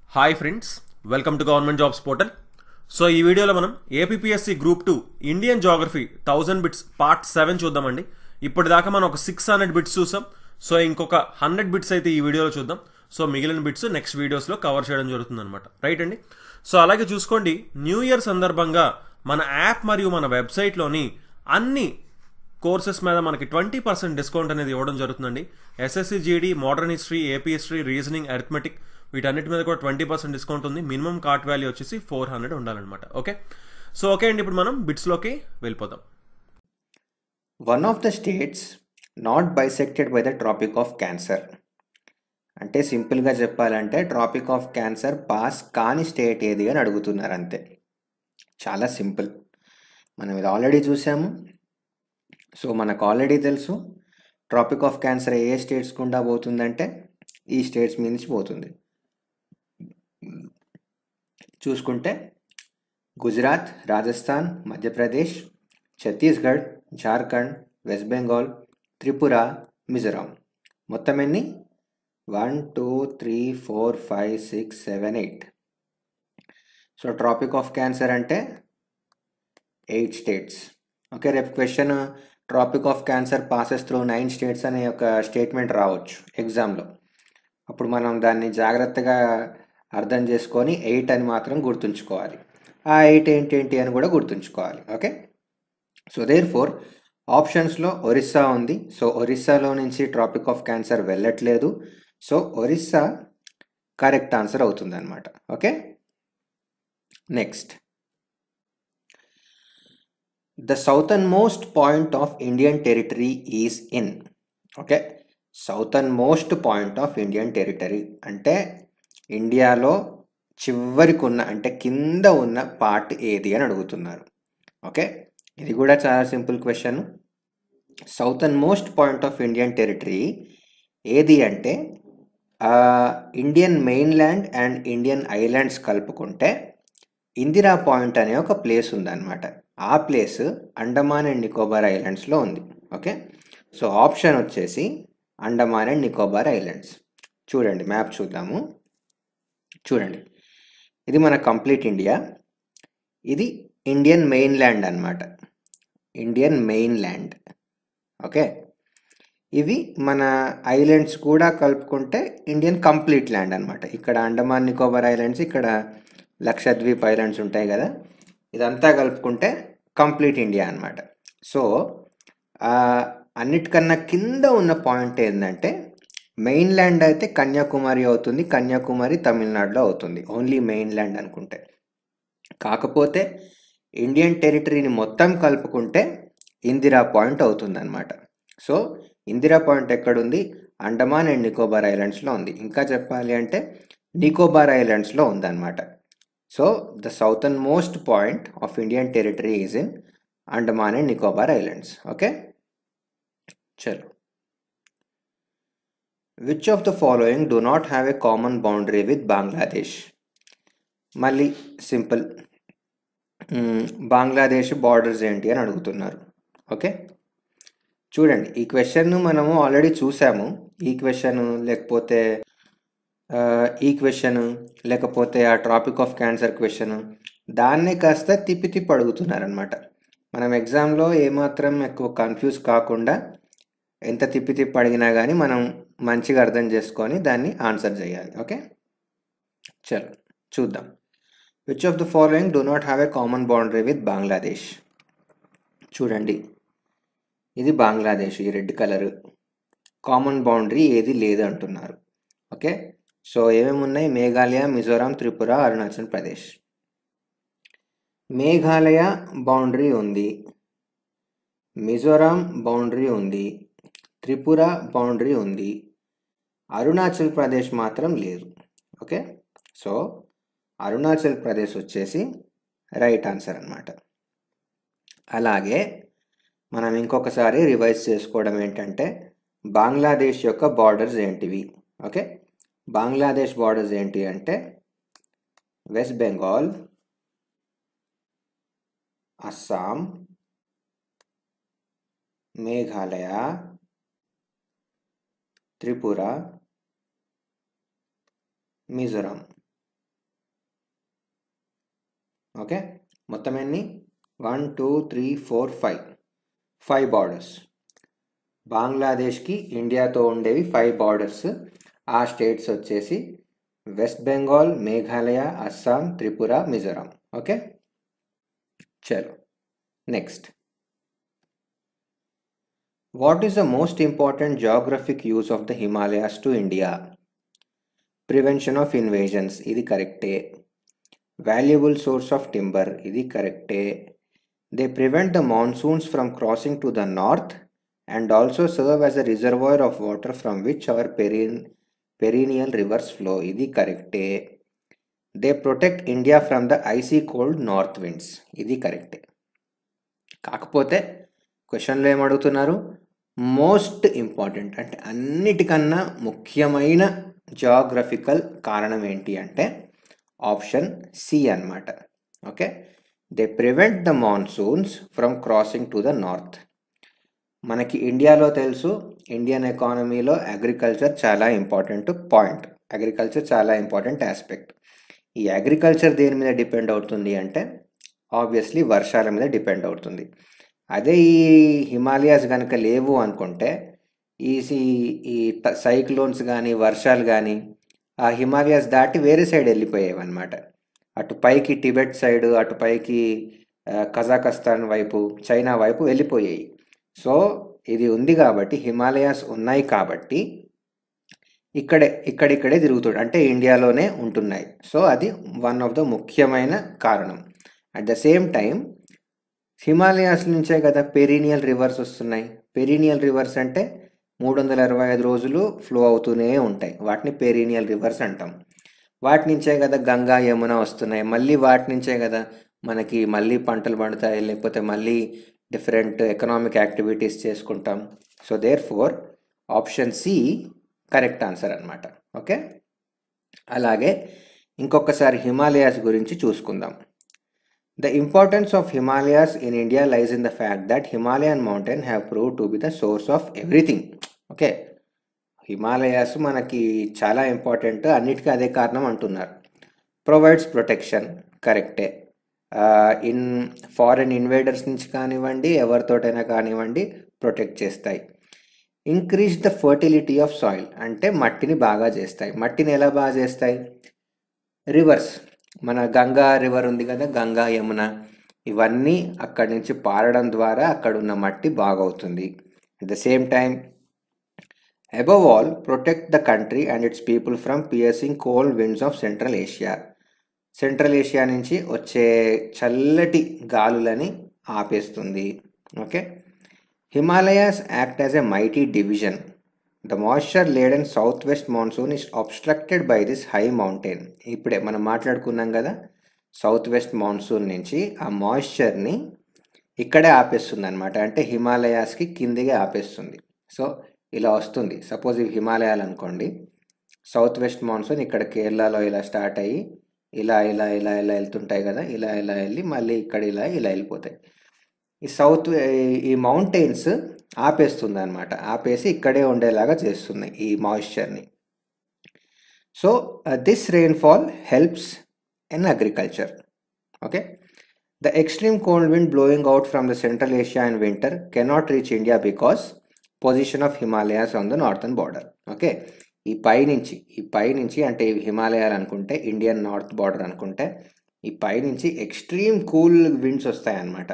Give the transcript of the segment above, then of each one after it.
Hi friends welcome to government jobs portal so ఈ వీడియోలో మనం APSC group two Indian geography thousand bits part seven చూద్దామండి ఇప్పటిదాకా మనం ఒక సిక్స్ హండ్రెడ్ బిట్స్ చూసాం సో ఇంకొక హండ్రెడ్ బిట్స్ అయితే ఈ వీడియోలో చూద్దాం సో మిగిలిన బిట్స్ నెక్స్ట్ వీడియోస్లో కవర్ చేయడం జరుగుతుంది అనమాట రైట్ అండి సో అలాగే చూసుకోండి న్యూ ఇయర్ సందర్భంగా మన యాప్ మరియు మన వెబ్సైట్లోని అన్ని కోర్సెస్ మీద మనకి ట్వంటీ పర్సెంట్ డిస్కౌంట్ అనేది ఇవ్వడం జరుగుతుందండి SSC GD modern history AP history reasoning arithmetic వీటన్నిటి మీద కూడా ట్వంటీ పర్సెంట్ డిస్కౌంట్ ఉంది మినిమం కార్ట్ వాల్యూ వచ్చేసి ఫోర్ హండ్రెడ్ ఉండాలన్నమాట ఓకే సో ఓకే అండి ఇప్పుడు మనం బిట్స్లోకి వెళ్ళిపోదాం one of the states not bisected by the tropic of cancer అంటే సింపుల్గా చెప్పాలంటే ట్రాపిక్ ఆఫ్ క్యాన్సర్ పాస్ కాని స్టేట్ ఏది అని అడుగుతున్నారు అంతే చాలా సింపుల్ మనం ఇది ఆల్రెడీ చూసాము సో మనకు ఆల్రెడీ తెలుసు ట్రాపిక్ ఆఫ్ క్యాన్సర్ ఏ స్టేట్స్ గుండా పోతుందంటే ఈ స్టేట్స్ మీద నుంచి పోతుంది చూసుకుంటే గుజరాత్ రాజస్థాన్ మధ్యప్రదేశ్ ఛత్తీస్గఢ్ జార్ఖండ్ వెస్ట్ బెంగాల్ త్రిపుర మిజోరాం మొత్తం ఎన్ని one two three four five six seven eight so tropic of cancer అంటే ఎయిట్ స్టేట్స్ ఓకే రేపు question tropic of cancer passes through nine states అనే ఒక స్టేట్మెంట్ రావచ్చు ఎగ్జామ్లో అప్పుడు మనం దాన్ని జాగ్రత్తగా అర్థం చేసుకొని ఎయిట్ అని మాత్రం గుర్తుంచుకోవాలి ఆ ఎయిట్ ఏంటేంటి అని కూడా గుర్తుంచుకోవాలి ఓకే సో దేర్ ఫోర్ ఆప్షన్స్లో ఒరిస్సా ఉంది సో ఒరిస్సాలో నుంచి ట్రాపిక్ ఆఫ్ క్యాన్సర్ వెళ్ళట్లేదు సో ఒరిస్సా కరెక్ట్ ఆన్సర్ అవుతుంది అనమాట okay next the southernmost point of Indian territory is in okay southernmost point of Indian territory అంటే ఇండియాలో చివరికి ఉన్న అంటే కింద ఉన్న పార్ట్ ఏది అని అడుగుతున్నారు ఓకే ఇది కూడా చాలా simple question southernmost point of Indian territory ఏది అంటే Indian mainland and Indian islands కలుపుకుంటే ఇందిరా పాయింట్ అనే ఒక ప్లేస్ ఉందన్నమాట ఆ ప్లేస్ అండమాన్ అండ్ నికోబార్ ఐలాండ్స్లో ఉంది ఓకే సో ఆప్షన్ వచ్చేసి అండమాన్ అండ్ నికోబార్ ఐలాండ్స్ చూడండి మ్యాప్ చూద్దాము చూడండి ఇది మన కంప్లీట్ ఇండియా ఇది ఇండియన్ మెయిన్ ల్యాండ్ అనమాట ఇండియన్ మెయిన్ ల్యాండ్ ఓకే ఇవి మన ఐలాండ్స్ కూడా కలుపుకుంటే ఇండియన్ కంప్లీట్ ల్యాండ్ అనమాట ఇక్కడ అండమాన్ నికోబార్ ఐలాండ్స్ ఇక్కడ లక్షద్వీప్ ఐలాండ్స్ ఉంటాయి కదా ఇదంతా కలుపుకుంటే కంప్లీట్ ఇండియా అనమాట సో అన్నిటికన్నా కింద ఉన్న పాయింట్ ఏంటంటే మెయిన్ ల్యాండ్ అయితే కన్యాకుమారి అవుతుంది కన్యాకుమారి తమిళనాడులో అవుతుంది ఓన్లీ మెయిన్ ల్యాండ్ అనుకుంటే కాకపోతే ఇండియన్ టెరిటరీని మొత్తం కలుపుకుంటే ఇందిరా పాయింట్ అవుతుంది అనమాట సో ఇందిరా పాయింట్ ఎక్కడుంది అండమాన్ అండ్ నికోబార్ ఐలాండ్స్లో ఉంది ఇంకా చెప్పాలి అంటే నికోబార్ ఐలాండ్స్లో ఉందన్నమాట so the southernmost point of Indian territory is in Andaman and Nicobar islands okay చలో which of the following do not have a common boundary with Bangladesh మళ్ళీ సింపుల్ బంగ్లాదేశ్ బార్డర్స్ ఏంటి అని అడుగుతున్నారు ఓకే చూడండి ఈ క్వశ్చన్ మనము ఆల్రెడీ చూసాము ఈ క్వశ్చన్ లేకపోతే ఈ క్వశ్చన్ లేకపోతే ఆ ట్రాపిక్ ఆఫ్ క్యాన్సర్ క్వశ్చన్ దాన్నే కాస్త తిప్పి తిప్పి అడుగుతున్నారనమాట మనం ఎగ్జామ్లో ఏమాత్రం ఎక్కువ కన్ఫ్యూజ్ కాకుండా ఎంత తిప్పి తిప్పి అడిగినా కానీ మనం మంచిగా అర్థం చేసుకొని దాన్ని ఆన్సర్ చేయాలి ఓకే చలో చూద్దాం which of the following do not have a common boundary with Bangladesh చూడండి ఇది బంగ్లాదేశ్ ఈ రెడ్ కలర్ కామన్ బౌండరీ ఏది లేదు అంటున్నారు ఓకే సో ఏమేమి ఉన్నాయి మేఘాలయ మిజోరాం త్రిపుర అరుణాచల్ ప్రదేశ్ మేఘాలయ బౌండరీ ఉంది మిజోరాం బౌండరీ ఉంది త్రిపుర బౌండరీ ఉంది అరుణాచల్ ప్రదేశ్ మాత్రం లేదు ఓకే సో అరుణాచల్ ప్రదేశ్ వచ్చేసి రైట్ ఆన్సర్ అనమాట అలాగే మనం ఇంకొకసారి రివైజ్ చేసుకోవడం ఏంటంటే బంగ్లాదేశ్ యొక్క బార్డర్స్ ఏంటివి ఓకే బంగ్లాదేశ్ బార్డర్స్ ఏంటి అంటే వెస్ట్ బెంగాల్ అస్సాం మేఘాలయ త్రిపుర మిజోరాం ఓకే మొత్తం ఎన్ని one two three four five five borders బంగ్లాదేశ్కి ఇండియాతో ఉండేవి ఫైవ్ బార్డర్స్ ఆ స్టేట్స్ వచ్చేసి వెస్ట్ బెంగాల్ మేఘాలయ అస్సాం త్రిపుర మిజోరాం ఓకే చలో next what is the most important geographic uses of the Himalayas to India prevention of invasions ఇది కరెక్టే వాల్యుబుల్ సోర్స్ ఆఫ్ టింబర్ ఇది కరెక్టే they prevent the monsoons from crossing to the north and also serve as a reservoir of water from which our peren perennial rivers flow ఇది కరెక్టే they protect India from the icy cold north winds ఇది కరెక్టే కాకపోతే క్వశ్చన్లో ఏమడుగుతున్నారు most important అంటే అన్నిటికన్నా ముఖ్యమైన geographical కారణం ఏంటి అంటే ఆప్షన్ సి అన్నమాట okay they prevent the monsoons from crossing to the north మనకి ఇండియాలో తెలుసు ఇండియన్ ఎకానమీలో అగ్రికల్చర్ చాలా ఇంపార్టెంట్ పాయింట్ అగ్రికల్చర్ చాలా ఇంపార్టెంట్ ఆస్పెక్ట్ ఈ అగ్రికల్చర్ దేని మీద డిపెండ్ అవుతుంది అంటే ఆబ్వియస్లీ వర్షాల మీద డిపెండ్ అవుతుంది అదే ఈ హిమాలయాస్ కనుక లేవు అనుకుంటే ఈ సి- ఈ త- సైక్లోన్స్ కానీ వర్షాలు కానీ ఆ హిమాలయాస్ దాటి వేరే సైడ్ వెళ్ళిపోయేవి అనమాట అటు పైకి టిబెట్ సైడ్ అటు పైకి ఆ, కజాకస్తాన్ వైపు చైనా వైపు వెళ్ళిపోయాయి సో ఇది ఉంది కాబట్టి హిమాలయాస్ ఉన్నాయి కాబట్టి ఇక్కడే ఇక్కడిక్కడే తిరుగుతాడు అంటే ఇండియాలోనే ఉంటున్నాయి సో అది వన్ ఆఫ్ ద ముఖ్యమైన కారణం at the same time Himalayas నుంచే కదా పెరీనియల్ రివర్స్ వస్తున్నాయి పెరీనియల్ రివర్స్ అంటే మూడు వందల అరవై ఐదు రోజులు ఫ్లో అవుతూనే ఉంటాయి వాటిని పెరీనియల్ రివర్స్ అంటాం వాటి నుంచే కదా గంగా యమున వస్తున్నాయి మళ్ళీ వాటి నుంచే కదా మనకి మళ్ళీ పంటలు పండుతాయి లేకపోతే మళ్ళీ డిఫరెంట్ ఎకనామిక్ యాక్టివిటీస్ చేసుకుంటాం so therefore option C correct answer అనమాట ఓకే అలాగే ఇంకొకసారి హిమాలయాస్ గురించి చూసుకుందాం The importance of Himalayas in India lies in the fact that Himalayan mountain have proved to be the source of everything. Okay Himalayas మనకి చాలా important అన్నిటికీ అదే కారణం అంటున్నారు ప్రొవైడ్స్ ప్రొటెక్షన్ కరెక్టే ఇన్ ఫారెన్ ఇన్వేడర్స్ నుంచి కానివ్వండి ఎవరితోటైనా కానివ్వండి ప్రొటెక్ట్ చేస్తాయి increase the fertility of soil అంటే మట్టిని బాగా చేస్తాయి మట్టిని ఎలా బాగా చేస్తాయి రివర్స్ మన గంగా రివర్ ఉంది కదా గంగా యమున ఇవన్నీ అక్కడి నుంచి పారడం ద్వారా అక్కడ ఉన్న మట్టి బాగవుతుంది at the same time above all protect the country and its people from piercing cold winds of central Asia central Asia నుంచి వచ్చే చల్లటి గాలులని ఆపేస్తుంది okay Himalayas act as a mighty division the moisture laden south west monsoon is obstructed by this high mountain ఇప్పుడే మనం మాట్లాడుకున్నాం కదా south west monsoon నుంచి ఆ మాయిశ్చర్ని ఇక్కడే ఆపేస్తుంది అనమాట అంటే హిమాలయాస్కి కిందిగా ఆపేస్తుంది సో ఇలా వస్తుంది సపోజ్ ఇవి హిమాలయాలు అనుకోండి సౌత్ వెస్ట్ మాన్సూన్ ఇక్కడ కేరళలో ఇలా స్టార్ట్ అయ్యి ఇలా ఇలా ఇలా ఇలా వెళ్తుంటాయి కదా ఇలా ఇలా వెళ్ళి మళ్ళీ ఇక్కడ ఇలా ఇలా వెళ్ళిపోతాయి ఈ సౌత్ ఈ మౌంటైన్స్ ఆపేస్తుంది అనమాట ఆపేసి ఇక్కడే ఉండేలాగా చేస్తున్నాయి ఈ మాయిశ్చర్ని so this rainfall helps in agriculture okay the extreme cold wind blowing out from the central Asia in winter cannot reach India because position of Himalayas on the northern border okay ఈ పై నుంచి ఈ పై నుంచి అంటే ఇవి హిమాలయాలు అనుకుంటే ఇండియన్ నార్త్ బార్డర్ అనుకుంటే ఈ పై నుంచి ఎక్స్ట్రీమ్ కూల్ విండ్స్ వస్తాయన్నమాట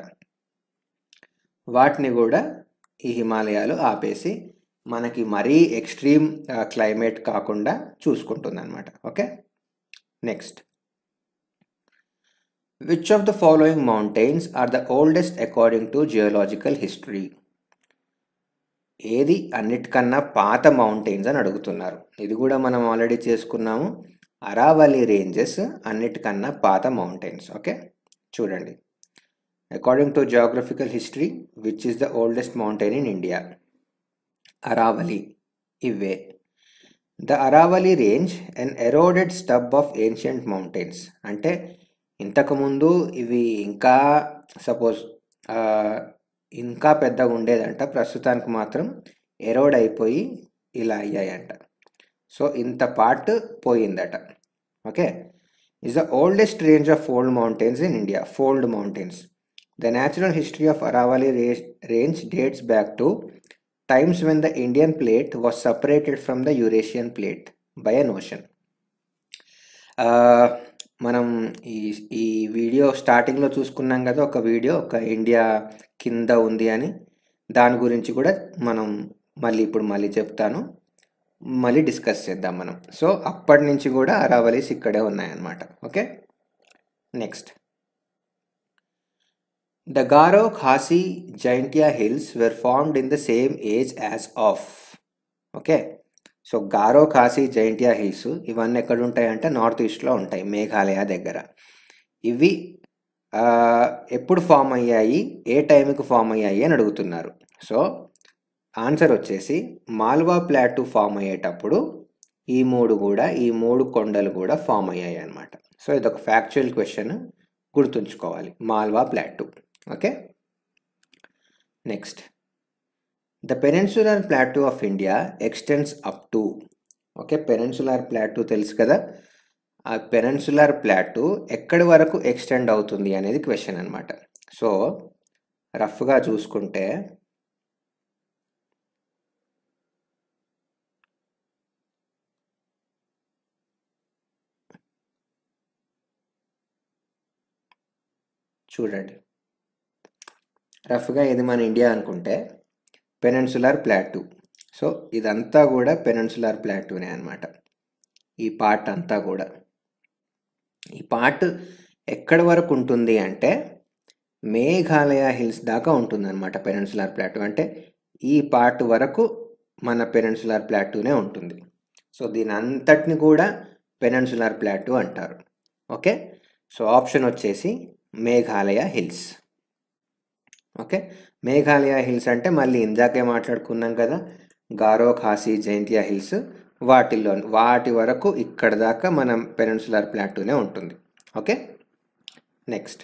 వాటిని కూడా ఈ హిమాలయాలు ఆపేసి మనకి మరీ ఎక్స్ట్రీమ్ క్లైమేట్ కాకుండా చూసుకుంటుంది అనమాట okay next which of the following mountains are the oldest according to geological history ఏది అన్నిటికన్నా పాత మౌంటైన్స్ అని అడుగుతున్నారు ఇది కూడా మనం ఆల్రెడీ చేసుకున్నాము అరావలి రేంజెస్ అన్నిటికన్నా పాత మౌంటైన్స్ ఓకే చూడండి according to geographical history which is the oldest mountain in India Aravali ఇవే the Aravali range and eroded stub of ancient mountains అంటే ఇంతకుముందు ఇవి ఇంకా సపోజ్ ఇంకా పెద్దగా ఉండేదంట ప్రస్తుతానికి మాత్రం ఎరోడ్ అయిపోయి ఇలా అయ్యాయంట సో ఇంత పార్ట్ పోయిందట okay is the oldest range of fold mountains in India. Fold mountains. The natural history of Aravali ra- range dates back to times when the Indian plate was separated from the Eurasian plate by an ocean. ఆ, మనం ఈ ఈ video స్టార్టింగ్లో చూసుకున్నాం కదా ఒక video ఒక India కింద ఉంది అని దాని గురించి కూడా మనం మళ్ళీ ఇప్పుడు మళ్ళీ చెప్తాను మళ్ళీ డిస్కస్ చేద్దాం మనం సో అప్పటి నుంచి కూడా అరావలీస్ ఇక్కడే ఉన్నాయన్నమాట okay next the Garo Khasi Jaintia hills were formed in the same age as of okay so Garo Khasi Jaintia hills ఇవన్నీ ఎక్కడ ఉంటాయంటే నార్త్ ఈస్ట్లో ఉంటాయి మేఘాలయ దగ్గర ఇవి ఆ, ఎప్పుడు ఫామ్ అయ్యాయి ఏ టైంకి ఫామ్ అయ్యాయి అని అడుగుతున్నారు సో ఆన్సర్ వచ్చేసి మాల్వా ప్లాటూ ఫామ్ అయ్యేటప్పుడు ఈ మూడు కూడా ఈ మూడు కొండలు కూడా ఫామ్ అయ్యాయి అన్నమాట సో ఇదొక ఫ్యాక్చువల్ క్వశ్చన్ గుర్తుంచుకోవాలి Malwa plateau okay next the peninsular plateau of India extends up to okay peninsular plateau తెలుసు కదా ఆ పెనిన్సులర్ ప్లాటూ ఎక్కడి వరకు ఎక్స్టెండ్ అవుతుంది అనేది క్వశ్చన్ అనమాట సో రఫ్గా చూసుకుంటే చూడండి రఫ్గా ఇది మన ఇండియా అనుకుంటే పెనిన్సులర్ ప్లాటూ సో ఇదంతా కూడా పెనిన్సులర్ ప్లాటూనే అనమాట ఈ పార్ట్ అంతా కూడా ఈ పార్ట్ ఎక్కడి వరకు ఉంటుంది అంటే మేఘాలయ హిల్స్ దాకా ఉంటుంది అనమాట పెనిన్సులర్ ప్లాటూ అంటే ఈ పార్ట్ వరకు మన పెనిన్సులర్ ప్లాటూనే ఉంటుంది సో దీని అంతటిని కూడా పెనిన్సులర్ ప్లాటూ అంటారు ఓకే సో ఆప్షన్ వచ్చేసి Meghalaya hills okay Meghalaya hills అంటే మళ్ళీ ఇందాకే మాట్లాడుకున్నాం కదా గారో ఖాసీ జైంతియా హిల్స్ వాటిల్లో వాటి వరకు ఇక్కడ దాకా మనం పెనిన్సులర్ ప్లాటూనే ఉంటుంది okay next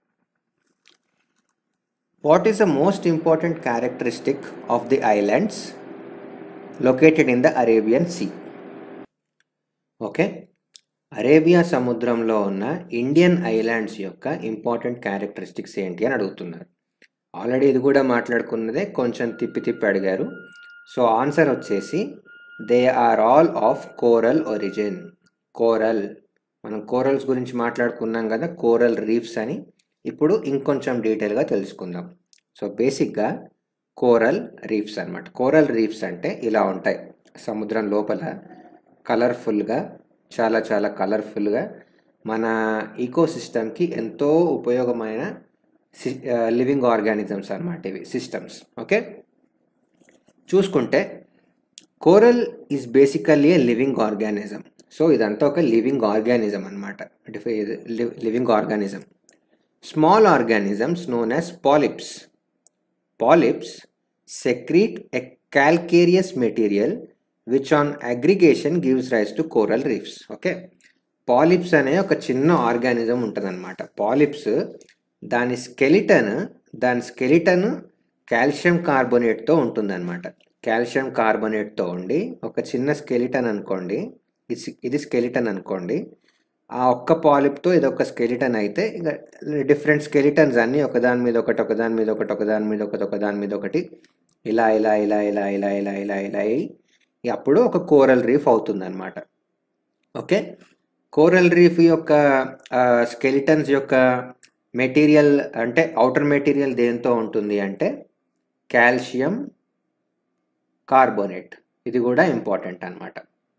what is the most important characteristic of the islands located in the Arabian sea okay Arabia సముద్రంలో ఉన్న ఇండియన్ ఐలాండ్స్ యొక్క ఇంపార్టెంట్ క్యారెక్టరిస్టిక్స్ ఏంటి అని అడుగుతున్నారు ఆల్రెడీ ఇది కూడా మాట్లాడుకున్నదే కొంచెం తిప్పి తిప్పి అడిగారు సో ఆన్సర్ వచ్చేసి they are all of coral origin coral మనం కోరల్స్ గురించి మాట్లాడుకున్నాం కదా కోరల్ రీఫ్స్ అని ఇప్పుడు ఇంకొంచెం డీటెయిల్గా తెలుసుకుందాం సో బేసిక్గా కోరల్ రీఫ్స్ అన్నమాట కోరల్ రీఫ్స్ అంటే ఇలా ఉంటాయి సముద్రం లోపల కలర్ఫుల్గా చాలా చాలా కలర్ఫుల్గా మన ఈకో సిస్టమ్కి ఎంతో ఉపయోగమైన లివింగ్ ఆర్గానిజమ్స్ అన్నమాట ఇవి సిస్టమ్స్ ఓకే చూసుకుంటే coral is basically a living organism so ఇదంతా ఒక లివింగ్ ఆర్గానిజం అనమాట living organism small organisms known as polyps polyps secrete a calcareous material which on aggregation gives rise to coral reefs okay polyps అనే ఒక చిన్న organism ఉంటుందన్నమాట polyps దాని skeleton దాని skeleton calcium కార్బోనేట్తో ఉంటుందన్నమాట కాల్షియం కార్బోనేట్తో ఉండి ఒక చిన్న స్కెలిటన్ అనుకోండి ఇది ఇది స్కెలిటన్ అనుకోండి ఆ ఒక్క పాలిప్తో ఇది ఒక స్కెలిటన్ అయితే ఇంకా డిఫరెంట్ స్కెలిటన్స్ అన్నీ ఒకదాని మీద ఒకటి ఒకదాని మీద ఒకటి ఒకదాని మీద ఒకటి ఒకదాని మీద ఒకటి ఇలా ఇలా ఇలా ఇలా ఇలా ఇలా ఇలా ఇలా అయ్యి అప్పుడు ఒక కోరల్ రీఫ్ అవుతుంది అనమాట ఓకే కోరల్ రీఫ్ యొక్క స్కెలిటన్స్ యొక్క మెటీరియల్ అంటే అవుటర్ మెటీరియల్ దేంతో ఉంటుంది అంటే కాల్షియం కార్బోనేట్ ఇది కూడా ఇంపార్టెంట్ అనమాట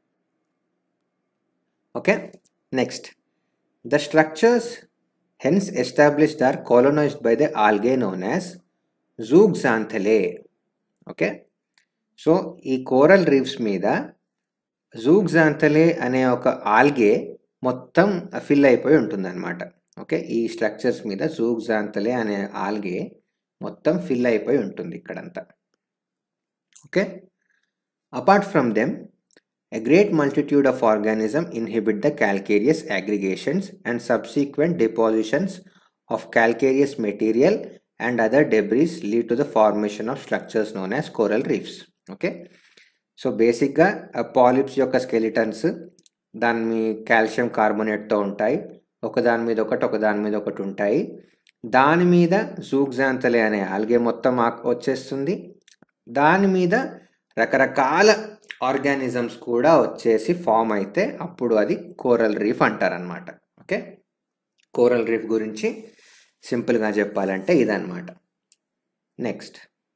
okay next the structures hence established are colonized by the algae known as zooxanthellae okay so ఈ కోరల్ రీఫ్స్ మీద జూగ్జాంథలే అనే ఒక ఆల్గే మొత్తం ఫిల్ అయిపోయి ఉంటుందన్నమాట ఓకే ఈ స్ట్రక్చర్స్ మీద జూగ్జాంథలే అనే ఆల్గే మొత్తం ఫిల్ అయిపోయి ఉంటుంది ఇక్కడంతా okay apart from them A great multitude of organisms inhibit the calcareous aggregations and subsequent depositions of calcareous material and other debris lead to the formation of structures known as coral reefs. Okay. So బేసిక్గా polyps యొక్క skeletons దాని మీ calcium కార్బోనేట్తో ఉంటాయి ఒకదాని మీద ఒకటి ఒకదాని మీద ఒకటి ఉంటాయి దాని మీద జూగ్జాంతలే అనే ఆల్గే మొత్తం ఆక్- వచ్చేస్తుంది దాని మీద రకరకాల ఆర్గానిజమ్స్ కూడా వచ్చేసి ఫామ్ అయితే అప్పుడు అది కోరల్ రీఫ్ అంటారనమాట ఓకే కోరల్ రీఫ్ గురించి సింపుల్గా చెప్పాలంటే ఇదన్నమాట next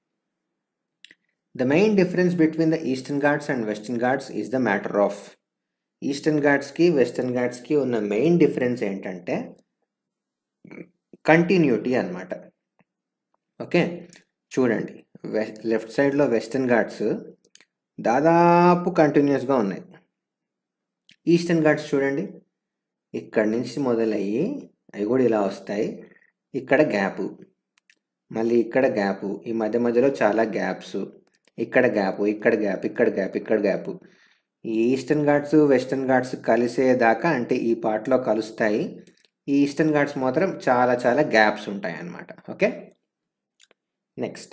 the main difference between the Eastern Ghats and Western Ghats is the matter of Eastern ఘాట్స్కి వెస్టర్న్ ఘాట్స్కి ఉన్న మెయిన్ డిఫరెన్స్ ఏంటంటే కంటిన్యూటీ అన్నమాట ఓకే చూడండి వె లెఫ్ట్ సైడ్లో వెస్టర్న్ ఘాట్స్ దాదాపు కంటిన్యూస్గా ఉన్నాయి ఈస్టర్న్ ఘాట్స్ చూడండి ఇక్కడి నుంచి మొదలయ్యి అవి కూడా ఇలా వస్తాయి ఇక్కడ గ్యాపు మళ్ళీ ఇక్కడ గ్యాపు ఈ మధ్య మధ్యలో చాలా గ్యాప్స్ ఇక్కడ గ్యాప్ ఇక్కడ గ్యాప్ ఇక్కడ గ్యాప్ ఇక్కడ గ్యాప్ ఈ ఈస్టర్న్ ఘాట్స్ వెస్టర్న్ ఘాట్స్ కలిసేదాకా అంటే ఈ పార్ట్లో కలుస్తాయి ఈ ఈస్టర్న్ ఘాట్స్ మాత్రం చాలా చాలా గ్యాప్స్ ఉంటాయి అన్నమాట okay next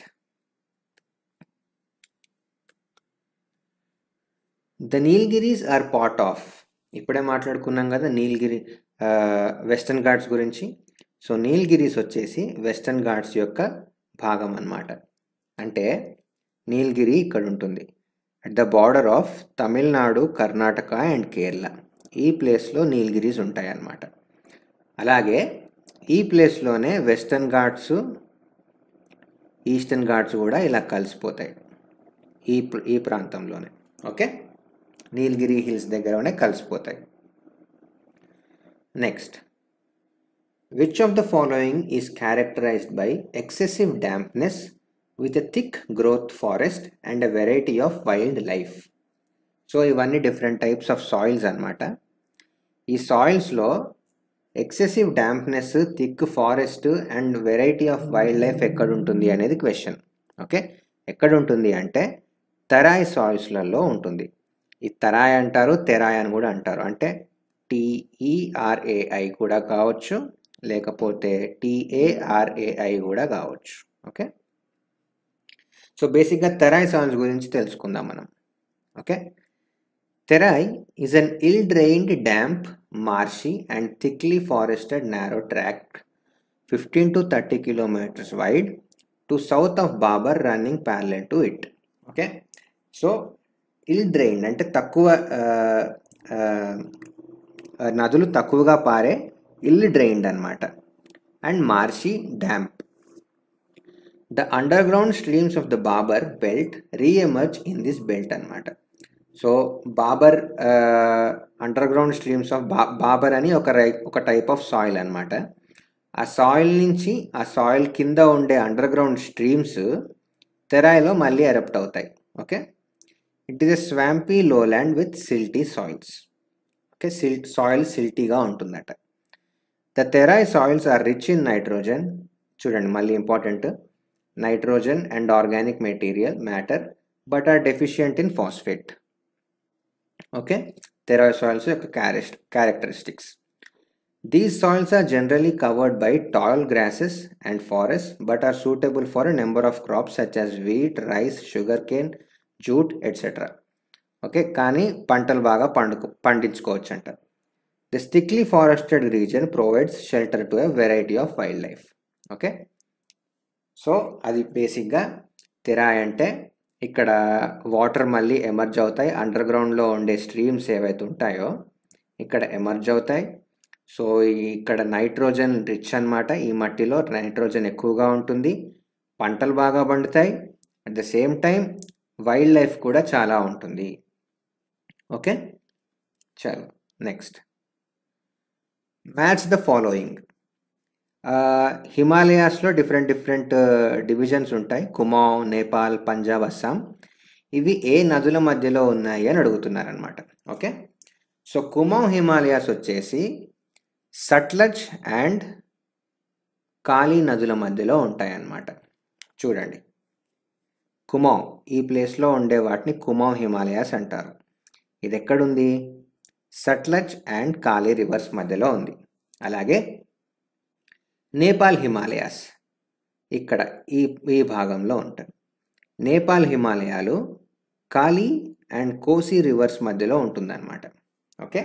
the Nilgiris are part of ఇప్పుడే మాట్లాడుకున్నాం కదా నీల్గిరి వెస్టర్న్ ఘాట్స్ గురించి సో నీల్గిరీస్ వచ్చేసి వెస్టర్న్ ఘాట్స్ యొక్క భాగం అన్నమాట అంటే నీల్గిరి ఇక్కడ ఉంటుంది at the border of Tamil Nadu Karnataka and Kerala ఈ ప్లేస్లో నీల్గిరీస్ ఉంటాయి అన్నమాట అలాగే ఈ ప్లేస్లోనే వెస్టర్న్ ఘాట్స్ ఈస్టర్న్ ఘాట్స్ కూడా ఇలా కలిసిపోతాయి ఈ ప్ర- ఈ ప్రాంతంలోనే ఓకే నీలగిరి హిల్స్ దగ్గరనే కలిసిపోతాయి next which of the following is characterized by excessive dampness with a thick growth forest and a variety of wild life so ఇవన్నీ డిఫరెంట్ టైప్స్ ఆఫ్ సాయిల్స్ అన్నమాట ఈ సాయిల్స్లో excessive dampness thick forest and variety of wild life ఎక్కడ ఉంటుంది అనేది question okay ఎక్కడ ఉంటుంది అంటే తెరాయ్ సాయిల్స్లలో ఉంటుంది ఈ తెరాయ్ అంటారు తెరాయ్ అని కూడా అంటారు అంటే టిఈఆర్ఏఐ కూడా కావచ్చు లేకపోతే టిఏఆర్ఏఐ కూడా కావచ్చు ఓకే సో బేసిక్గా తెరాయ్ సాయిల్స్ గురించి తెలుసుకుందాం మనం okay Terai is an ill drained damp marshy and thickly forested narrow tract 15 to 30 kilometers wide to south of Babar running parallel to it. Okay so ill drain అంటే తక్కువ ఆ, ఆ, ఆ, నదులు తక్కువగా పారే ఇల్ డ్రైన్డ్ అనమాట and marshy damp the underground streams of the Bhabar belt reemerge in this belt అనమాట so Bhabar underground streams of బా బాబర్ అని ఒక రై ఒక టైప్ ఆఫ్ సాయిల్ అనమాట ఆ సాయిల్ నుంచి ఆ సాయిల్ కింద ఉండే అండర్ గ్రౌండ్ స్ట్రీమ్స్ తెరాయిలో మళ్ళీ ఎరప్ట్ అవుతాయి okay it is a swampy lowland with silty soils okay silt soil సిల్టీగా ఉంటుందట the Terai soils are rich in nitrogen చూడండి మళ్ళీ important nitrogen and organic material matter but are deficient in phosphate okay Terai soils యొక్క క్యారెస్ట్ characteristics these soils are generally covered by tall grasses and forest but are suitable for a number of crops such as wheat rice sugarcane jute etcetera okay కానీ పంటలు బాగా పండుకు పండించుకోవచ్చు అంట this thickly forested region provides shelter to a variety of wild life okay so అది బేసిక్గా తెరాయ్ అంటే ఇక్కడ వాటర్ మళ్ళీ ఎమర్జ్ అవుతాయి అండర్ గ్రౌండ్లో ఉండే స్ట్రీమ్స్ ఏవైతే ఉంటాయో ఇక్కడ ఎమర్జ్ అవుతాయి సో ఇక్కడ నైట్రోజన్ రిచ్ అన్నమాట ఈ మట్టిలో నైట్రోజన్ ఎక్కువగా ఉంటుంది పంటలు బాగా పండుతాయి at the same time wild life కూడా చాలా ఉంటుంది ఓకే చలో నెక్స్ట్ మ్యాచ్ ద ఫాలోయింగ్ హిమాలయాస్లో డిఫరెంట్ డిఫరెంట్ డివిజన్స్ ఉంటాయి కుమావ్ నేపాల్ పంజాబ్ అస్సాం ఇవి ఏ నదుల మధ్యలో ఉన్నాయి అని అడుగుతున్నారనమాట ఓకే సో కుమావ్ హిమాలయాస్ వచ్చేసి సట్లజ్ అండ్ కాళీ నదుల మధ్యలో ఉంటాయన్నమాట చూడండి కుమావ్ ఈ ప్లేస్లో ఉండే వాటిని కుమావ్ హిమాలయాస్ అంటారు ఇది ఎక్కడుంది సట్లజ్ అండ్ కాళీ రివర్స్ మధ్యలో ఉంది అలాగే నేపాల్ హిమాలయాస్ ఇక్కడ ఈ ఈ భాగంలో ఉంటాయి నేపాల్ హిమాలయాలు కాళీ అండ్ కోసి రివర్స్ మధ్యలో ఉంటుందన్నమాట ఓకే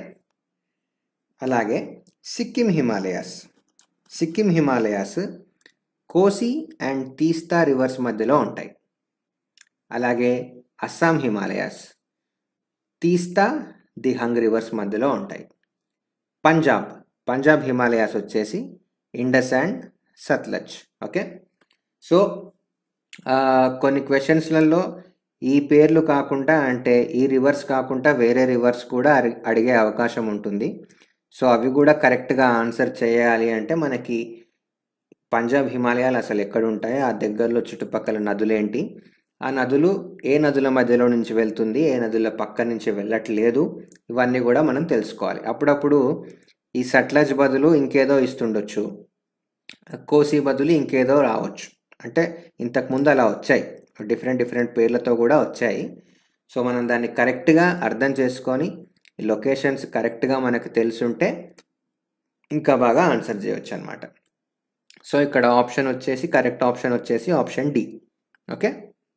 అలాగే సిక్కిం హిమాలయాస్ సిక్కిం హిమాలయాస్ కోసి అండ్ తీస్తా రివర్స్ మధ్యలో ఉంటాయి అలాగే అస్సాం హిమాలయాస్ తీస్తా దిహంగ్ రివర్స్ మధ్యలో ఉంటాయి పంజాబ్ పంజాబ్ హిమాలయాస్ వచ్చేసి Indus and Sutlej okay so ఆ, కొన్ని క్వశ్చన్స్లలో ఈ పేర్లు కాకుండా అంటే ఈ రివర్స్ కాకుండా వేరే రివర్స్ కూడా అడి- అడిగే అవకాశం ఉంటుంది సో అవి కూడా కరెక్ట్గా ఆన్సర్ చేయాలి అంటే మనకి పంజాబ్ హిమాలయాలు అసలు ఎక్కడ ఉంటాయో ఆ దగ్గరలో చుట్టుపక్కల నదులేంటి ఆ నదులు ఏ నదుల మధ్యలో నుంచి వెళ్తుంది ఏ నదుల పక్క నుంచి వెళ్ళట్లేదు ఇవన్నీ కూడా మనం తెలుసుకోవాలి అప్పుడప్పుడు ఈ సట్లజ్ బదులు ఇంకేదో ఇస్తుండొచ్చు కోసి బదులు ఇంకేదో రావచ్చు అంటే ఇంతకుముందు అలా వచ్చాయి డిఫరెంట్ డిఫరెంట్ పేర్లతో కూడా వచ్చాయి సో మనం దాన్ని కరెక్ట్గా అర్థం చేసుకొని ఈ లొకేషన్స్ కరెక్ట్గా మనకు తెలుసుంటే ఇంకా బాగా ఆన్సర్ చేయొచ్చు అనమాట సో ఇక్కడ ఆప్షన్ వచ్చేసి కరెక్ట్ ఆప్షన్ వచ్చేసి option D okay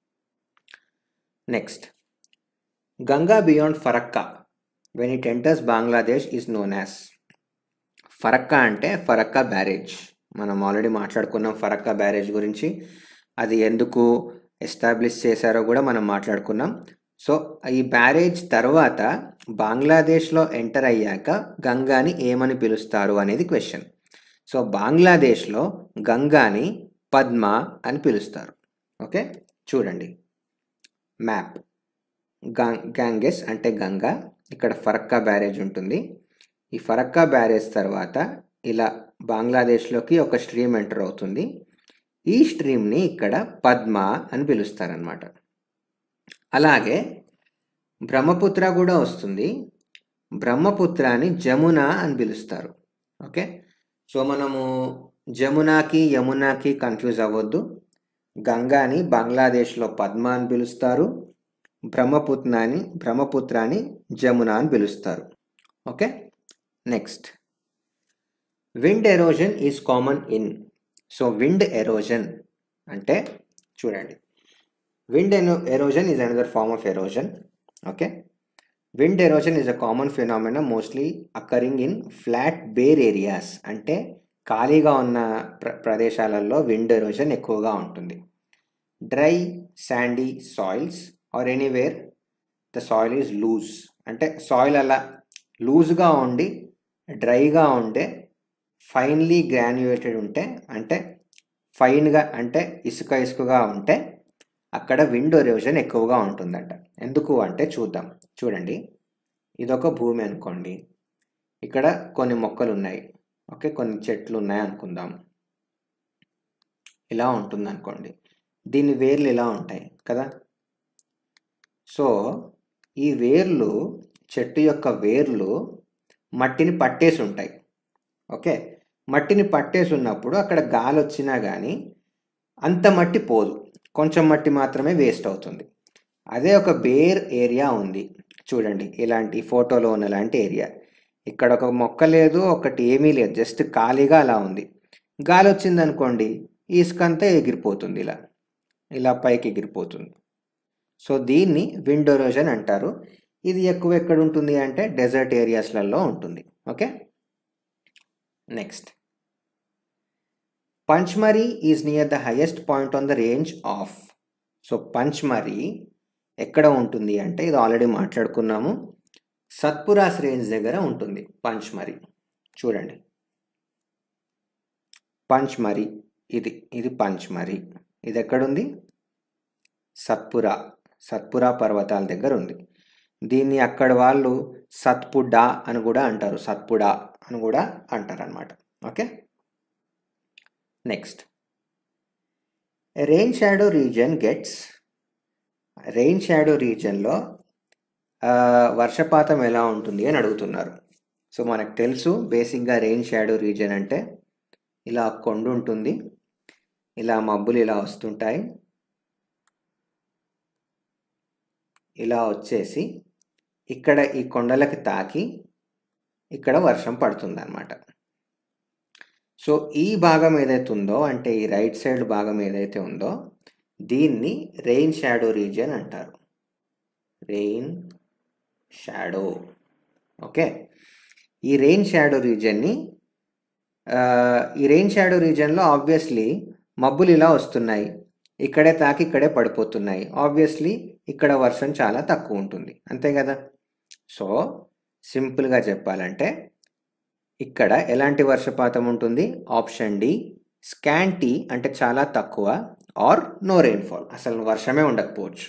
next Ganga beyond Farakka when it enters Bangladesh is known as Farakka అంటే ఫరక్కా బ్యారేజ్ మనం ఆల్రెడీ మాట్లాడుకున్నాం ఫరక్కా బ్యారేజ్ గురించి అది ఎందుకు ఎస్టాబ్లిష్ చేశారో కూడా మనం మాట్లాడుకున్నాం సో ఈ బ్యారేజ్ తర్వాత బంగ్లాదేశ్లో ఎంటర్ అయ్యాక గంగాని ఏమని పిలుస్తారు అనేది క్వశ్చన్ సో బంగ్లాదేశ్లో గంగాని పద్మ అని పిలుస్తారు ఓకే చూడండి మ్యాప్ గాంగెస్ అంటే గంగా ఇక్కడ ఫరక్కా బ్యారేజ్ ఉంటుంది ఈ ఫరక్కా బ్యారేజ్ తర్వాత ఇలా బంగ్లాదేశ్లోకి ఒక స్ట్రీమ్ ఎంటర్ అవుతుంది ఈ స్ట్రీమ్ని ఇక్కడ పద్మ అని పిలుస్తారనమాట అలాగే బ్రహ్మపుత్ర కూడా వస్తుంది బ్రహ్మపుత్రాని జమున అని పిలుస్తారు ఓకే సో మనము జమునాకి యమునాకి కన్ఫ్యూజ్ అవ్వద్దు గంగాని బంగ్లాదేశ్లో పద్మ అని పిలుస్తారు బ్రహ్మపుత్రాని బ్రహ్మపుత్రాని జమున అని పిలుస్తారు okay next wind erosion is common in so wind erosion అంటే చూడండి wind erosion is another form of erosion okay wind erosion is a common phenomena mostly occurring in flat bare areas అంటే ఖాళీగా ఉన్న ప్ర ప్రదేశాలలో విండ్ ఎరోజన్ ఎక్కువగా ఉంటుంది dry sandy soils are anywhere the soil is loose అంటే soil అలా లూజ్గా ఉండి డ్రైగా ఉండే ఫైన్లీ గ్రాన్యుయేటెడ్ ఉంటే అంటే ఫైన్గా అంటే ఇసుక ఇసుకగా ఉంటే అక్కడ విండ్ ఎరోజన్ ఎక్కువగా ఉంటుందంట ఎందుకు అంటే చూద్దాం చూడండి ఇదొక భూమి అనుకోండి ఇక్కడ కొన్ని మొక్కలు ఉన్నాయి ఓకే కొన్ని చెట్లు ఉన్నాయి అనుకుందాం ఇలా ఉంటుంది అనుకోండి దీని వేర్లు ఇలా ఉంటాయి కదా సో ఈ వేర్లు చెట్టు యొక్క వేర్లు మట్టిని పట్టేసి ఉంటాయి ఓకే మట్టిని పట్టేసి ఉన్నప్పుడు అక్కడ గాలి వచ్చినా కానీ అంత మట్టి పోదు కొంచెం మట్టి మాత్రమే వేస్ట్ అవుతుంది అదే ఒక బేర్ ఏరియా ఉంది చూడండి ఇలాంటి ఫోటోలో ఉన్న లాంటి ఏరియా ఇక్కడ ఒక మొక్క లేదు ఒకటి ఏమీ లేదు జస్ట్ ఖాళీగా అలా ఉంది గాలి వచ్చింది అనుకోండి ఇసుక అంతా ఎగిరిపోతుంది ఇలా ఇలా పైకి ఎగిరిపోతుంది సో దీన్ని విండ్ ఎరోజన్ అంటారు ఇది ఎక్కువ ఎక్కడ ఉంటుంది అంటే డెజర్ట్ ఏరియాస్లలో ఉంటుంది okay next Pachmarhi is near the highest point on the range of so Pachmarhi ఎక్కడ ఉంటుంది అంటే ఇది ఆల్రెడీ మాట్లాడుకున్నాము సత్పురాస్ రేంజ్ దగ్గర ఉంటుంది పంచ్మరీ చూడండి పంచ్మరీ ఇది ఇది పంచ్మరీ ఇది ఎక్కడుంది సత్పురా సత్పురా పర్వతాల దగ్గర ఉంది దీన్ని అక్కడ వాళ్ళు సత్పుడా అని కూడా అంటారు సత్పుడా అని కూడా అంటారు అనమాట okay next rain shadow region gets rain shadow రీజన్లో వర్షపాతం ఎలా ఉంటుంది అని అడుగుతున్నారు సో మనకు తెలుసు బేసిక్గా రెయిన్ షాడో రీజన్ అంటే ఇలా కొండ ఉంటుంది ఇలా మబ్బులు ఇలా వస్తుంటాయి ఇలా వచ్చేసి ఇక్కడ ఈ కొండలకి తాకి ఇక్కడ వర్షం పడుతుందన్నమాట సో ఈ భాగం ఏదైతే ఉందో అంటే ఈ రైట్ సైడ్ భాగం ఏదైతే ఉందో దీన్ని రెయిన్ షాడో రీజియన్ అంటారు రెయిన్ షాడో ఓకే ఈ రెయిన్ షాడో రీజియన్ని ఈ రెయిన్ షాడో రీజియన్లో ఆబ్వియస్లీ మబ్బులు ఇలా వస్తున్నాయి ఇక్కడే తాకి ఇక్కడే పడిపోతున్నాయి ఆబ్వియస్లీ ఇక్కడ వర్షం చాలా తక్కువ ఉంటుంది అంతే కదా సో సింపుల్గా చెప్పాలంటే ఇక్కడ ఎలాంటి వర్షపాతం ఉంటుంది ఆప్షన్ డి స్కాంటీ అంటే చాలా తక్కువ ఆర్ నో రెయిన్ఫాల్ అసలు వర్షమే ఉండకపోవచ్చు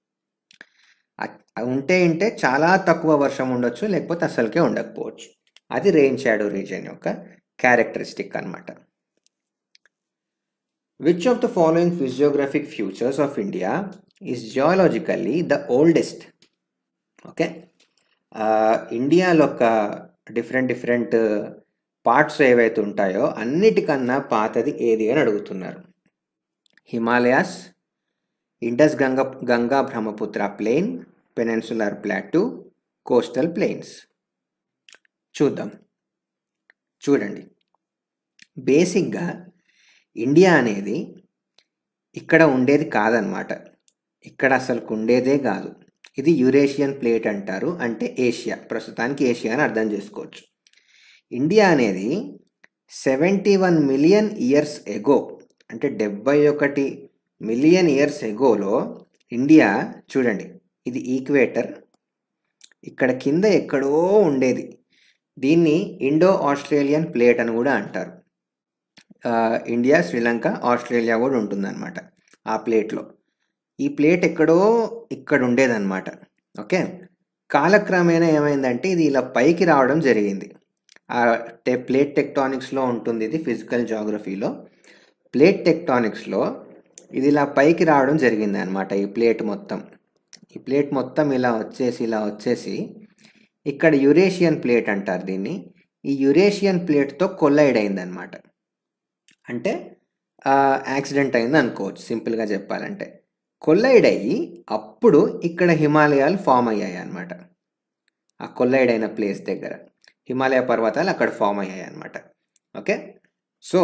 ఉంటే ఉంటే చాలా తక్కువ వర్షం ఉండొచ్చు లేకపోతే అసలుకే ఉండకపోవచ్చు అది రెయిన్ షాడో రీజియన్ యొక్క క్యారెక్టరిస్టిక్ అనమాట which of the following physiographic features of India is geologically the oldest okay ఇండియాలో ఒక డిఫరెంట్ డిఫరెంట్ పార్ట్స్ ఏవైతే ఉంటాయో అన్నిటికన్నా పాతది ఏది అని అడుగుతున్నారు Himalayas Indus Ganga Ganga Brahmaputra plain peninsular plateau coastal plains చూద్దాం చూడండి బేసిక్గా ఇండియా అనేది ఇక్కడ ఉండేది కాదనమాట ఇక్కడ అసలు ఉండేదే కాదు ఇది యురేషియన్ ప్లేట్ అంటారు అంటే ఏషియా ప్రస్తుతానికి ఏషియా అని అర్థం చేసుకోవచ్చు ఇండియా అనేది seventy one million years ago అంటే డెబ్బై ఒకటి మిలియన్ ఇయర్స్ ఎగోలో ఇండియా చూడండి ఇది ఈక్వేటర్ ఇక్కడ కింద ఎక్కడో ఉండేది దీన్ని ఇండో ఆస్ట్రేలియన్ ప్లేట్ అని కూడా అంటారు ఇండియా శ్రీలంక ఆస్ట్రేలియా కూడా ఉంటుందన్నమాట ఆ ప్లేట్లో ఈ ప్లేట్ ఎక్కడో ఇక్కడ ఉండేదన్నమాట ఓకే కాలక్రమేణా ఏమైందంటే ఇది ఇలా పైకి రావడం జరిగింది ఆ టె ప్లేట్ టెక్టానిక్స్లో ఉంటుంది ఇది ఫిజికల్ జాగ్రఫీలో ప్లేట్ టెక్టానిక్స్లో ఇది ఇలా పైకి రావడం జరిగింది అనమాట ఈ ప్లేట్ మొత్తం ఈ ప్లేట్ మొత్తం ఇలా వచ్చేసి ఇలా వచ్చేసి ఇక్కడ యురేషియన్ ప్లేట్ అంటారు దీన్ని ఈ యురేషియన్ ప్లేట్తో కొల్లైడ్ అయిందనమాట అంటే యాక్సిడెంట్ అయింది అనుకోవచ్చు సింపుల్గా చెప్పాలంటే కొల్లైడ్ అయ్యి అప్పుడు ఇక్కడ హిమాలయాలు ఫామ్ అయ్యాయి అనమాట ఆ కొల్లైడ్ అయిన ప్లేస్ దగ్గర హిమాలయ పర్వతాలు అక్కడ ఫామ్ అయ్యాయి అనమాట ఓకే సో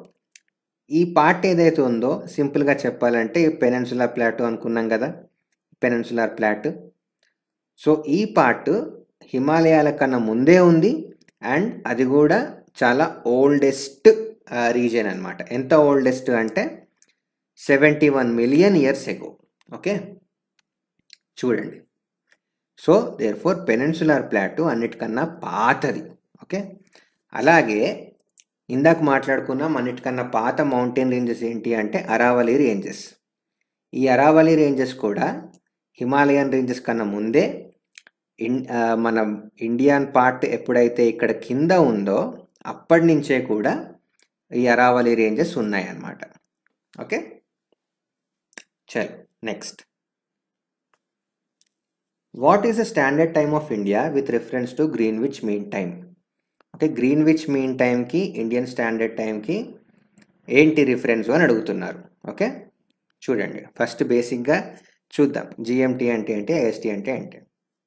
ఈ పార్ట్ ఏదైతే ఉందో సింపుల్గా చెప్పాలంటే పెనెన్సులర్ ప్లాట్ అనుకున్నాం కదా పెనెన్సులర్ ప్లాట్ సో ఈ పార్ట్ హిమాలయాల కన్నా ముందే ఉంది అండ్ అది కూడా చాలా ఓల్డెస్ట్ రీజియన్ అనమాట ఎంత ఓల్డెస్ట్ అంటే seventy one million years ago okay చూడండి so therefore peninsular plateau అన్నిటికన్నా పాతది ఓకే అలాగే ఇందాక మాట్లాడుకున్నాం అన్నిటికన్నా పాత మౌంటైన్ రేంజెస్ ఏంటి అంటే అరావలి రేంజెస్ ఈ అరావలి రేంజెస్ కూడా హిమాలయన్ రేంజెస్ కన్నా ముందే ఇన్ మన ఇండియన్ పార్ట్ ఎప్పుడైతే ఇక్కడ కింద ఉందో అప్పటి నుంచే కూడా ఈ అరావలి రేంజెస్ ఉన్నాయన్నమాట ఓకే చల్ next what is the standard time of India with reference to Greenwich mean time okay Greenwich mean టైంకి ఇండియన్ స్టాండర్డ్ టైంకి ఏంటి రిఫరెన్స్ అని అడుగుతున్నారు ఓకే చూడండి ఫస్ట్ బేసిక్గా చూద్దాం జిఎంటీ అంటే ఏంటి ఐఎస్టీ అంటే ఏంటి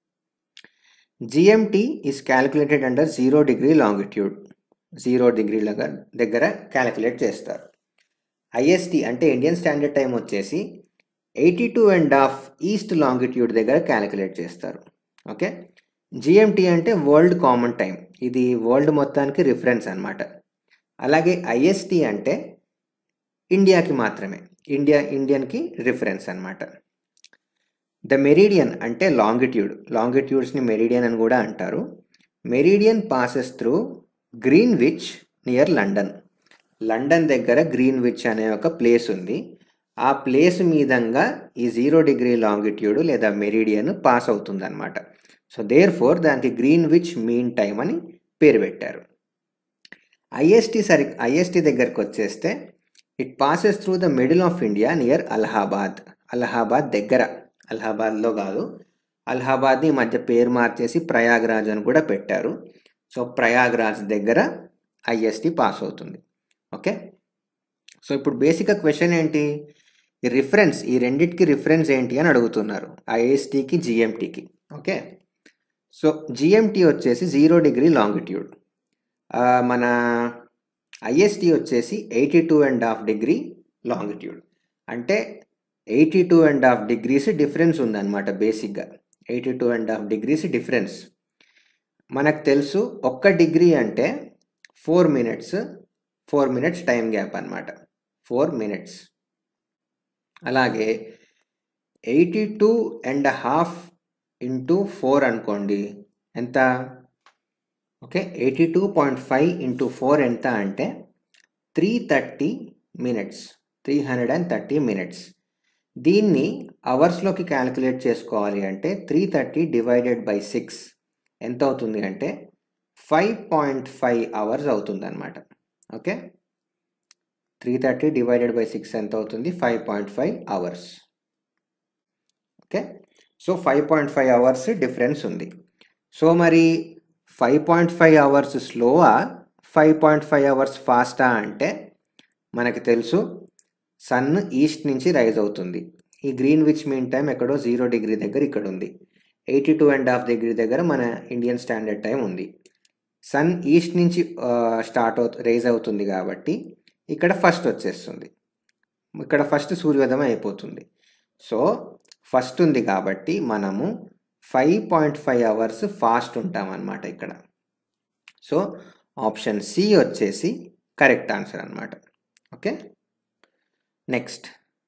GMT is calculated under zero degree longitude zero degree దగ్గర క్యాలిక్యులేట్ చేస్తారు ఐఎస్టీ అంటే ఇండియన్ స్టాండర్డ్ టైం వచ్చేసి eighty two and half east longitude దగ్గర క్యాలిక్యులేట్ చేస్తారు ఓకే జిఎంటీ అంటే వరల్డ్ కామన్ టైం ఇది వరల్డ్ మొత్తానికి రిఫరెన్స్ అనమాట అలాగే ఐఎస్టీ అంటే ఇండియాకి మాత్రమే ఇండియా ఇండియన్కి రిఫరెన్స్ అనమాట ద మెరీడియన్ అంటే లాంగిట్యూడ్ లాంగిట్యూడ్స్ని మెరీడియన్ అని కూడా అంటారు meridian passes through Greenwich near London London దగ్గర గ్రీన్విచ్ అనే ఒక ప్లేస్ ఉంది ఆ ప్లేస్ మీదంగా ఈ జీరో డిగ్రీ లాంగిట్యూడ్ లేదా మెరీడియన్ పాస్ అవుతుందన్నమాట సో దేర్ ఫోర్ దానికి గ్రీన్విచ్ మీన్ టైం అని పేరు పెట్టారు ఐఎస్టీ సరి ఐఎస్టీ దగ్గరకు వచ్చేస్తే it passes through the middle of India near Allahabad Allahabad దగ్గర అలహాబాద్లో కాదు అలహాబాద్ని ఈ మధ్య పేరు మార్చేసి ప్రయాగ్రాజ్ అని కూడా పెట్టారు సో ప్రయాగ్రాజ్ దగ్గర ఐఎస్టీ పాస్ అవుతుంది ఓకే సో ఇప్పుడు బేసిక్గా క్వశ్చన్ ఏంటి ఈ రిఫరెన్స్ ఈ రెండిటికి రిఫరెన్స్ ఏంటి అని అడుగుతున్నారు ఐఎస్టీకి జిఎంటీకి ఓకే సో జిఎంటీ వచ్చేసి జీరో డిగ్రీ లాంగిట్యూడ్ మన ఐఎస్టీ వచ్చేసి eighty two and half degree longitude అంటే eighty two and half degrees difference ఉందన్నమాట బేసిక్గా eighty two and half degrees difference మనకు తెలుసు ఒక్క డిగ్రీ అంటే four minutes four minutes time gap అనమాట ఫోర్ మినిట్స్ అలాగే eighty two and half into four అనుకోండి ఎంత okay eighty two point five into four ఎంత అంటే three thirty minutes three hundred and thirty minutes దీన్ని అవర్స్లోకి క్యాలిక్యులేట్ చేసుకోవాలి అంటే three thirty divided by six ఎంత అవుతుంది అంటే ఫైవ్ పాయింట్ ఫైవ్ అవర్స్ అవుతుంది అనమాట okay three thirty divided by six ఎంత అవుతుంది five point five hours okay so five point five hours difference ఉంది సో మరి ఫైవ్ పాయింట్ ఫైవ్ అవర్స్ స్లోవా ఫైవ్ పాయింట్ ఫైవ్ అవర్స్ ఫాస్టా అంటే మనకి తెలుసు సన్ ఈస్ట్ నుంచి రైజ్ అవుతుంది ఈ గ్రీన్ విచ్ మీన్ టైం ఎక్కడో జీరో డిగ్రీ దగ్గర ఇక్కడ ఉంది eighty two and half degree దగ్గర మన ఇండియన్ స్టాండర్డ్ టైం ఉంది సన్ ఈస్ట్ నుంచి స్టార్ట్ అవుతు రైజ్ అవుతుంది కాబట్టి ఇక్కడ ఫస్ట్ వచ్చేస్తుంది ఇక్కడ ఫస్ట్ సూర్యోదయం అయిపోతుంది సో ఫస్ట్ ఉంది కాబట్టి మనము five point five hours fast ఉంటామన్నమాట ఇక్కడ సో ఆప్షన్ సి వచ్చేసి కరెక్ట్ ఆన్సర్ అనమాట okay next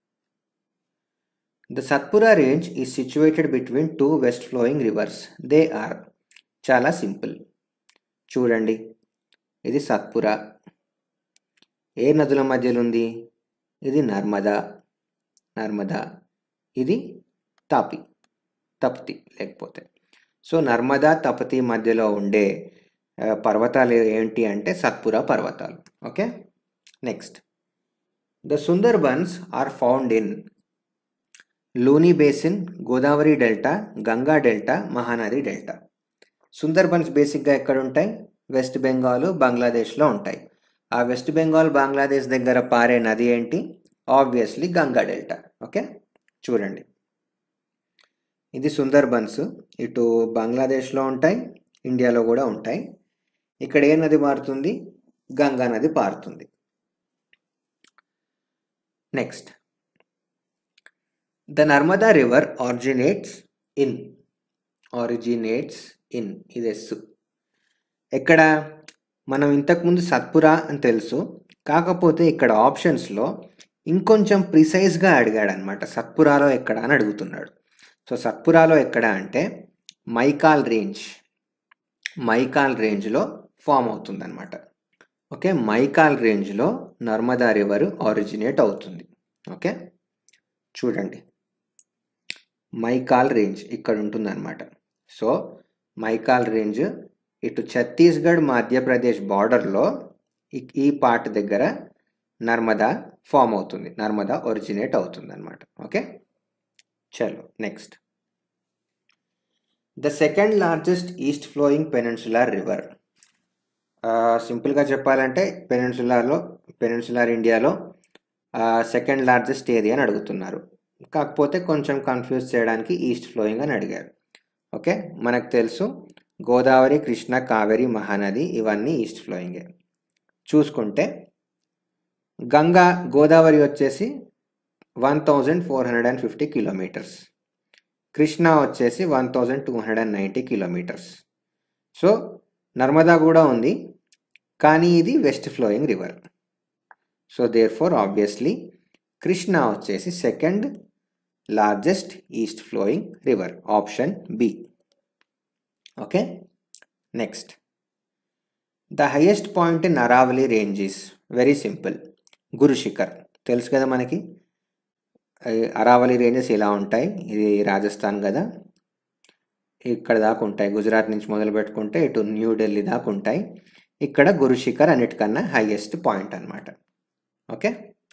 the Satpura range is situated between two west flowing rivers they are చాలా సింపుల్ చూడండి ఇది సత్పురా ఏ నదుల మధ్యలో ఉంది ఇది నర్మదా నర్మదా ఇది తాపి తప్తి లేకపోతే సో నర్మదా తపతి మధ్యలో ఉండే ఆ, పర్వతాలు ఏంటి అంటే సత్పురా పర్వతాలు okay next the Sundarbans are found in Luni basin Godavari delta Ganga delta Mahanadi delta Sundarbans బేసిక్గా ఎక్కడ ఉంటాయి వెస్ట్ బెంగాల్ బంగ్లాదేశ్లో ఉంటాయి ఆ వెస్ట్ బెంగాల్ బంగ్లాదేశ్ దగ్గర పారే నది ఏంటి ఆబ్వియస్లీ గంగా డెల్టా ఓకే చూడండి ఇది సుందర్బన్స్ ఇటు బంగ్లాదేశ్లో ఉంటాయి ఇండియాలో కూడా ఉంటాయి ఇక్కడ ఏ నది మారుతుంది గంగా నది పారుతుంది next the Narmada river originates in originates in ఇది ఎస్ ఎక్కడ మనం ఇంతకుముందు సత్పురా అని తెలుసు కాకపోతే ఇక్కడ ఆప్షన్స్లో ఇంకొంచెం ప్రిసైజ్గా అడిగాడు అనమాట సత్పురాలో ఎక్కడ అని అడుగుతున్నాడు సో సత్పురాలో ఎక్కడ అంటే మైకాల్ రేంజ్ మైకాల్ రేంజ్లో ఫామ్ అవుతుందన్నమాట ఓకే మైకాల్ రేంజ్లో నర్మదా రివర్ ఆరిజినేట్ అవుతుంది ఓకే చూడండి మైకాల్ రేంజ్ ఇక్కడ ఉంటుందన్నమాట సో మైకాల్ రేంజ్ ఇటు ఛత్తీస్గఢ్ మధ్యప్రదేశ్ బార్డర్లో ఈ- ఈ పార్ట్ దగ్గర నర్మదా ఫామ్ అవుతుంది నర్మదా ఒరిజినేట్ అవుతుంది అనమాట ఓకే చలో next the second largest east flowing peninsular river సింపుల్గా చెప్పాలంటే పెనిన్సులార్లో పెనిన్సులార్ ఇండియాలో సెకండ్ లార్జెస్ట్ ఏది అని అడుగుతున్నారు కాకపోతే కొంచెం కన్ఫ్యూజ్ చేయడానికి ఈస్ట్ ఫ్లోయింగ్ అని అడిగారు ఓకే మనకు తెలుసు గోదావరి కృష్ణ కావేరి మహానది ఇవన్నీ ఈస్ట్ ఫ్లోయింగే చూసుకుంటే గంగా గోదావరి వచ్చేసి one thousand four hundred and fifty kilometres Krishna వచ్చేసి one thousand two hundred and ninety kilometres so Narmada కూడా ఉంది కానీ ఇది west flowing river so therefore obviously Krishna వచ్చేసి second largest east flowing river option B okay next the highest point in Aravalli range is very simple Guru Shikhar తెలుసు కదా మనకి ఈ Aravalli ranges ఇలా ఉంటాయి ఇది రాజస్థాన్ కదా ఇక్కడ దాకా ఉంటాయి గుజరాత్ నుంచి మొదలు పెట్టుకుంటే ఇటు న్యూఢిల్లీ దాకా ఉంటాయి ఇక్కడ గురు శిఖర్ అన్నిటికన్నా హైయెస్ట్ పాయింట్ అన్నమాట okay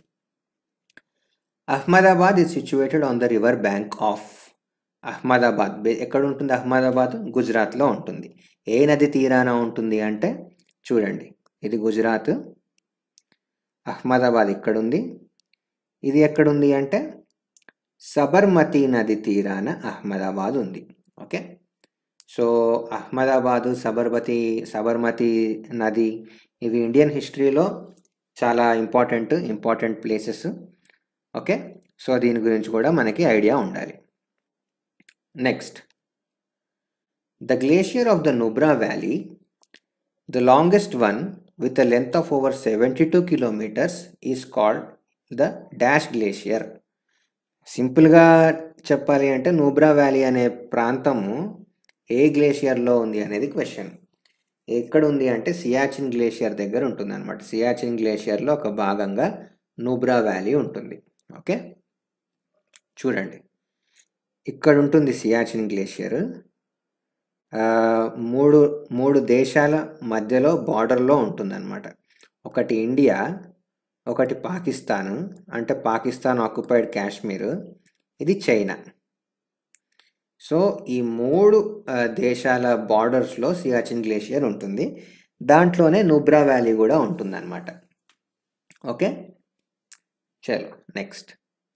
Ahmedabad is situated on the river bank of Ahmedabad బే- ఎక్కడ ఉంటుంది అహ్మదాబాద్ గుజరాత్లో ఉంటుంది ఏ నది తీరాన ఉంటుంది అంటే చూడండి ఇది గుజరాత్ అహ్మదాబాద్ ఇక్కడుంది ఇది ఎక్కడుంది అంటే సబర్మతి నది తీరాన అహ్మదాబాద్ ఉంది ఓకే సో అహ్మదాబాదు సబర్మతి సబర్మతి నది ఇవి ఇండియన్ హిస్టరీలో చాలా important important places okay so దీని గురించి కూడా మనకి ఐడియా ఉండాలి next the glacier of the Nubra valley the longest one with a length of over seventy two kilometres is called the dash glacier సింపుల్గా చెప్పాలి అంటే నూబ్రా వ్యాలీ అనే ప్రాంతము ఏ గ్లేషియర్లో ఉంది అనేది క్వశ్చన్ ఎక్కడ ఉంది అంటే సియాచిన్ గ్లేషియర్ దగ్గర ఉంటుంది అనమాట సియాచిన్ గ్లేషియర్లో ఒక భాగంగా నూబ్రా వ్యాలీ ఉంటుంది ఓకే చూడండి ఇక్కడ ఉంటుంది సియాచిన్ గ్లేషియర్ ఆ, మూడు మూడు దేశాల మధ్యలో బార్డర్లో ఉంటుందన్నమాట ఒకటి ఇండియా ఒకటి పాకిస్తాన్ అంటే పాకిస్తాన్ ఆక్యుపైడ్ కాశ్మీర్ ఇది చైనా సో ఈ మూడు ఆ, దేశాల బార్డర్స్లో సియాచిన్ గ్లేషియర్ ఉంటుంది దాంట్లోనే నుబ్రా వ్యాలీ కూడా ఉంటుందన్నమాట ఓకే చలో next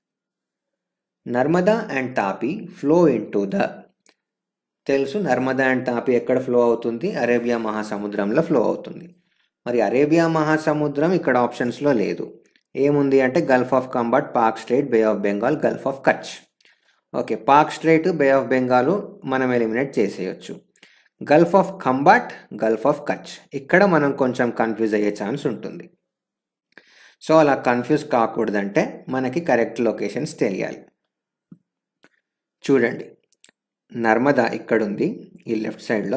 Narmada and Tapi flow into the తెలుసు నర్మదా అండ్ తాపీ ఎక్కడ ఫ్లో అవుతుంది అరేబియా మహాసముద్రంలో ఫ్లో అవుతుంది మరి అరేబియా మహాసముద్రం ఇక్కడ ఆప్షన్స్లో లేదు ఏముంది అంటే gulf of Khambhat Palk strait bay of Bengal gulf of Kutch okay Palk strait bay of Bengal మనం ఎలిమినేట్ చేసేయచ్చు gulf of Khambhat gulf of Kutch ఇక్కడ మనం కొంచెం కన్ఫ్యూజ్ అయ్యే ఛాన్స్ ఉంటుంది సో అలా కన్ఫ్యూజ్ కాకూడదంటే మనకి కరెక్ట్ లొకేషన్స్ తెలియాలి చూడండి నర్మదా ఇక్కడుంది ఈ లెఫ్ట్ సైడ్లో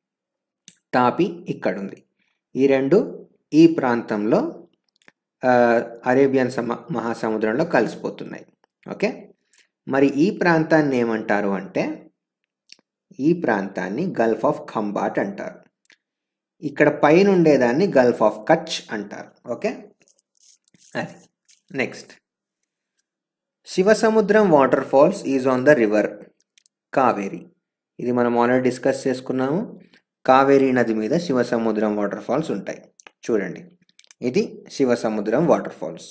తాపి ఇక్కడుంది ఈ రెండు ఈ ప్రాంతంలో ఆ, అరేబియన్ సమ మహాసముద్రంలో కలిసిపోతున్నాయి ఓకే మరి ఈ ప్రాంతాన్ని ఏమంటారు అంటే ఈ ప్రాంతాన్ని గల్ఫ్ ఆఫ్ ఖంబాట్ అంటారు ఇక్కడ పైన ఉండేదాన్ని గల్ఫ్ ఆఫ్ కచ్ అంటారు ఓకే అది next Shivasamudram water falls is on the river Kaveri ఇది మనం ఆల్రెడీ డిస్కస్ చేసుకున్నాము కావేరీ నది మీద శివసముద్రం వాటర్ ఫాల్స్ ఉంటాయి చూడండి ఇది Shivasamudram water falls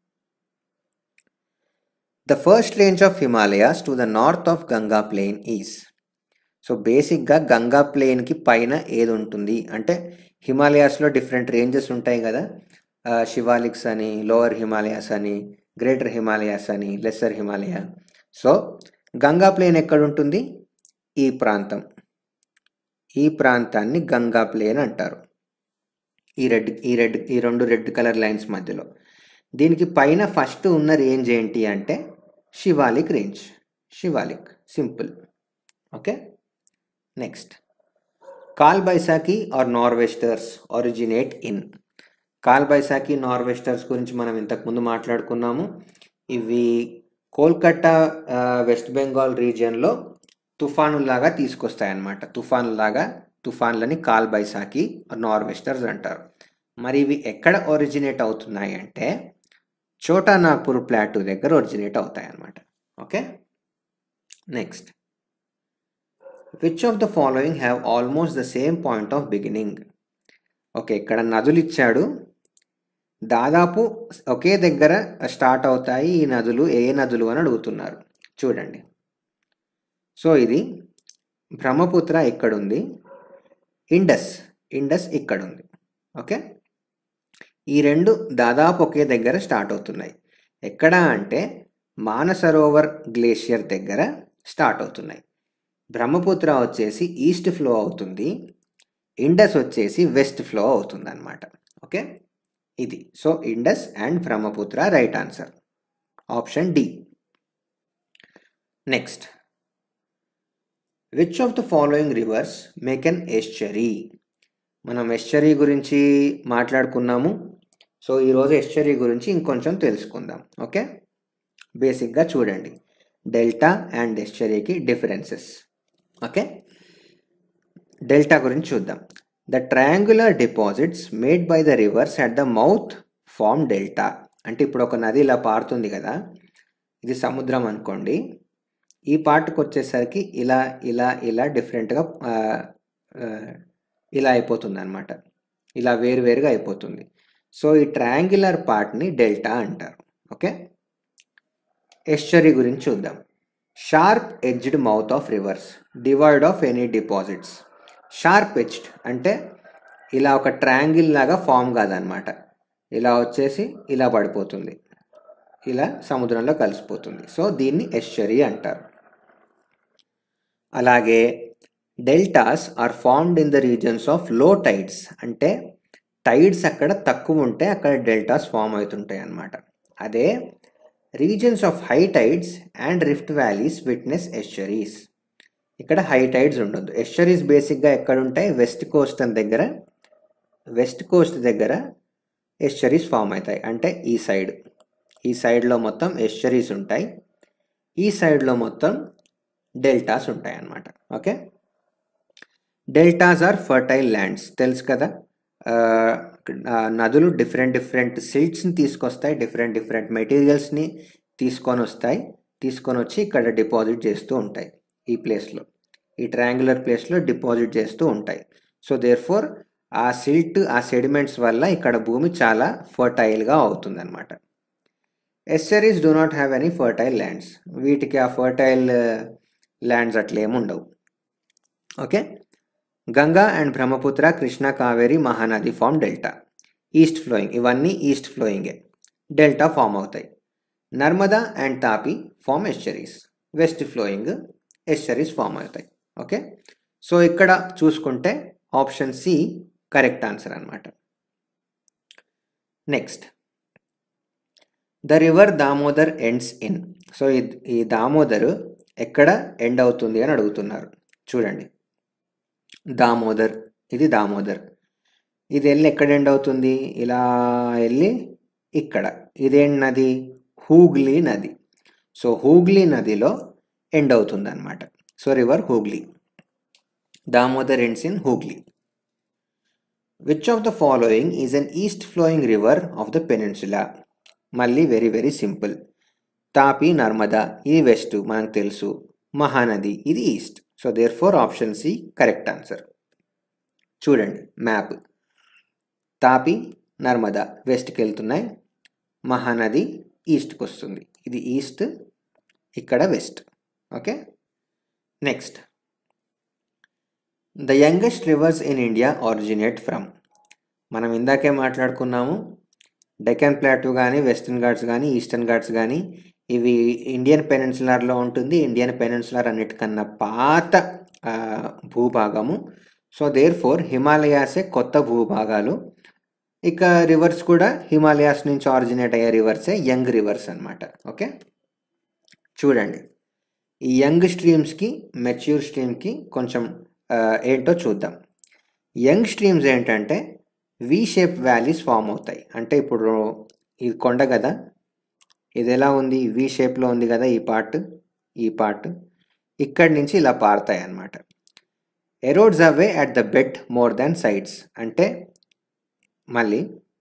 the first range of Himalayas to the north of Ganga plain is so బేసిక్గా గంగా ప్లేన్కి పైన ఏది ఉంటుంది అంటే హిమాలయాస్లో డిఫరెంట్ రేంజెస్ ఉంటాయి కదా ఆ, శివాలిక్స్ అని లోవర్ హిమాలయాస్ అని గ్రేటర్ హిమాలయాస్ అని lesser Himalaya so Ganga plain ఎక్కడ ఉంటుంది ఈ ప్రాంతం ఈ ప్రాంతాన్ని గంగా ప్లేన్ అంటారు ఈ రెడ్ ఈ రెడ్ ఈ రెండు రెడ్ కలర్ లైన్స్ మధ్యలో దీనికి పైన ఫస్ట్ ఉన్న రేంజ్ ఏంటి అంటే Shivalik range Shivalik simple okay next Kal Baisakhi or norwesters originate in Kal Baisakhi norwesters గురించి మనం ఇంతకుముందు మాట్లాడుకున్నాము ఇవి కోల్కట్టా ఆ, వెస్ట్ బెంగాల్ రీజియన్లో తుఫానులాగా తీసుకొస్తాయన్నమాట తుఫానులాగా తుఫాన్లని కాల్ బైసాకి నార్వెస్టర్స్ అంటారు మరి ఇవి ఎక్కడ ఒరిజినేట్ అవుతున్నాయి అంటే చోటా నాగ్పూర్ ప్లాటూ దగ్గర ఒరిజినేట్ అవుతాయి అన్నమాట okay next which of the following have almost the same point of beginning okay ఇక్కడ నదులు ఇచ్చాడు దాదాపు ఒకే దగ్గర స్టార్ట్ అవుతాయి ఈ నదులు ఏ నదులు అని అడుగుతున్నారు చూడండి సో ఇది బ్రహ్మపుత్ర ఇక్కడుంది ఇండస్ ఇండస్ ఇక్కడుంది ఓకే ఈ రెండు దాదాపు ఒకే దగ్గర స్టార్ట్ అవుతున్నాయి ఎక్కడ అంటే మానసరోవర్ గ్లేషియర్ దగ్గర స్టార్ట్ అవుతున్నాయి బ్రహ్మపుత్ర వచ్చేసి ఈస్ట్ ఫ్లో అవుతుంది ఇండస్ వచ్చేసి వెస్ట్ ఫ్లో అవుతుంది అనమాట ఓకే ఇది so Indus and Brahmaputra right answer option D next which of the following rivers make an estuary మనం ఎస్చరీ గురించి మాట్లాడుకున్నాము సో ఈరోజు ఎస్చరీ గురించి ఇంకొంచెం తెలుసుకుందాం ఓకే బేసిక్గా చూడండి డెల్టా అండ్ ఎస్చరీకి డిఫరెన్సెస్ ఓకే డెల్టా గురించి చూద్దాం the triangular deposits made by the rivers at the mouth form delta అంటే ఇప్పుడు ఒక నది ఇలా పారుతుంది కదా ఇది సముద్రం అనుకోండి ఈ పార్ట్కి వచ్చేసరికి ఇలా ఇలా ఇలా డిఫరెంట్గా ఇలా అయిపోతుంది అనమాట ఇలా వేరువేరుగా అయిపోతుంది సో ఈ ట్రయాంగులర్ పార్ట్ని డెల్టా అంటారు ఓకే ఎస్చరీ గురించి చూద్దాం sharp edged mouth of rivers devoid of any deposits sharp edged అంటే ఇలా ఒక ట్రయాంగిల్ లాగా ఫామ్ కాదనమాట ఇలా వచ్చేసి ఇలా పడిపోతుంది ఇలా సముద్రంలో కలిసిపోతుంది సో దీన్ని ఎస్చరీ అంటారు అలాగే deltas are formed in the regions of low tides అంటే టైడ్స్ అక్కడ తక్కువ ఉంటే అక్కడ డెల్టాస్ ఫామ్ అవుతుంటాయి అన్నమాట అదే regions of high tides and rift valleys witness estuaries ఇక్కడ హై టైడ్స్ ఉండొద్దు ఎస్చరీస్ బేసిక్గా ఎక్కడ ఉంటాయి వెస్ట్ కోస్ట్ దగ్గర వెస్ట్ కోస్ట్ దగ్గర ఎస్చరీస్ ఫామ్ అవుతాయి అంటే ఈ సైడ్ ఈ సైడ్లో మొత్తం ఎస్చరీస్ ఉంటాయి ఈ సైడ్లో మొత్తం డెల్టాస్ ఉంటాయి అన్నమాట okay deltas are fertile lands తెలుసు కదా ఆ, ఆ, నదులు డిఫరెంట్ డిఫరెంట్ సిల్ట్స్ని తీసుకొస్తాయి డిఫరెంట్ డిఫరెంట్ మెటీరియల్స్ని తీసుకొని వస్తాయి తీసుకొని వచ్చి ఇక్కడ డిపాజిట్ చేస్తూ ఉంటాయి ఈ ప్లేస్లో ఈ ట్రయాంగులర్ ప్లేస్లో డిపాజిట్ చేస్తూ ఉంటాయి సో దేర్ ఫోర్ ఆ సిల్ట్ ఆ సెడిమెంట్స్ వల్ల ఇక్కడ భూమి చాలా ఫర్టైల్గా అవుతుంది అనమాట estuaries do not have any fertile lands వీటికి ఆ ఫర్టైల్ ల్యాండ్స్ అట్లేమి ఉండవు okay Ganga and Brahmaputra Krishna Kaveri Mahanadi form delta east flowing ఇవన్నీ ఈస్ట్ ఫ్లోయింగే డెల్టా ఫామ్ అవుతాయి Narmada and Tapi form estuaries west flowing estuaries form అవుతాయి ఓకే సో ఇక్కడ చూసుకుంటే ఆప్షన్ సి కరెక్ట్ ఆన్సర్ అనమాట next the river Damodar ends in so ఈ దామోదర్ ఎక్కడ ఎండ్ అవుతుంది అని అడుగుతున్నారు చూడండి దామోదర్ ఇది దామోదర్ ఇది వెళ్ళి ఎక్కడ ఎండ్ అవుతుంది ఇలా వెళ్ళి ఇక్కడ ఇదేంటి నది హూగ్లీ నది సో హూగ్లీ నదిలో ఎండ్ అవుతుంది అనమాట so river Hooghly Damodar ends in Hooghly which of the following is an east flowing river of the peninsula మళ్ళీ very very simple Tapi Narmada ఇది వెస్ట్ మనకు తెలుసు మహానది ఇది east so therefore option C correct answer చూడండి మ్యాప్ తాపి నర్మదా వెస్ట్కి వెళ్తున్నాయి మహానది ఈస్ట్కి వస్తుంది ఇది ఈస్ట్ ఇక్కడ west okay next the youngest rivers in India originate from మనం ఇందాకే మాట్లాడుకున్నాము డెక్కన్ ప్లాటూ కానీ వెస్టర్న్ ఘాట్స్ కానీ ఈస్టర్న్ ఘాట్స్ కానీ ఇవి ఇండియన్ పెనిన్సులార్లో ఉంటుంది ఇండియన్ పెనిన్సులార్ అన్నిటికన్నా పాత ఆ, భూభాగము సో దేర్ ఫోర్ హిమాలయాసే కొత్త భూభాగాలు ఇక రివర్స్ కూడా హిమాలయాస్ నుంచి ఆరిజినేట్ అయ్యే రివర్సే యంగ్ రివర్స్ అన్నమాట ఓకే చూడండి ఈ యంగ్ స్ట్రీమ్స్కి మెచ్యూర్ స్ట్రీమ్కి కొంచెం ఆ, ఏంటో చూద్దాం యంగ్ స్ట్రీమ్స్ ఏంటంటే వి షేప్ వ్యాలీస్ ఫామ్ అవుతాయి అంటే ఇప్పుడు ఇది కొండ కదా ఇది ఎలా ఉంది వి షేప్లో ఉంది కదా ఈ పార్ట్ ఈ పార్ట్ ఇక్కడి నుంచి ఇలా పారుతాయి అన్నమాట erodes away at the bed more than sides అంటే మళ్ళీ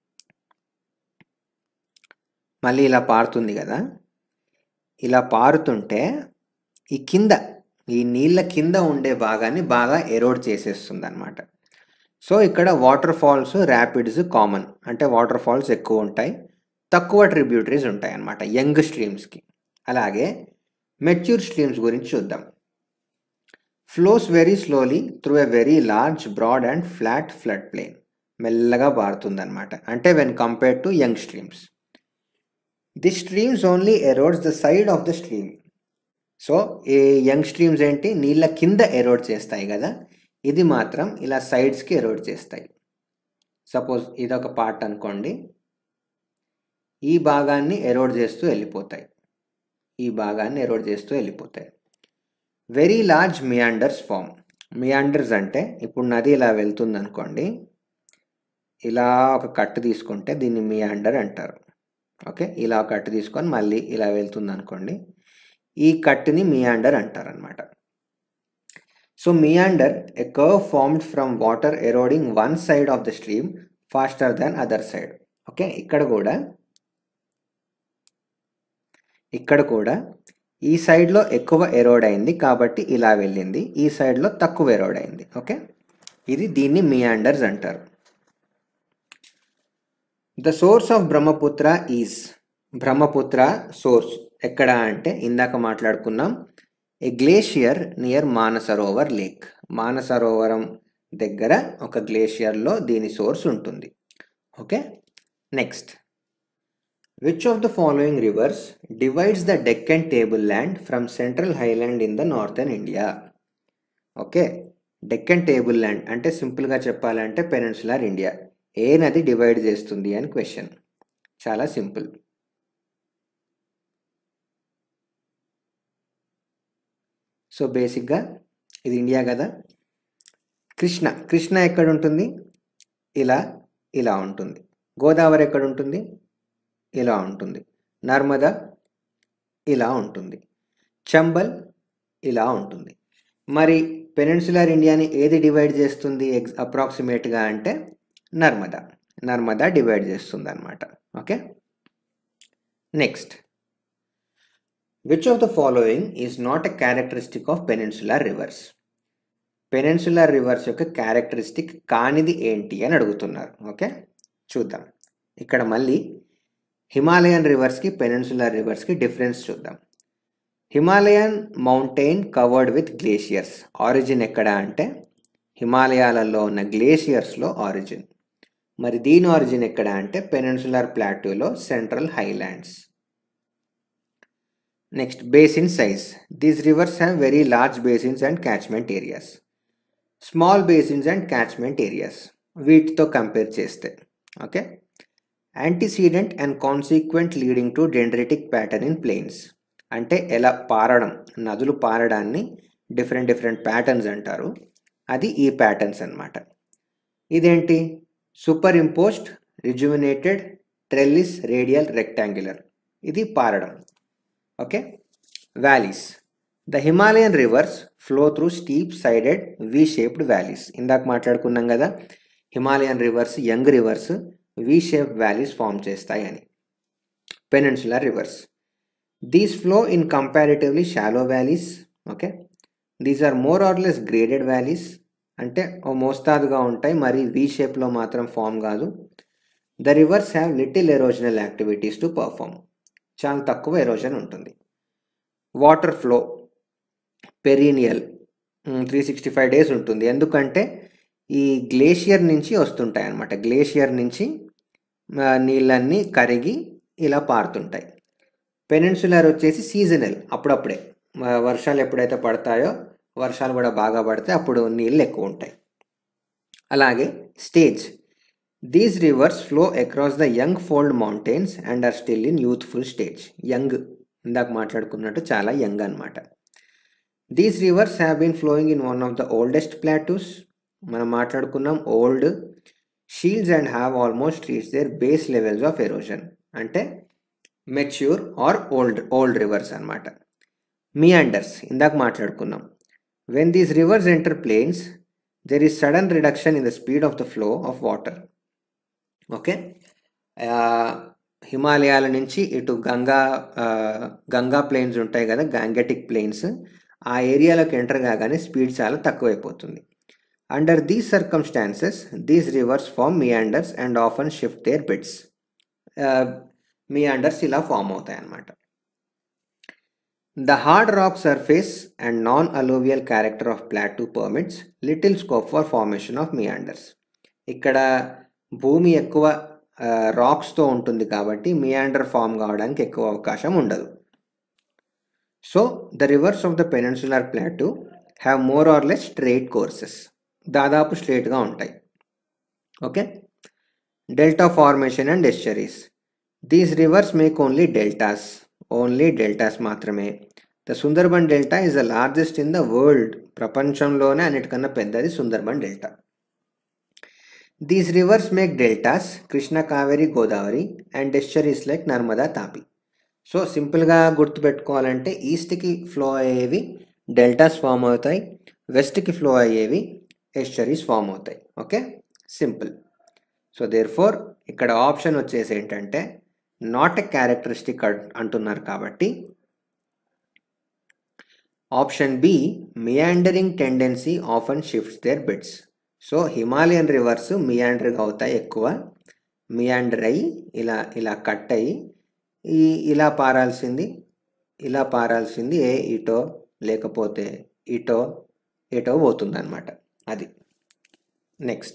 మళ్ళీ ఇలా పారుతుంది కదా ఇలా పారుతుంటే ఈ కింద ఈ నీళ్ళ కింద ఉండే భాగాన్ని బాగా ఎరోడ్ చేసేస్తుంది అనమాట సో ఇక్కడ వాటర్ ఫాల్స్ ర్యాపిడ్స్ కామన్ అంటే వాటర్ ఫాల్స్ ఎక్కువ ఉంటాయి తక్కువ ట్రిబ్యూటరీస్ ఉంటాయి అన్నమాట యంగ్ స్ట్రీమ్స్కి అలాగే మెచ్యూర్ స్ట్రీమ్స్ గురించి చూద్దాం flows very slowly through a very large broad and flat flood plain మెల్లగా పారుతుందన్నమాట అంటే when compared to young streams the streams only erodes the side of the stream so ఈ young streams ఏంటి నీళ్ళ కింద ఎరోడ్ చేస్తాయి కదా ఇది మాత్రం ఇలా సైడ్స్కి ఎరోడ్ చేస్తాయి సపోజ్ ఇది ఒక పార్ట్ అనుకోండి ఈ భాగాన్ని ఎరోడ్ చేస్తూ వెళ్ళిపోతాయి ఈ భాగాన్ని ఎరోడ్ చేస్తూ వెళ్ళిపోతాయి very large meanders form meanders అంటే ఇప్పుడు నది ఇలా వెళ్తుంది అనుకోండి ఇలా ఒక కట్టు తీసుకుంటే దీన్ని మియాండర్ అంటారు ఓకే ఇలా ఒక కట్టు తీసుకొని మళ్ళీ ఇలా వెళ్తుంది అనుకోండి ఈ కట్టుని మియాండర్ అంటారు అనమాట so meander a curve formed from water eroding one side of the stream faster than other side okay ఇక్కడ కూడా ఇక్కడ కూడా ఈ సైడ్లో ఎక్కువ ఎరోడ్ అయింది కాబట్టి ఇలా వెళ్ళింది ఈ సైడ్లో తక్కువ ఎరోడ్ అయింది ఓకే ఇది దీన్ని మియాండర్స్ అంటారు the source of Brahmaputra is Brahmaputra source ఎక్కడ అంటే ఇందాక మాట్లాడుకున్నాం a glacier near Manasarovar lake Manasarovaram దగ్గర ఒక గ్లేషియర్లో దీని సోర్స్ ఉంటుంది okay next which of the following rivers divides the Deccan table land from central highland in the northern India okay Deccan table land అంటే సింపుల్గా చెప్పాలంటే పెనిన్సులార్ ఇండియా ఏ నది డివైడ్ చేస్తుంది అని క్వశ్చన్ చాలా సింపుల్ సో బేసిక్గా ఇది ఇండియా కదా కృష్ణ కృష్ణ ఎక్కడ ఉంటుంది ఇలా ఇలా ఉంటుంది గోదావరి ఎక్కడ ఉంటుంది ఇలా ఉంటుంది నర్మద ఇలా ఉంటుంది చంబల్ ఇలా ఉంటుంది మరి పెనిన్సులర్ ఇండియాని ఏది డివైడ్ చేస్తుంది ఎక్స్ అప్రాక్సిమేట్గా అంటే నర్మదా నర్మదా డివైడ్ చేస్తుంది అనమాట okay next which of the following is not a characteristic of peninsular rivers peninsular rivers యొక్క క్యారెక్టరిస్టిక్ కానిది ఏంటి అని అడుగుతున్నారు ఓకే చూద్దాం ఇక్కడ మళ్ళీ హిమాలయన్ రివర్స్కి పెనిన్సులర్ రివర్స్కి డిఫరెన్స్ చూద్దాం Himalayan mountain covered with glaciers origin ఎక్కడ అంటే హిమాలయాలలో ఉన్న గ్లేషియర్స్లో ఆరిజిన్ మరి దీని ఆరిజిన్ ఎక్కడ అంటే పెనిన్సులర్ ప్లాట్యూలో central highlands next basin size these rivers have very large basins and catchment areas small basins and catchment areas వీటితో కంపేర్ చేస్తే okay antecedent and consequent leading to dendritic pattern in plains అంటే ఎలా పారడం నదులు పారడాన్ని different different patterns అంటారు అది ఈ patterns అన్నమాట ఇదేంటి superimposed rejuvenated trellis radial rectangular ఇది పారడం okay valleys the Himalayan rivers flow through steep sided V shaped valleys ఇందాక మాట్లాడుకున్నాం కదా Himalayan rivers young rivers V shape valleys form చేస్తాయి అని peninsular rivers these flow in comparatively shallow valleys okay these are more or less graded valleys అంటే ఓ మోస్తాదుగా ఉంటాయి మరి వి షేప్లో మాత్రం ఫామ్ కాదు the rivers have little erosional activities to perform చాలా తక్కువ ఎరోజన్ ఉంటుంది water flow perennial three sixty five days ఉంటుంది ఎందుకంటే ఈ గ్లేషియర్ నుంచి వస్తుంటాయి అన్నమాట గ్లేషియర్ నుంచి ఆ, నీళ్ళన్నీ కరిగి ఇలా పారుతుంటాయి పెనిన్సులర్ వచ్చేసి సీజనల్ అప్పుడప్పుడే ఆ, వర్షాలు ఎప్పుడైతే పడతాయో వర్షాలు కూడా బాగా పడితే అప్పుడు నీళ్ళు ఎక్కువ ఉంటాయి అలాగే stage these rivers flow across the young fold mountains and are still in youthful stage young ఇందాక మాట్లాడుకున్నట్టు చాలా యంగ్ అనమాట these rivers have been flowing in one of the oldest plateaus మనం మాట్లాడుకున్నాం old shields and have almost reach their base levels of erosion అంటే mature or old old rivers అనమాట meanders ఇందాక మాట్లాడుకున్నాం when these rivers enter plains there is sudden reduction in the speed of the flow of water okay హిమాలయాల నుంచి ఇటు గంగా ఆ, Ganga planes ఉంటాయి కదా గాంగెటిక్ ప్లేన్స్ ఆ ఏరియాలోకి ఎంటర్ కాగానే స్పీడ్ చాలా తక్కువైపోతుంది under these circumstances these rivers form meanders and often shift their beds meanders ఇలా ఫామ్ అవుతాయి అన్నమాట the hard rock surface and non alluvial character of plateau permits little scope for formation of meanders ఇక్కడ భూమి ఎక్కువ రాక్స్తో ఉంటుంది కాబట్టి మియాండర్ form కావడానికి ఎక్కువ అవకాశం ఉండదు so the rivers of the peninsular plateau have more or less straight courses దాదాపు స్ట్రైట్గా ఉంటాయి okay delta formation and estuaries these rivers make only deltas only deltas మాత్రమే the Sundarban delta is the largest in the world ప్రపంచంలోనే అన్నిటికన్నా పెద్దది Sundarban delta these rivers make deltas Krishna Kaveri Godavari and estuaries like Narmada Tapi so సింపుల్గా గుర్తుపెట్టుకోవాలంటే ఈస్ట్కి ఫ్లో అయ్యేవి డెల్టాస్ ఫామ్ అవుతాయి వెస్ట్కి ఫ్లో అయ్యేవి ఎస్చరీస్ ఫామ్ అవుతాయి okay simple so therefore ఇక్కడ ఆప్షన్ వచ్చేసి ఏంటంటే నాట్ ఎ క్యారెక్టరిస్టిక్ అంటున్నారు కాబట్టి option B meandering tendency often shifts their beds so Himalayan rivers meandering అవుతాయి ఎక్కువ మియాండర్ అయ్యి ఇలా ఇలా కట్ అయ్యి ఈ ఇలా పారాల్సింది ఇలా పారాల్సింది ఏ ఇటో లేకపోతే ఇటో ఎటో పోతుంది అనమాట అది next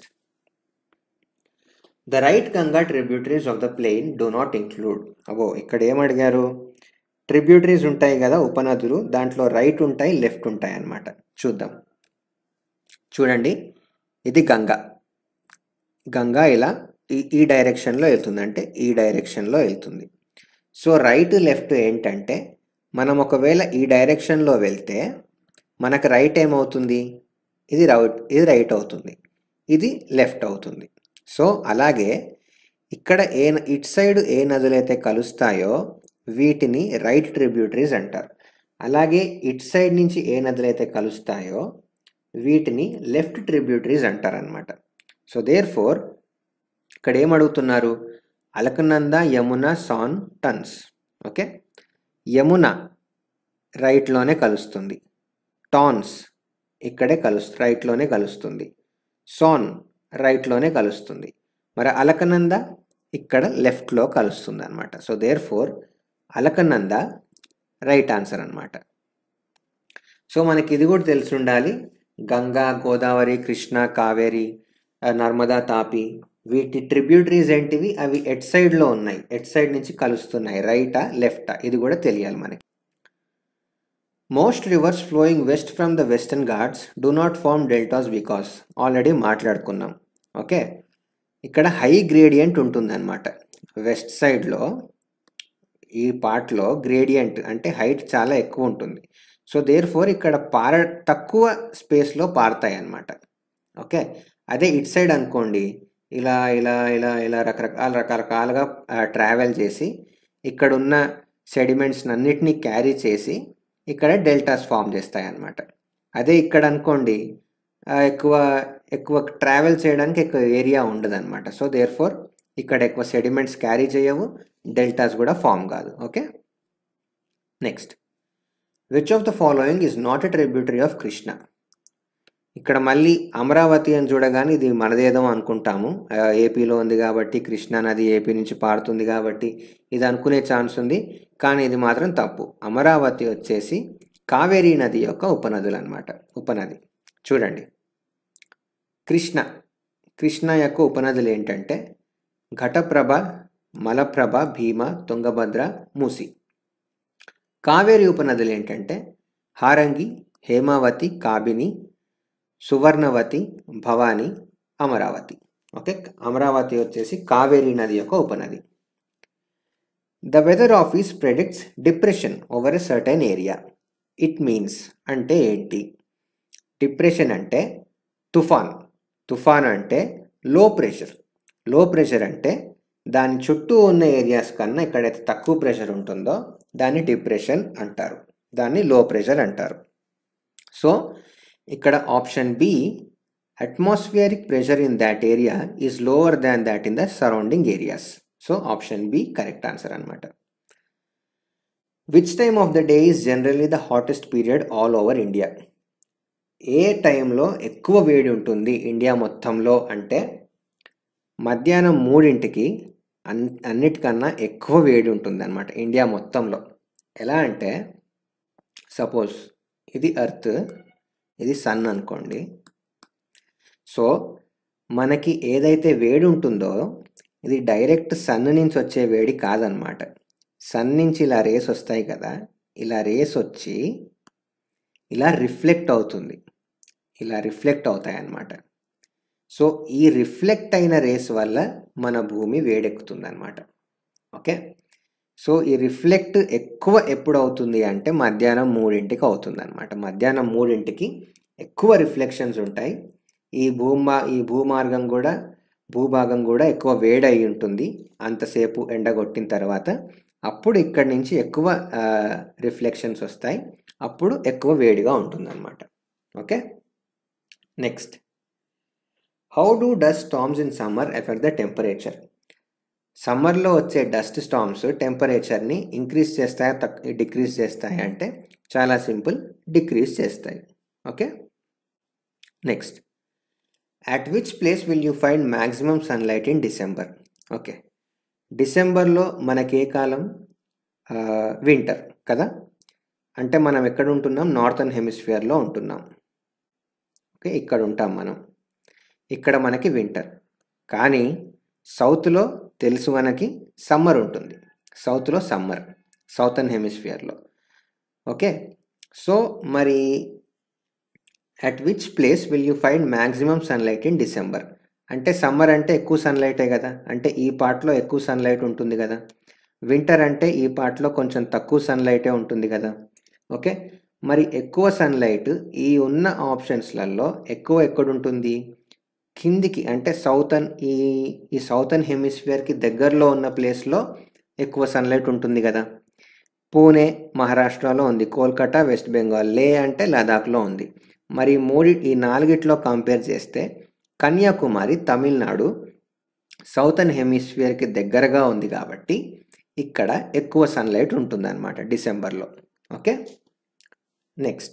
the right Ganga tributaries of the plain do not include అగో ఇక్కడ ఏమడిగారు ట్రిబ్యూటరీస్ ఉంటాయి కదా ఉపనదులు దాంట్లో రైట్ ఉంటాయి లెఫ్ట్ ఉంటాయి అన్నమాట చూద్దాం చూడండి ఇది గంగా గంగా ఇలా ఈ ఈ డైరెక్షన్లో వెళ్తుంది అంటే ఈ డైరెక్షన్లో వెళ్తుంది సో రైట్ లెఫ్ట్ ఏంటంటే మనం ఒకవేళ ఈ డైరెక్షన్లో వెళ్తే మనకు రైట్ ఏమవుతుంది ఇది రైట్ ఇది రైట్ అవుతుంది ఇది లెఫ్ట్ అవుతుంది సో అలాగే ఇక్కడ ఏ ఇటు సైడ్ ఏ నదులైతే కలుస్తాయో వీటిని రైట్ ట్రిబ్యూటరీస్ అంటారు అలాగే ఇటు సైడ్ నుంచి ఏ నదులైతే కలుస్తాయో వీటిని లెఫ్ట్ ట్రిబ్యూటరీస్ అంటారు అనమాట సో దేర్ ఫోర్ ఇక్కడ ఏం అడుగుతున్నారు అలకనంద యమున సాన్ టన్స్ ఓకే యమున రైట్లోనే కలుస్తుంది టాన్స్ ఇక్కడే కలుస్తు రైట్లోనే కలుస్తుంది సాన్ రైట్లోనే కలుస్తుంది మరి అలకనంద ఇక్కడ లెఫ్ట్లో కలుస్తుంది అనమాట so therefore Alaknanda right answer అనమాట సో మనకి ఇది కూడా తెలిసి ఉండాలి గంగా గోదావరి కృష్ణ కావేరి ఆ, నర్మదా తాపి వీటి ట్రిబ్యూటరీస్ ఏంటివి అవి ఎట్ సైడ్లో ఉన్నాయి ఎట్ సైడ్ నుంచి కలుస్తున్నాయి రైటా లెఫ్టా ఇది కూడా తెలియాలి మనకి most rivers flowing west from the western Ghats do not form deltas because already మాట్లాడుకున్నాం ఓకే ఇక్కడ హై గ్రేడియంట్ ఉంటుందన్నమాట వెస్ట్ సైడ్లో ఈ పార్ట్లో గ్రేడియంట్ అంటే హైట్ చాలా ఎక్కువ ఉంటుంది సో దేర్ ఫోర్ ఇక్కడ పార తక్కువ స్పేస్లో పారుతాయి అన్నమాట ఓకే అదే ఇట్ సైడ్ అనుకోండి ఇలా ఇలా ఇలా ఇలా రకరకాల రకరకాలుగా ట్రావెల్ చేసి ఇక్కడ ఉన్న సెడిమెంట్స్ అన్నిటినీ క్యారీ చేసి ఇక్కడ డెల్టాస్ ఫామ్ చేస్తాయి అన్నమాట అదే ఇక్కడ అనుకోండి ఆ, ఎక్కువ ఎక్కువ ట్రావెల్ చేయడానికి ఎక్కువ ఏరియా ఉండదు అనమాట సో దేర్ ఫోర్ ఇక్కడ ఎక్కువ సెడిమెంట్స్ క్యారీ చేయవు డెల్టాస్ కూడా ఫామ్ కాదు okay next which of the following is not a tributary of Krishna ఇక్కడ మళ్ళీ అమరావతి అని చూడగానే ఇది మనదేదో అనుకుంటాము ఆ, ఏపీలో ఉంది కాబట్టి కృష్ణా నది ఏపీ నుంచి పారుతుంది కాబట్టి ఇది అనుకునే ఛాన్స్ ఉంది కానీ ఇది మాత్రం తప్పు అమరావతి వచ్చేసి కావేరీ నది యొక్క ఉపనదులు అనమాట ఉపనది చూడండి కృష్ణ కృష్ణ యొక్క ఉపనదులు ఏంటంటే ఘటప్రభ మలప్రభ భీమ తుంగభద్ర మూసి కావేరి ఉపనదులు ఏంటంటే హారంగి హేమావతి కాబిని సువర్ణవతి భవాని అమరావతి ఓకే అమరావతి వచ్చేసి కావేరీ నది యొక్క ఉపనది the weather office predicts depression over a certain area it means అంటే ఏంటి డిప్రెషన్ అంటే తుఫాన్ తుఫాన్ అంటే లో ప్రెషర్ లో ప్రెషర్ అంటే దాని చుట్టూ ఉన్న ఏరియాస్ కన్నా ఎక్కడైతే తక్కువ ప్రెషర్ ఉంటుందో దాన్ని డిప్రెషన్ అంటారు దాన్ని లో ప్రెషర్ అంటారు సో ఇక్కడ option B atmospheric pressure in that area is lower than that in the surrounding areas so option B correct answer అనమాట which time of the day is generally the hottest period all over India ఏ టైంలో ఎక్కువ వేడి ఉంటుంది India మొత్తంలో అంటే మధ్యాహ్నం మూడింటికి అన్ అన్నిటికన్నా ఎక్కువ వేడి ఉంటుంది అనమాట ఇండియా మొత్తంలో ఎలా అంటే సపోజ్ ఇది ఎర్త్ ఇది సన్ అనుకోండి సో మనకి ఏదైతే వేడి ఉంటుందో ఇది డైరెక్ట్ సన్ నుంచి వచ్చే వేడి కాదనమాట సన్ నుంచి ఇలా రేస్ వస్తాయి కదా ఇలా రేస్ వచ్చి ఇలా రిఫ్లెక్ట్ అవుతుంది ఇలా రిఫ్లెక్ట్ అవుతాయి అన్నమాట సో ఈ రిఫ్లెక్ట్ అయిన రేస్ వల్ల మన భూమి వేడెక్కుతుంది అనమాట ఓకే సో ఈ రిఫ్లెక్ట్ ఎక్కువ ఎప్పుడు అవుతుంది అంటే మధ్యాహ్నం మూడింటికి అవుతుంది అనమాట మధ్యాహ్నం మూడింటికి ఎక్కువ రిఫ్లెక్షన్స్ ఉంటాయి ఈ భూమా ఈ భూమార్గం కూడా భూభాగం కూడా ఎక్కువ వేడి అయి ఉంటుంది అంతసేపు ఎండగొట్టిన తర్వాత అప్పుడు ఇక్కడి నుంచి ఎక్కువ రిఫ్లెక్షన్స్ వస్తాయి అప్పుడు ఎక్కువ వేడిగా ఉంటుంది అనమాట okay next how do dust storms in summer effect the temperature సమ్మర్లో వచ్చే డస్ట్ స్టామ్స్ టెంపరేచర్ని ఇంక్రీజ్ చేస్తాయా తక్ డిక్రీజ్ చేస్తాయా అంటే చాలా సింపుల్ డిక్రీజ్ చేస్తాయి okay next at which place will you find maximum sunlight in December okay డిసెంబర్లో మనకి ఏ కాలం వింటర్ కదా అంటే మనం ఎక్కడ ఉంటున్నాం నార్థన్ హెమిస్ఫియర్లో ఉంటున్నాం ఓకే ఇక్కడ ఉంటాం మనం ఇక్కడ మనకి వింటర్ కానీ సౌత్లో తెలుసు మనకి సమ్మర్ ఉంటుంది సౌత్లో సమ్మర్ సౌతర్న్ హెమిస్ఫియర్లో ఓకే సో మరి at which place will you find maximum sunlight in December అంటే సమ్మర్ అంటే ఎక్కువ సన్లైటే కదా అంటే ఈ పార్ట్లో ఎక్కువ సన్లైట్ ఉంటుంది కదా వింటర్ అంటే ఈ పార్ట్లో కొంచెం తక్కువ సన్లైటే ఉంటుంది కదా ఓకే మరి ఎక్కువ సన్లైట్ ఈ ఉన్న ఆప్షన్స్లలో ఎక్కువ ఎక్కడుంటుంది కిందికి అంటే సౌతర్న్ ఈ ఈ సౌతర్న్ హెమిస్ఫియర్కి దగ్గరలో ఉన్న ప్లేస్లో ఎక్కువ సన్లైట్ ఉంటుంది కదా పూణే మహారాష్ట్రలో ఉంది కోల్కతా వెస్ట్ బెంగాల్ లే అంటే లదాఖ్లో ఉంది మరి మూడి ఈ నాలుగిట్లో కంపేర్ చేస్తే కన్యాకుమారి తమిళనాడు సౌతర్న్ హెమిస్ఫియర్కి దగ్గరగా ఉంది కాబట్టి ఇక్కడ ఎక్కువ సన్లైట్ ఉంటుందన్నమాట డిసెంబర్లో okay next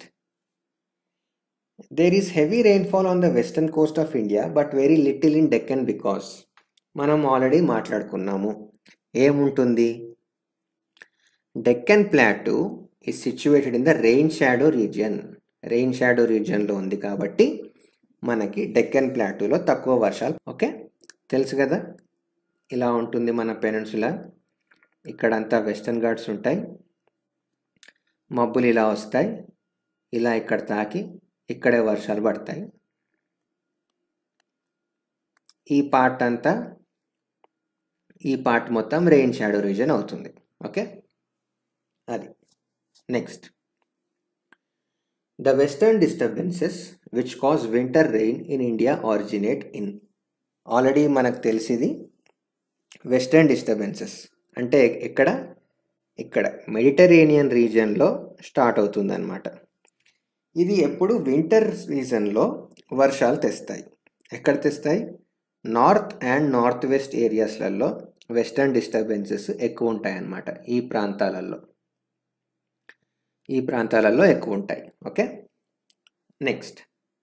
there is heavy rainfall on the western coast of India but very little in Deccan because మనం ఆల్రెడీ మాట్లాడుకున్నాము ఏముంటుంది Deccan plateau is situated in the rain shadow region rain shadow రీజియన్లో ఉంది కాబట్టి మనకి డెక్కన్ ప్లాటూలో తక్కువ వర్షాలు ఓకే తెలుసు కదా ఇలా ఉంటుంది మన పెనన్సులా ఇక్కడంతా వెస్టర్న్ ఘాట్స్ ఉంటాయి మబ్బులు ఇలా వస్తాయి ఇలా ఇక్కడ తాకి ఇక్కడే వర్షాలు పడతాయి ఈ పార్ట్ అంతా ఈ పార్ట్ మొత్తం రెయిన్ షాడో రీజన్ అవుతుంది ఓకే అది next the western disturbances which cause winter rain in India originate in already మనకు తెలిసింది వెస్టర్న్ డిస్టర్బెన్సెస్ అంటే ఎక్కడ ఇక్కడ మెడిటరేనియన్ రీజియన్లో స్టార్ట్ అవుతుందన్నమాట ఇది ఎప్పుడు వింటర్ సీజన్లో వర్షాలు తెస్తాయి ఎక్కడ తెస్తాయి నార్త్ అండ్ నార్త్ వెస్ట్ ఏరియాస్లలో వెస్టర్న్ డిస్టర్బెన్సెస్ ఎక్కువ ఉంటాయి అన్నమాట ఈ ప్రాంతాలలో ఈ ప్రాంతాలలో ఎక్కువ ఉంటాయి okay next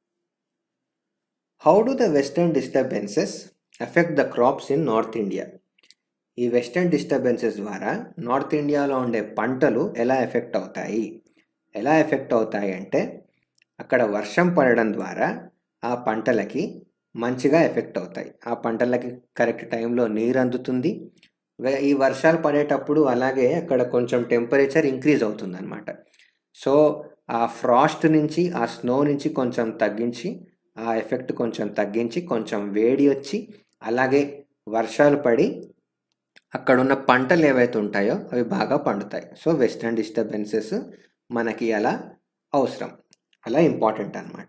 how do the western disturbances effect the crops in north India ఈ వెస్టర్న్ డిస్టర్బెన్సెస్ ద్వారా నార్త్ ఇండియాలో ఉండే పంటలు ఎలా ఎఫెక్ట్ అవుతాయి ఎలా ఎఫెక్ట్ అవుతాయి అంటే అక్కడ వర్షం పడడం ద్వారా ఆ పంటలకి మంచిగా ఎఫెక్ట్ అవుతాయి ఆ పంటలకి కరెక్ట్ టైంలో నీరు అందుతుంది వే- ఈ వర్షాలు పడేటప్పుడు అలాగే అక్కడ కొంచెం టెంపరేచర్ ఇంక్రీజ్ అవుతుంది అనమాట సో ఆ ఫ్రాస్ట్ నుంచి ఆ స్నో నుంచి కొంచెం తగ్గించి ఆ ఎఫెక్ట్ కొంచెం తగ్గించి కొంచెం వేడి వచ్చి అలాగే వర్షాలు పడి అక్కడ ఉన్న పంటలు ఏవైతే ఉంటాయో అవి బాగా పండుతాయి సో వెస్టర్న్ డిస్టర్బెన్సెస్ మనకి అలా అవసరం అలా ఇంపార్టెంట్ అన్నమాట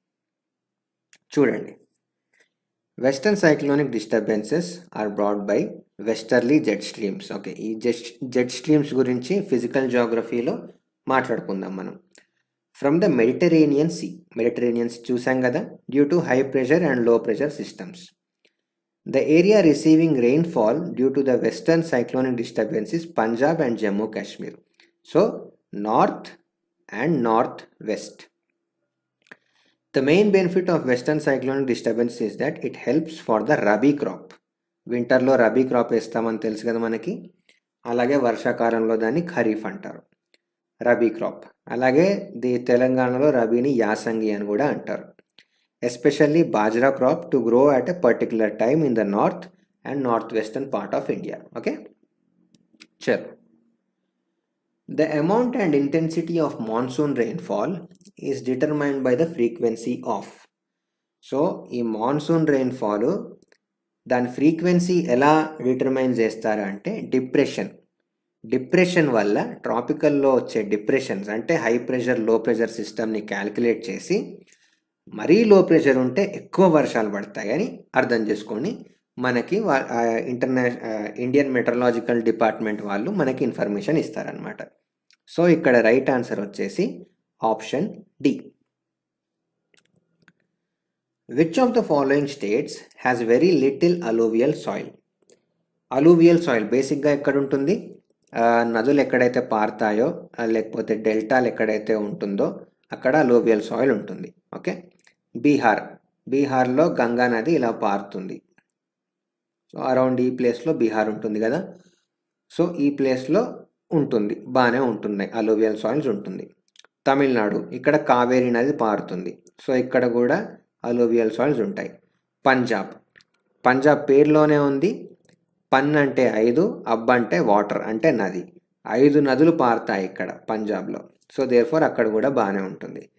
చూడండి western cyclonic disturbances are brought by westerly jet streams okay ఈ జెట్ జెట్ స్ట్రీమ్స్ గురించి ఫిజికల్ జాగ్రఫీలో మాట్లాడుకుందాం మనం from the Mediterranean sea Mediterranean sea చూసాం కదా due to high pressure and low pressure systems the area receiving rainfall due to the western cyclonic disturbance is Punjab and Jammu Kashmir so north and north west The main benefit of western cyclonic disturbance is that it helps for the rabi crop. వింటర్లో rabi crop వేస్తామని తెలుసు కదా మనకి అలాగే వర్షాకాలంలో దాన్ని ఖరీఫ్ అంటారు rabi crop అలాగే ది తెలంగాణలో రబీని యాసంగి అని కూడా అంటారు especially bajra crop to grow at a particular time in the north and north western part of India okay చలో The amount and intensity of monsoon rainfall is determined by the frequency of. So ఈ monsoon rainfall దాని frequency ఎలా determine చేస్తారు అంటే depression depression వల్ల ట్రాపికల్లో వచ్చే depressions అంటే హై ప్రెషర్ లో ప్రెషర్ సిస్టమ్ని క్యాల్కులేట్ చేసి మరీ లో ప్రెషర్ ఉంటే ఎక్కువ వర్షాలు పడతాయని అర్థం చేసుకొని మనకి ఇంటర్నేషనల్ ఇండియన్ మెట్రలాజికల్ డిపార్ట్మెంట్ వాళ్ళు మనకి ఇన్ఫర్మేషన్ ఇస్తారనమాట సో ఇక్కడ రైట్ ఆన్సర్ వచ్చేసి option D which of the following states has very little alluvial soil alluvial soil బేసిక్గా ఎక్కడ ఉంటుంది ఆ, నదులు ఎక్కడైతే పారుతాయో ఆ, లేకపోతే డెల్టాలు ఎక్కడైతే ఉంటుందో అక్కడ అలూవియల్ సాయిల్ ఉంటుంది ఓకే బీహార్ బీహార్లో గంగా నది ఇలా పారుతుంది సో అరౌండ్ ఈ ప్లేస్లో బీహార్ ఉంటుంది కదా సో ఈ ప్లేస్లో ఉంటుంది బాగానే ఉంటున్నాయి అలూవియల్ సాయిల్స్ ఉంటుంది తమిళనాడు ఇక్కడ కావేరీ నది పారుతుంది సో ఇక్కడ కూడా అలూవియల్ సాయిల్స్ ఉంటాయి పంజాబ్ పంజాబ్ పేరులోనే ఉంది పన్ అంటే ఐదు అబ్ అంటే వాటర్ అంటే నది ఐదు నదులు పారుతాయి ఇక్కడ పంజాబ్లో సో దేర్ ఫోర్ అక్కడ కూడా బాగానే ఉంటుంది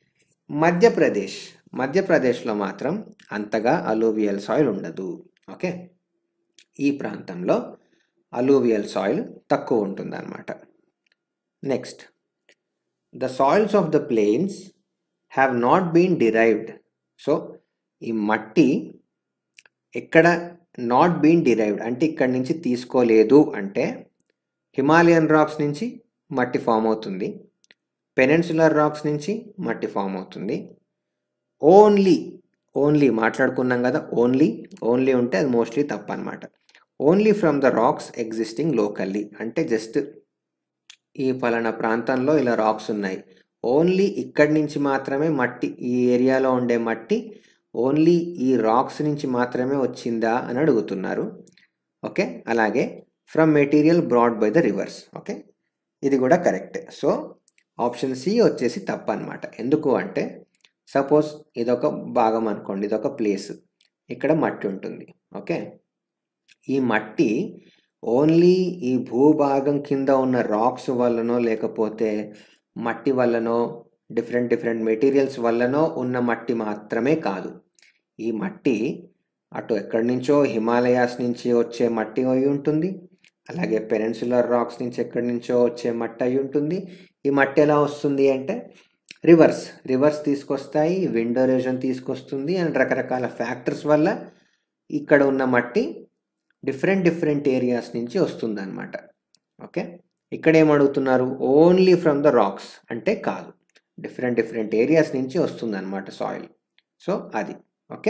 మధ్యప్రదేశ్ మధ్యప్రదేశ్లో మాత్రం అంతగా అలూవియల్ సాయిల్ ఉండదు ఓకే ఈ ప్రాంతంలో అలూవియల్ సాయిల్ తక్కువ ఉంటుందన్నమాట next the soils of the plains have not been derived so ఈ మట్టి ఎక్కడ నాట్ బీన్ డిరైవ్డ్ అంటే ఇక్కడి నుంచి తీసుకోలేదు అంటే హిమాలయన్ రాక్స్ నుంచి మట్టి ఫామ్ అవుతుంది పెనెన్సులర్ రాక్స్ నుంచి మట్టి ఫామ్ అవుతుంది ఓన్లీ ఓన్లీ మాట్లాడుకున్నాం కదా ఓన్లీ ఓన్లీ ఉంటే అది మోస్ట్లీ తప్పు అనమాట only from the rocks existing locally అంటే జస్ట్ ఈ పలానా ప్రాంతంలో ఇలా రాక్స్ ఉన్నాయి ఓన్లీ ఇక్కడి నుంచి మాత్రమే మట్టి ఈ ఏరియాలో ఉండే మట్టి ఓన్లీ ఈ రాక్స్ నుంచి మాత్రమే వచ్చిందా అని అడుగుతున్నారు ఓకే అలాగే from material brought by the rivers okay ఇది కూడా కరెక్ట్ సో ఆప్షన్ సి వచ్చేసి తప్పు అనమాట ఎందుకు అంటే సపోజ్ ఇదొక భాగం అనుకోండి ఇదొక ప్లేస్ ఇక్కడ మట్టి ఉంటుంది ఓకే ఈ మట్టి ఓన్లీ ఈ భూభాగం కింద ఉన్న రాక్స్ వల్లనో లేకపోతే మట్టి వల్లనో డిఫరెంట్ డిఫరెంట్ మెటీరియల్స్ వల్లనో ఉన్న మట్టి మాత్రమే కాదు ఈ మట్టి అటు ఎక్కడి నుంచో హిమాలయాస్ నుంచి వచ్చే మట్టి అయి ఉంటుంది అలాగే పెనెన్సులర్ రాక్స్ నుంచి ఎక్కడి నుంచో వచ్చే మట్టి అయి ఉంటుంది ఈ మట్టి ఎలా వస్తుంది అంటే రివర్స్ రివర్స్ తీసుకొస్తాయి విండో ఎరోజన్ తీసుకొస్తుంది అండ్ రకరకాల ఫ్యాక్టర్స్ వల్ల ఇక్కడ ఉన్న మట్టి డిఫరెంట్ డిఫరెంట్ ఏరియాస్ నుంచి వస్తుంది అనమాట ఓకే ఇక్కడ ఏమడుగుతున్నారు ఓన్లీ ఫ్రమ్ ద రాక్స్ అంటే కాదు డిఫరెంట్ డిఫరెంట్ ఏరియాస్ నుంచి వస్తుంది అనమాట సాయిల్ సో అది ఓకే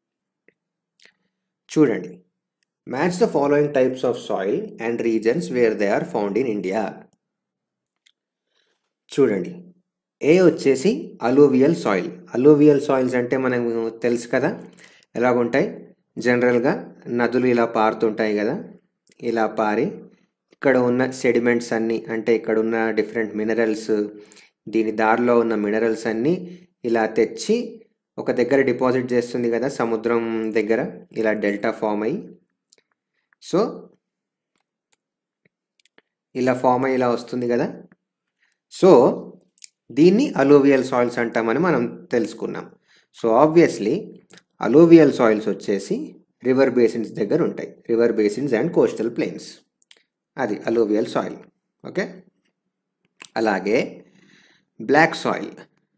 చూడండి match the following types of soil and regions where they are found in India చూడండి ఏ వచ్చేసి అలూవియల్ సాయిల్ అలూవియల్ సాయిల్స్ అంటే మనకు తెలుసు కదా ఎలాగుంటాయి జనరల్గా నదులు ఇలా పారుతుంటాయి కదా ఇలా పారి ఇక్కడ ఉన్న సెడిమెంట్స్ అన్నీ అంటే ఇక్కడ ఉన్న డిఫరెంట్ మినరల్స్ దీని దారిలో ఉన్న మినరల్స్ అన్నీ ఇలా తెచ్చి ఒక దగ్గర డిపాజిట్ చేస్తుంది కదా సముద్రం దగ్గర ఇలా డెల్టా ఫామ్ అయ్యి సో ఇలా ఫామ్ అయ్యి ఇలా వస్తుంది కదా సో దీన్ని అలోవియల్ సాయిల్స్ అంటామని మనం తెలుసుకున్నాం సో ఆబ్వియస్లీ అలోవియల్ సాయిల్స్ వచ్చేసి రివర్ బేసిన్స్ దగ్గర ఉంటాయి river basins and coastal plains అది అలోవియల్ సాయిల్ ఓకే అలాగే బ్లాక్ సాయిల్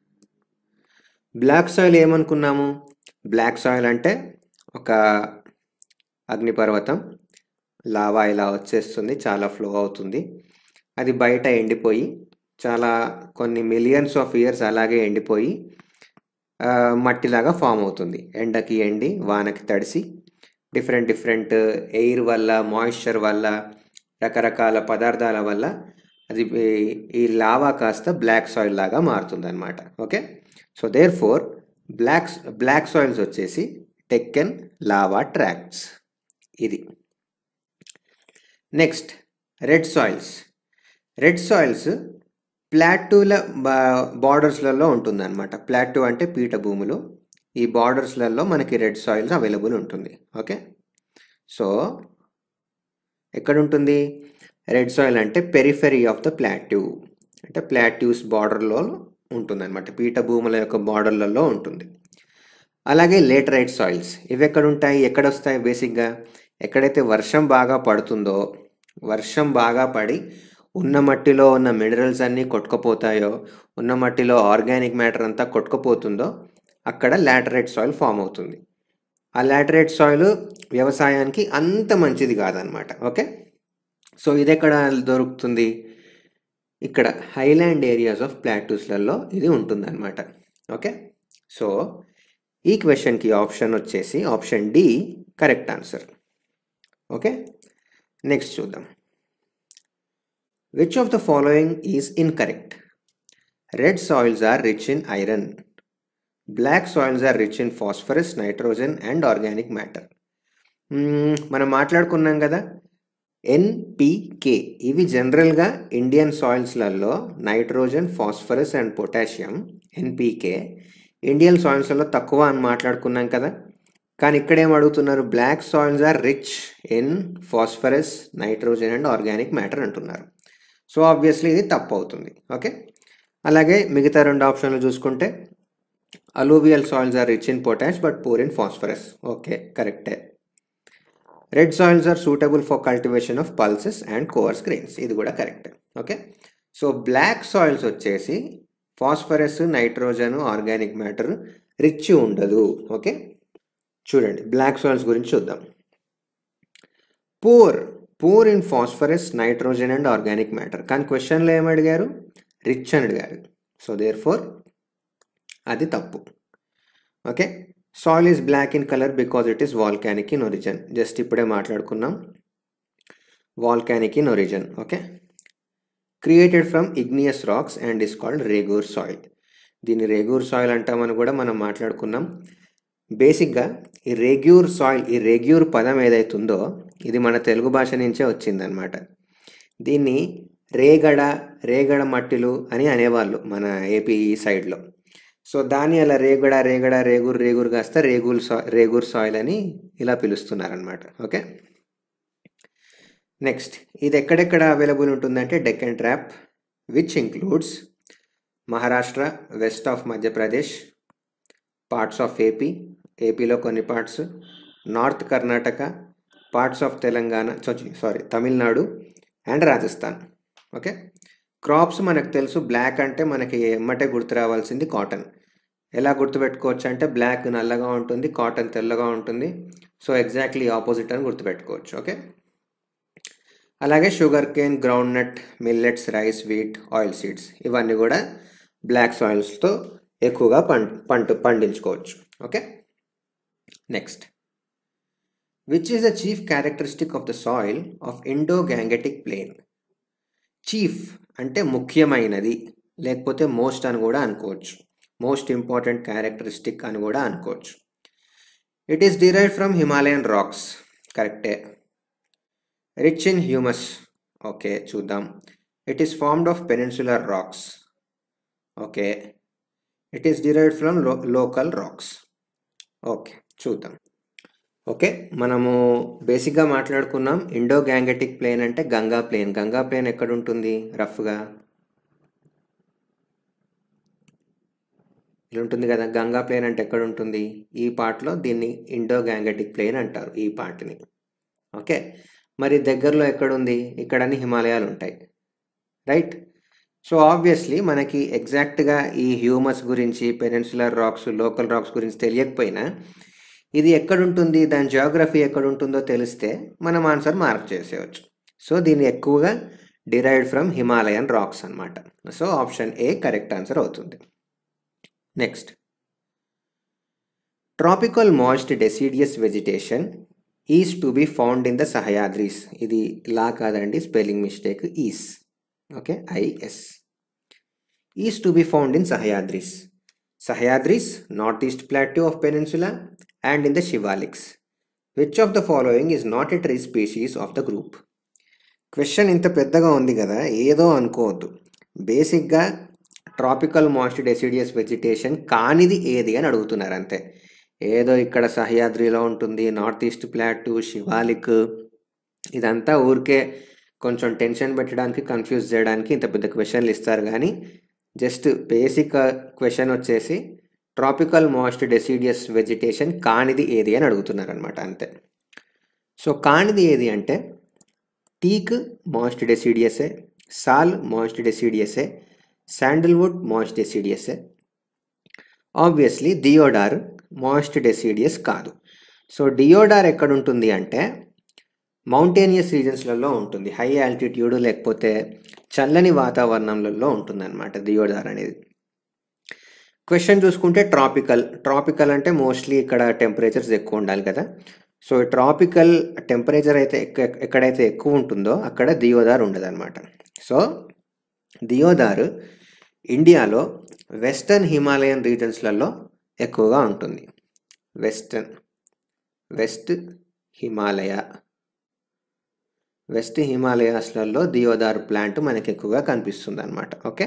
బ్లాక్ సాయిల్ ఏమనుకున్నాము బ్లాక్ సాయిల్ అంటే ఒక అగ్నిపర్వతం లావా ఇలా వచ్చేస్తుంది చాలా ఫ్లో అవుతుంది అది బయట ఎండిపోయి చాలా కొన్ని మిలియన్స్ ఆఫ్ ఇయర్స్ అలాగే ఎండిపోయి మట్టిలాగా ఫామ్ అవుతుంది ఎండకి ఎండి వానకి తడిసి డిఫరెంట్ డిఫరెంట్ ఎయిర్ వల్ల మాయిశ్చర్ వల్ల రకరకాల పదార్థాల వల్ల అది ఈ లావా కాస్త బ్లాక్ సాయిల్ లాగా మారుతుంది అనమాట okay so therefore black black soils వచ్చేసి టెక్కన్ లావా ట్రాక్ట్స్ ఇది next red soils red soils ప్లాటూల బార్డర్స్లలో ఉంటుందన్నమాట ప్లాటూ అంటే పీఠభూములు ఈ బార్డర్స్లలో మనకి రెడ్ సాయిల్స్ అవైలబుల్ ఉంటుంది ఓకే సో ఎక్కడ ఉంటుంది రెడ్ సాయిల్ అంటే పెరిఫెరీ ఆఫ్ ద ప్లాట్యూ అంటే ప్లాట్యూస్ బార్డర్లో ఉంటుందన్నమాట పీఠభూముల యొక్క బార్డర్లలో ఉంటుంది అలాగే లేటరైట్ సాయిల్స్ ఇవి ఎక్కడ ఉంటాయి ఎక్కడ వస్తాయి బేసిక్గా ఎక్కడైతే వర్షం బాగా పడుతుందో వర్షం బాగా పడి ఉన్న మట్టిలో ఉన్న మినరల్స్ అన్నీ కొట్టుకుపోతాయో ఉన్న మట్టిలో ఆర్గానిక్ మ్యాటర్ అంతా కొట్టుకుపోతుందో అక్కడ లాటరైట్ సాయిల్ ఫామ్ అవుతుంది ఆ లాటరైట్ సాయిల్ వ్యవసాయానికి అంత మంచిది కాదనమాట ఓకే సో ఇది ఎక్కడ దొరుకుతుంది ఇక్కడ హైలాండ్ ఏరియాస్ ఆఫ్ ప్లాటూస్లలో ఇది ఉంటుందన్నమాట ఓకే సో ఈ క్వశ్చన్కి ఆప్షన్ వచ్చేసి option D correct answer okay next చూద్దాం which of the following is incorrect red soils are rich in iron black soils are rich in phosphorus nitrogen and organic matter మనం మాట్లాడుకున్నాం కదా NPK ఇవి జనరల్గా Indian సాయిల్స్లలో nitrogen phosphorus and potassium NPK Indian సాయిల్స్లో తక్కువ అని మాట్లాడుకున్నాం కదా కానీ ఇక్కడ ఏం అడుగుతున్నారు black soils are rich in phosphorus nitrogen and organic matter అంటున్నారు సో ఆబ్వియస్లీ ఇది తప్పు అవుతుంది ఓకే అలాగే మిగతా రెండు ఆప్షన్లు చూసుకుంటే alluvial soils are rich in potash but poor in phosphorus okay కరెక్టే red soils are suitable for cultivation of pulses and coarse grains ఇది కూడా correct okay so black soils వచ్చేసి phosphorus nitrogen organic matter rich ఉండదు okay చూడండి black soils గురించి చూద్దాం poor poor in phosphorus nitrogen and organic matter కానీ క్వశ్చన్లో ఏమి అడిగారు రిచ్ అని అడిగారు సో దేర్ ఫోర్ అది తప్పు okay soil is black in colour because it is volcanic in origin just ఇప్పుడే మాట్లాడుకున్నాం volcanic in origin okay created from igneous rocks and is called regur soil దీన్ని రేగూర్ సాయిల్ అంటామని కూడా మనం మాట్లాడుకున్నాం బేసిక్గా ఈ రెగ్యూర్ సాయిల్ ఈ రెగ్యూర్ పదం ఏదైతుందో ఇది మన తెలుగు భాష నుంచే వచ్చిందనమాట దీన్ని రేగడ రేగడ మట్టిలు అని అనేవాళ్ళు మన ఏపీ సైడ్లో సో దాన్ని అలా రేగడ రేగడ రేగూర్ రేగూర్ కాస్త రేగూల్ సా రేగూర్ సాయిల్ అని ఇలా పిలుస్తున్నారనమాట ఓకే నెక్స్ట్ ఇది ఎక్కడెక్కడ అవైలబుల్ ఉంటుందంటే Deccan trap which includes Maharashtra west of Madhya Pradesh parts of AP ఏపీలో కొన్ని parts north Karnataka parts of Telangana sorry Tamil Nadu and Rajasthan okay crops మనకు తెలుసు బ్లాక్ అంటే మనకి ఎమ్మటే గుర్తు రావాల్సింది కాటన్ ఎలా గుర్తుపెట్టుకోవచ్చు అంటే బ్లాక్ నల్లగా ఉంటుంది కాటన్ తెల్లగా ఉంటుంది సో ఎగ్జాక్ట్లీ ఆపోజిట్ అని గుర్తుపెట్టుకోవచ్చు ఓకే అలాగే sugarcane groundnut millets rice wheat oilseeds ఇవన్నీ కూడా బ్లాక్ సాయిల్స్తో ఎక్కువగా పం పంట పండించుకోవచ్చు okay next which is the chief characteristic of the soil of Indo Gangetic plain chief అంటే ముఖ్యమైనది లేకపోతే మోస్ట్ అని కూడా అనుకోవచ్చు మోస్ట్ ఇంపార్టెంట్ క్యారెక్టరిస్టిక్ అని కూడా అనుకోవచ్చు it is derive from Himalayan rocks కరెక్టే రిచ్ ఇన్ హ్యూమస్ ఓకే చూద్దాం it is formed of peninsular rocks okay it is derived from లో లోకల్ రాక్స్ ఓకే చూద్దాం ఓకే మనము బేసిక్గా మాట్లాడుకున్నాం ఇండో గ్యాంగటిక్ ప్లేన్ అంటే గంగా ప్లేన్ గంగా ప్లేన్ ఎక్కడ ఉంటుంది రఫ్గా ఇలా ఉంటుంది కదా గంగా ప్లేన్ అంటే ఎక్కడ ఉంటుంది ఈ పార్ట్లో దీన్ని ఇండో గ్యాంగటిక్ ప్లేన్ అంటారు ఈ పార్ట్ని ఓకే మరి దగ్గరలో ఎక్కడుంది ఇక్కడని హిమాలయాలు ఉంటాయి రైట్ సో ఆబ్వియస్లీ మనకి ఎగ్జాక్ట్గా ఈ హ్యూమస్ గురించి పెనిన్సులర్ రాక్స్ లోకల్ రాక్స్ గురించి తెలియకపోయినా ఇది ఎక్కడుంటుంది దాని జియోగ్రఫీ ఎక్కడుంటుందో తెలిస్తే మనం ఆన్సర్ మార్క్ చేసేయచ్చు సో దీన్ని ఎక్కువగా డిరైవ్డ్ ఫ్రమ్ హిమాలయన్ రాక్స్ అనమాట so option A correct answer అవుతుంది next tropical moist deciduous vegetation is to be found in the Sahyadris ఇది లా కాదండి spelling mistake is okay I S is to be found in Sahyadris Sahyadris north east plateau of peninsula and in the Shivaliks which of the following is not a tree species of the group question ఇంత పెద్దగా ఉంది కదా ఏదో అనుకోవద్దు బేసిక్గా tropical moist deciduous vegetation కానిది ఏది అని అడుగుతున్నారు అంతే ఏదో ఇక్కడ సహ్యాద్రిలో ఉంటుంది నార్త్ ఈస్ట్ ప్లాట్యూ శివాలిక్ ఇదంతా ఊరికే కొంచెం టెన్షన్ పెట్టడానికి కన్ఫ్యూజ్ చేయడానికి ఇంత పెద్ద క్వశ్చన్లు ఇస్తారు కానీ జస్ట్ బేసిక్ క్వశ్చన్ వచ్చేసి ట్రాపికల్ మాయిస్ట్ డెసిడియస్ వెజిటేషన్ కానిది ఏది అని అడుగుతున్నారు అనమాట అంతే సో కానిది ఏది అంటే టీక్ మాయిస్ట్ డెసిడియసే సాల్ మాయిస్ట్ డెసిడియసే శాండిల్వుడ్ మాయిస్ట్ డెసిడియసే ఆబ్వియస్లీ దియోడార్ మాయిస్ట్ డెసిడియస్ కాదు సో డియోడార్ ఎక్కడ ఉంటుంది అంటే మౌంటేనియస్ రీజన్స్లలో ఉంటుంది హై ఆల్టిట్యూడ్ లేకపోతే చల్లని వాతావరణంలో ఉంటుందన్నమాట దియోడార్ అనేది క్వశ్చన్ చూసుకుంటే ట్రాపికల్ ట్రాపికల్ అంటే మోస్ట్లీ ఇక్కడ టెంపరేచర్స్ ఎక్కువ ఉండాలి కదా సో ట్రాపికల్ టెంపరేచర్ అయితే ఎక్క- ఎక్కడైతే ఎక్కువ ఉంటుందో అక్కడ దియోదార్ ఉండదన్నమాట సో దియోదార్ ఇండియాలో వెస్టర్న్ హిమాలయన్ రీజన్స్లలో ఎక్కువగా ఉంటుంది వెస్టర్న్ వెస్ట్ హిమాలయ వెస్ట్ హిమాలయాస్లలో దియోదార్ ప్లాంట్ మనకి ఎక్కువగా కనిపిస్తుంది అనమాట ఓకే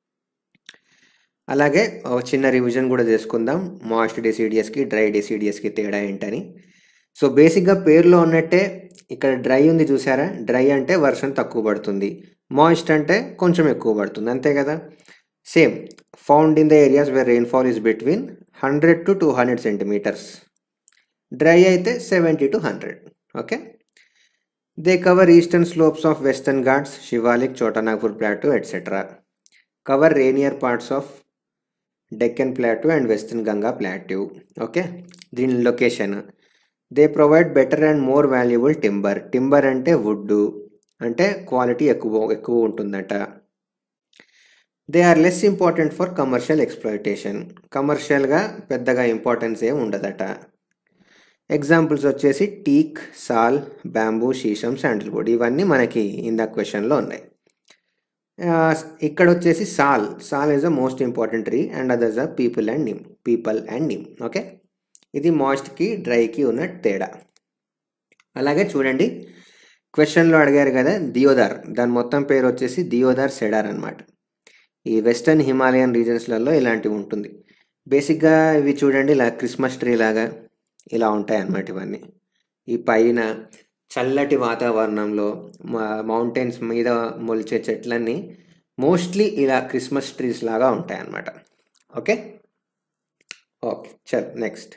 అలాగే ఒక చిన్న రివిజన్ కూడా చేసుకుందాం మాయిస్ట్ డెసిడియస్కి డ్రై డెసిడియస్కి తేడా ఏంటని సో బేసిక్గా పేరులో ఉన్నట్టే ఇక్కడ డ్రై ఉంది చూసారా డ్రై అంటే వర్షం తక్కువ పడుతుంది మాయిస్ట్ అంటే కొంచెం ఎక్కువ పడుతుంది అంతే కదా same found in the areas where rainfall is between hundred to two hundred centimetres dry అయితే seventy to hundred okay they cover eastern slopes of western Ghats Shivalik Chota Nagpur plateau etcetera cover rainier parts of Deccan plateau and western Ganga plateau okay దీని location they provide better and more valuable timber timber అంటే wood అంటే quality ఎక్కువ ఎక్కువ ఉంటుందట they are less important for commercial exploitation కమర్షియల్గా పెద్దగా importance ఏం ఉండదట ఎగ్జాంపుల్స్ వచ్చేసి టీక్ సాల్ బ్యాంబూ శీషం శాండిల్వుడ్ ఇవన్నీ మనకి ఇంద క్వశ్చన్లో ఉన్నాయి ఇక్కడ వచ్చేసి sal sal is the most important tree and others the peepal and neem peepal and neem okay ఇది మాయిస్ట్కి డ్రైకి ఉన్న తేడా అలాగే చూడండి క్వశ్చన్లో అడిగారు కదా దియోదార్ దాని మొత్తం పేరు వచ్చేసి దియోదార్ సెడార్ అనమాట ఈ వెస్టర్న్ హిమాలయన్ రీజన్స్లలో ఇలాంటివి ఉంటుంది బేసిక్గా ఇవి చూడండి ఇలా క్రిస్మస్ ట్రీ లాగా ఇలా ఉంటాయి అన్నమాట ఇవన్నీ ఈ పైన చల్లటి వాతావరణంలో మౌంటైన్స్ మీద మొలిచే చెట్లన్నీ మోస్ట్లీ ఇలా క్రిస్మస్ ట్రీస్ లాగా ఉంటాయి అన్నమాట ఓకే ఓకే చల్ next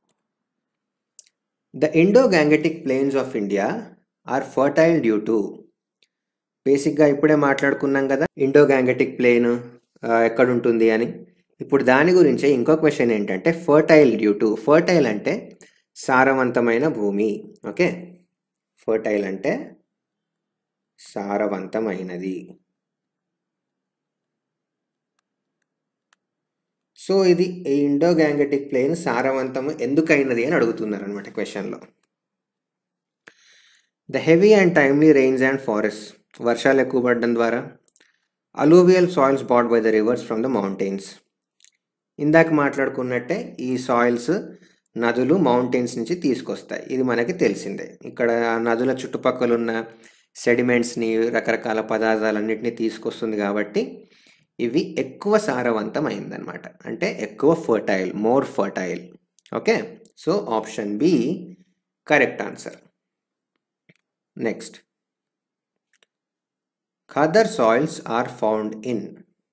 the Indo Gangetic plains of India are fertile due to బేసిక్గా ఇప్పుడే మాట్లాడుకున్నాం కదా ఇండో గ్యాంగటిక్ ప్లేన్ ఎక్కడ ఉంటుంది అని ఇప్పుడు దాని గురించి ఇంకో క్వశ్చన్ ఏంటంటే ఫర్టైల్ డ్యూ టు ఫర్టైల్ అంటే సారవంతమైన భూమి ఓకే ఫర్టైల్ అంటే సారవంతమైనది సో ఇది ఈ ఇండో గ్యాంగటిక్ ప్లేన్ సారవంతం ఎందుకైనది అని అడుగుతున్నారు అనమాట క్వశ్చన్లో the heavy and timely rains and forest వర్షాలు ఎక్కువ పడడం ద్వారా alluvial soils brought by the rivers from the mountains ఇందాక మాట్లాడుకున్నట్టే ఈ సాయిల్స్ నదులు మౌంటైన్స్ నుంచి తీసుకొస్తాయి ఇది మనకి తెలిసిందే ఇక్కడ నదుల చుట్టుపక్కల ఉన్న సెడిమెంట్స్ని రకరకాల పదార్థాలన్నింటినీ తీసుకొస్తుంది కాబట్టి ఇవి ఎక్కువ సారవంతమైందనమాట అంటే ఎక్కువ fertile more fertile okay so option B correct answer next khadar soils are found in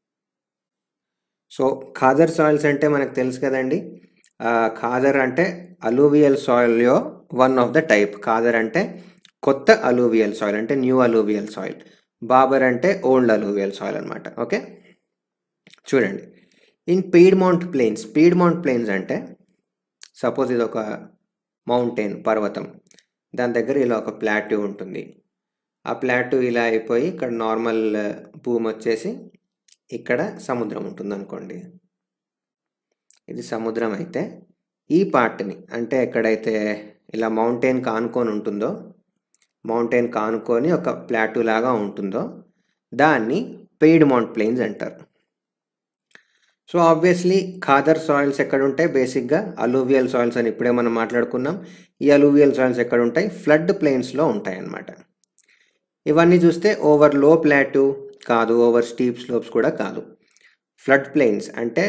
so khadar soils అంటే మనకు తెలుసు కదండి ఖాదర్ అంటే అలూవియల్ సాయిల్లో one of the type khadar అంటే కొత్త అలూవియల్ సాయిల్ అంటే న్యూ అలూవియల్ సాయిల్ బాబర్ అంటే ఓల్డ్ అలూవియల్ సాయిల్ అనమాట ఓకే చూడండి in piedmont plains piedmont plains అంటే సపోజ్ ఇది ఒక మౌంటైన్ పర్వతం దాని దగ్గర ఇలా ఒక ప్లాట్యూ ఉంటుంది ఆ ప్లాట్యూ ఇలా అయిపోయి ఇక్కడ నార్మల్ భూమి వచ్చేసి ఇక్కడ సముద్రం ఉంటుంది అనుకోండి ఇది సముద్రం అయితే ఈ పార్ట్ని అంటే ఎక్కడైతే ఇలా మౌంటైన్ కానుకొని ఉంటుందో మౌంటైన్ కానుకొని ఒక ప్లాట్యూ లాగా ఉంటుందో దాన్ని పెయిడ్ మౌంట్ ప్లేన్స్ అంటారు సో ఆబ్వియస్లీ ఖాదర్ సాయిల్స్ ఎక్కడ ఉంటాయి బేసిక్గా అలూవియల్ సాయిల్స్ అని ఇప్పుడే మనం మాట్లాడుకున్నాం ఈ అలూవియల్ సాయిల్స్ ఎక్కడ ఉంటాయి ఫ్లడ్ ప్లేన్స్లో ఉంటాయి అన్నమాట ఇవన్నీ చూస్తే ఓవర్ లో ప్లాట్యూ కాదు ఓవర్ స్టీప్ స్లోప్స్ కూడా కాదు ఫ్లడ్ ప్లేన్స్ అంటే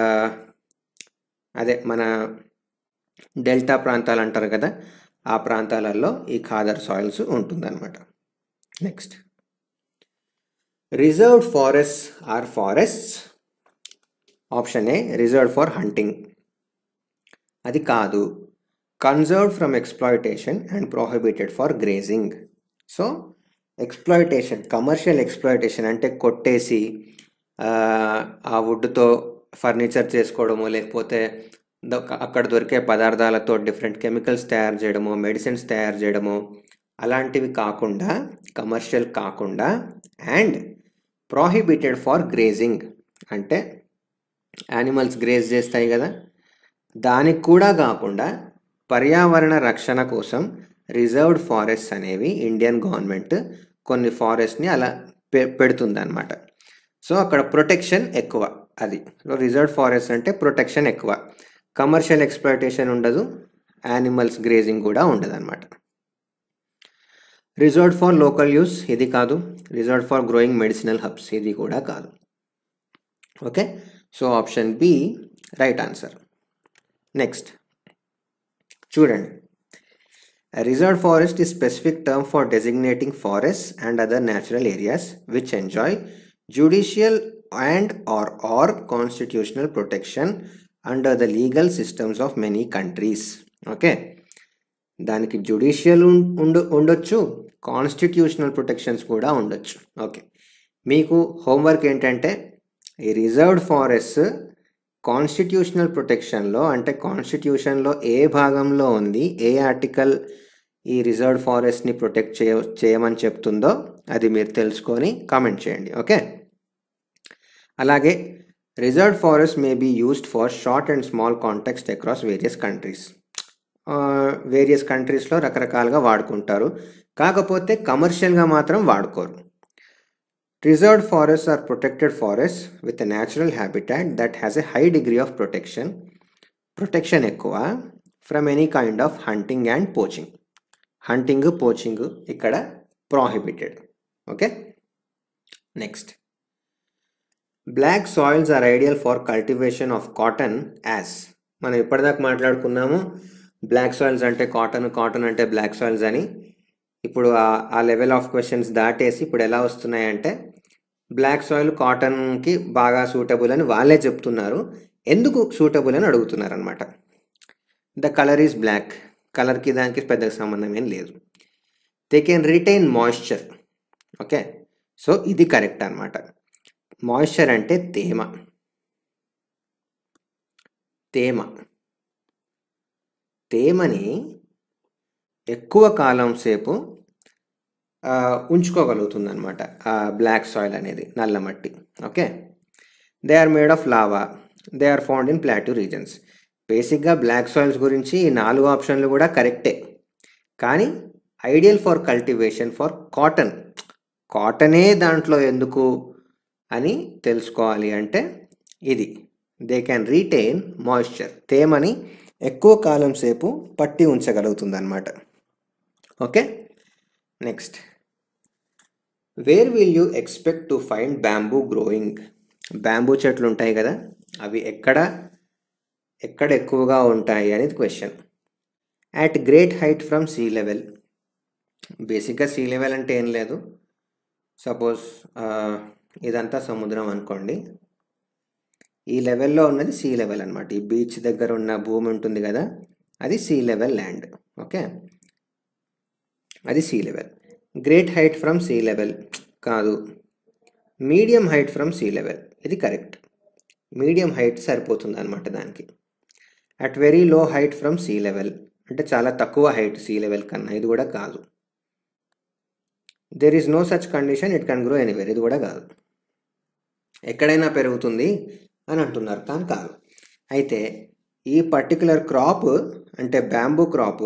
అదే మన డెల్టా ప్రాంతాలు అంటారు కదా ఆ ప్రాంతాలలో ఈ ఖాదర్ సాయిల్స్ ఉంటుందన్నమాట next reserved forest are forests option A reserved for hunting అది కాదు conserved from exploitation and prohibited for grazing so exploitation commercial exploitation అంటే కొట్టేసి ఆ వుడ్తో ఫర్నిచర్ చేసుకోవడము లేకపోతే అక్కడ దొరికే పదార్థాలతో డిఫరెంట్ కెమికల్స్ తయారు చేయడము మెడిసిన్స్ తయారు చేయడము అలాంటివి కాకుండా కమర్షియల్ కాకుండా అండ్ ప్రోహిబిటెడ్ ఫర్ గ్రేజింగ్ అంటే యానిమల్స్ గ్రేజ్ చేస్తాయి కదా దానికి కూడా కాకుండా పర్యావరణ రక్షణ కోసం రిజర్వ్డ్ ఫారెస్ట్ అనేవి ఇండియన్ గవర్నమెంట్ కొన్ని ఫారెస్ట్ని అలా పె పెడుతుంది అనమాట సో అక్కడ ప్రొటెక్షన్ ఎక్కువ అది సో రిజర్వ్డ్ ఫారెస్ట్ అంటే ప్రొటెక్షన్ ఎక్కువ కమర్షియల్ ఎక్స్ప్లాయిటేషన్ ఉండదు యానిమల్స్ గ్రేజింగ్ కూడా ఉండదు అనమాట రిజర్వ్డ్ ఫర్ లోకల్ యూస్ ఇది కాదు reserved for growing medicinal herbs ఇది కూడా కాదు okay so option B right answer next చూడండి reserved forest is specific term for designating forests and other natural areas which enjoy judicial and are are constitutional protection under the legal systems of many countries okay దానికి judicial ఉండు ఉండొచ్చు constitutional protections కూడా ఉండొచ్చు okay మీకు homework ఏంటంటే ఈ reserved forest constitutional ప్రొటెక్షన్లో అంటే కాన్స్టిట్యూషన్లో ఏ భాగంలో ఉంది ఏ ఆర్టికల్ ఈ రిజర్వ్డ్ ఫారెస్ట్ని ప్రొటెక్ట్ చేయ చేయమని చెప్తుందో అది మీరు తెలుసుకొని కామెంట్ చేయండి ఓకే అలాగే reserved forest may be used for short and small contexts across various countries various కంట్రీస్లో రకరకాలుగా వాడుకుంటారు కాకపోతే కమర్షియల్గా మాత్రం వాడుకోరు reserved forest or protected forest with natural habitat that has a high degree of protection protection ఎక్కువ from any kind of hunting and poaching hunting poaching ఇక్కడ prohibited okay next black soils are ideal for cultivation of cotton as మనం ఇప్పటిదాకా మాట్లాడుకున్నాము black soils అంటే cotton cotton అంటే black soils అని ఇప్పుడు ఆ లెవెల్ ఆఫ్ క్వశ్చన్స్ దాటేసి ఇప్పుడు ఎలా వస్తున్నాయంటే బ్లాక్ సాయిల్ కాటన్కి బాగా సూటబుల్ అని వాళ్ళే చెప్తున్నారు ఎందుకు సూటబుల్ అని అడుగుతున్నారు అనమాట ద కలర్ ఈజ్ బ్లాక్ కలర్కి దానికి పెద్దగా సంబంధం ఏం లేదు they can retain moisture okay so ఇది కరెక్ట్ అనమాట మాయిశ్చర్ అంటే తేమ తేమ తేమని ఎక్కువ కాలం సేపు ఉంచుకోగలుగుతుంది అనమాట బ్లాక్ సాయిల్ అనేది నల్ల మట్టి okay they are made of lava they are found in plateau regions బేసిక్గా బ్లాక్ సాయిల్స్ గురించి ఈ నాలుగు ఆప్షన్లు కూడా కరెక్టే కానీ ideal for cultivation for cotton కాటనే దాంట్లో ఎందుకు అని తెలుసుకోవాలి అంటే ఇది దే క్యాన్ రీటైన్ మాయిశ్చర్ తేమని ఎక్కువ కాలం సేపు పట్టి ఉంచగలుగుతుంది అనమాట okay next where will you expect to find bamboo growing bamboo చెట్లు ఉంటాయి కదా అవి ఎక్కడ ఎక్కడ ఎక్కువగా ఉంటాయి అనేది question at great height from sea level బేసిక్గా సీ లెవెల్ అంటే ఏం లేదు సపోజ్ ఇదంతా సముద్రం అనుకోండి ఈ లెవెల్లో ఉన్నది సీ లెవెల్ అనమాట ఈ బీచ్ దగ్గర ఉన్న భూమి ఉంటుంది కదా అది సీ లెవెల్ ల్యాండ్ ఓకే అది sea level great height from sea level కాదు medium height from sea level ఇది కరెక్ట్ మీడియం హైట్ సరిపోతుంది అనమాట దానికి at very low height from sea level అంటే చాలా తక్కువ హైట్ సీ లెవెల్ కన్నా ఇది కూడా కాదు there is no such condition it can grow anywhere ఇది కూడా కాదు ఎక్కడైనా పెరుగుతుంది అని అంటున్నారు కానీ కాదు అయితే ఈ పర్టికులర్ క్రాప్ అంటే బ్యాంబూ క్రాప్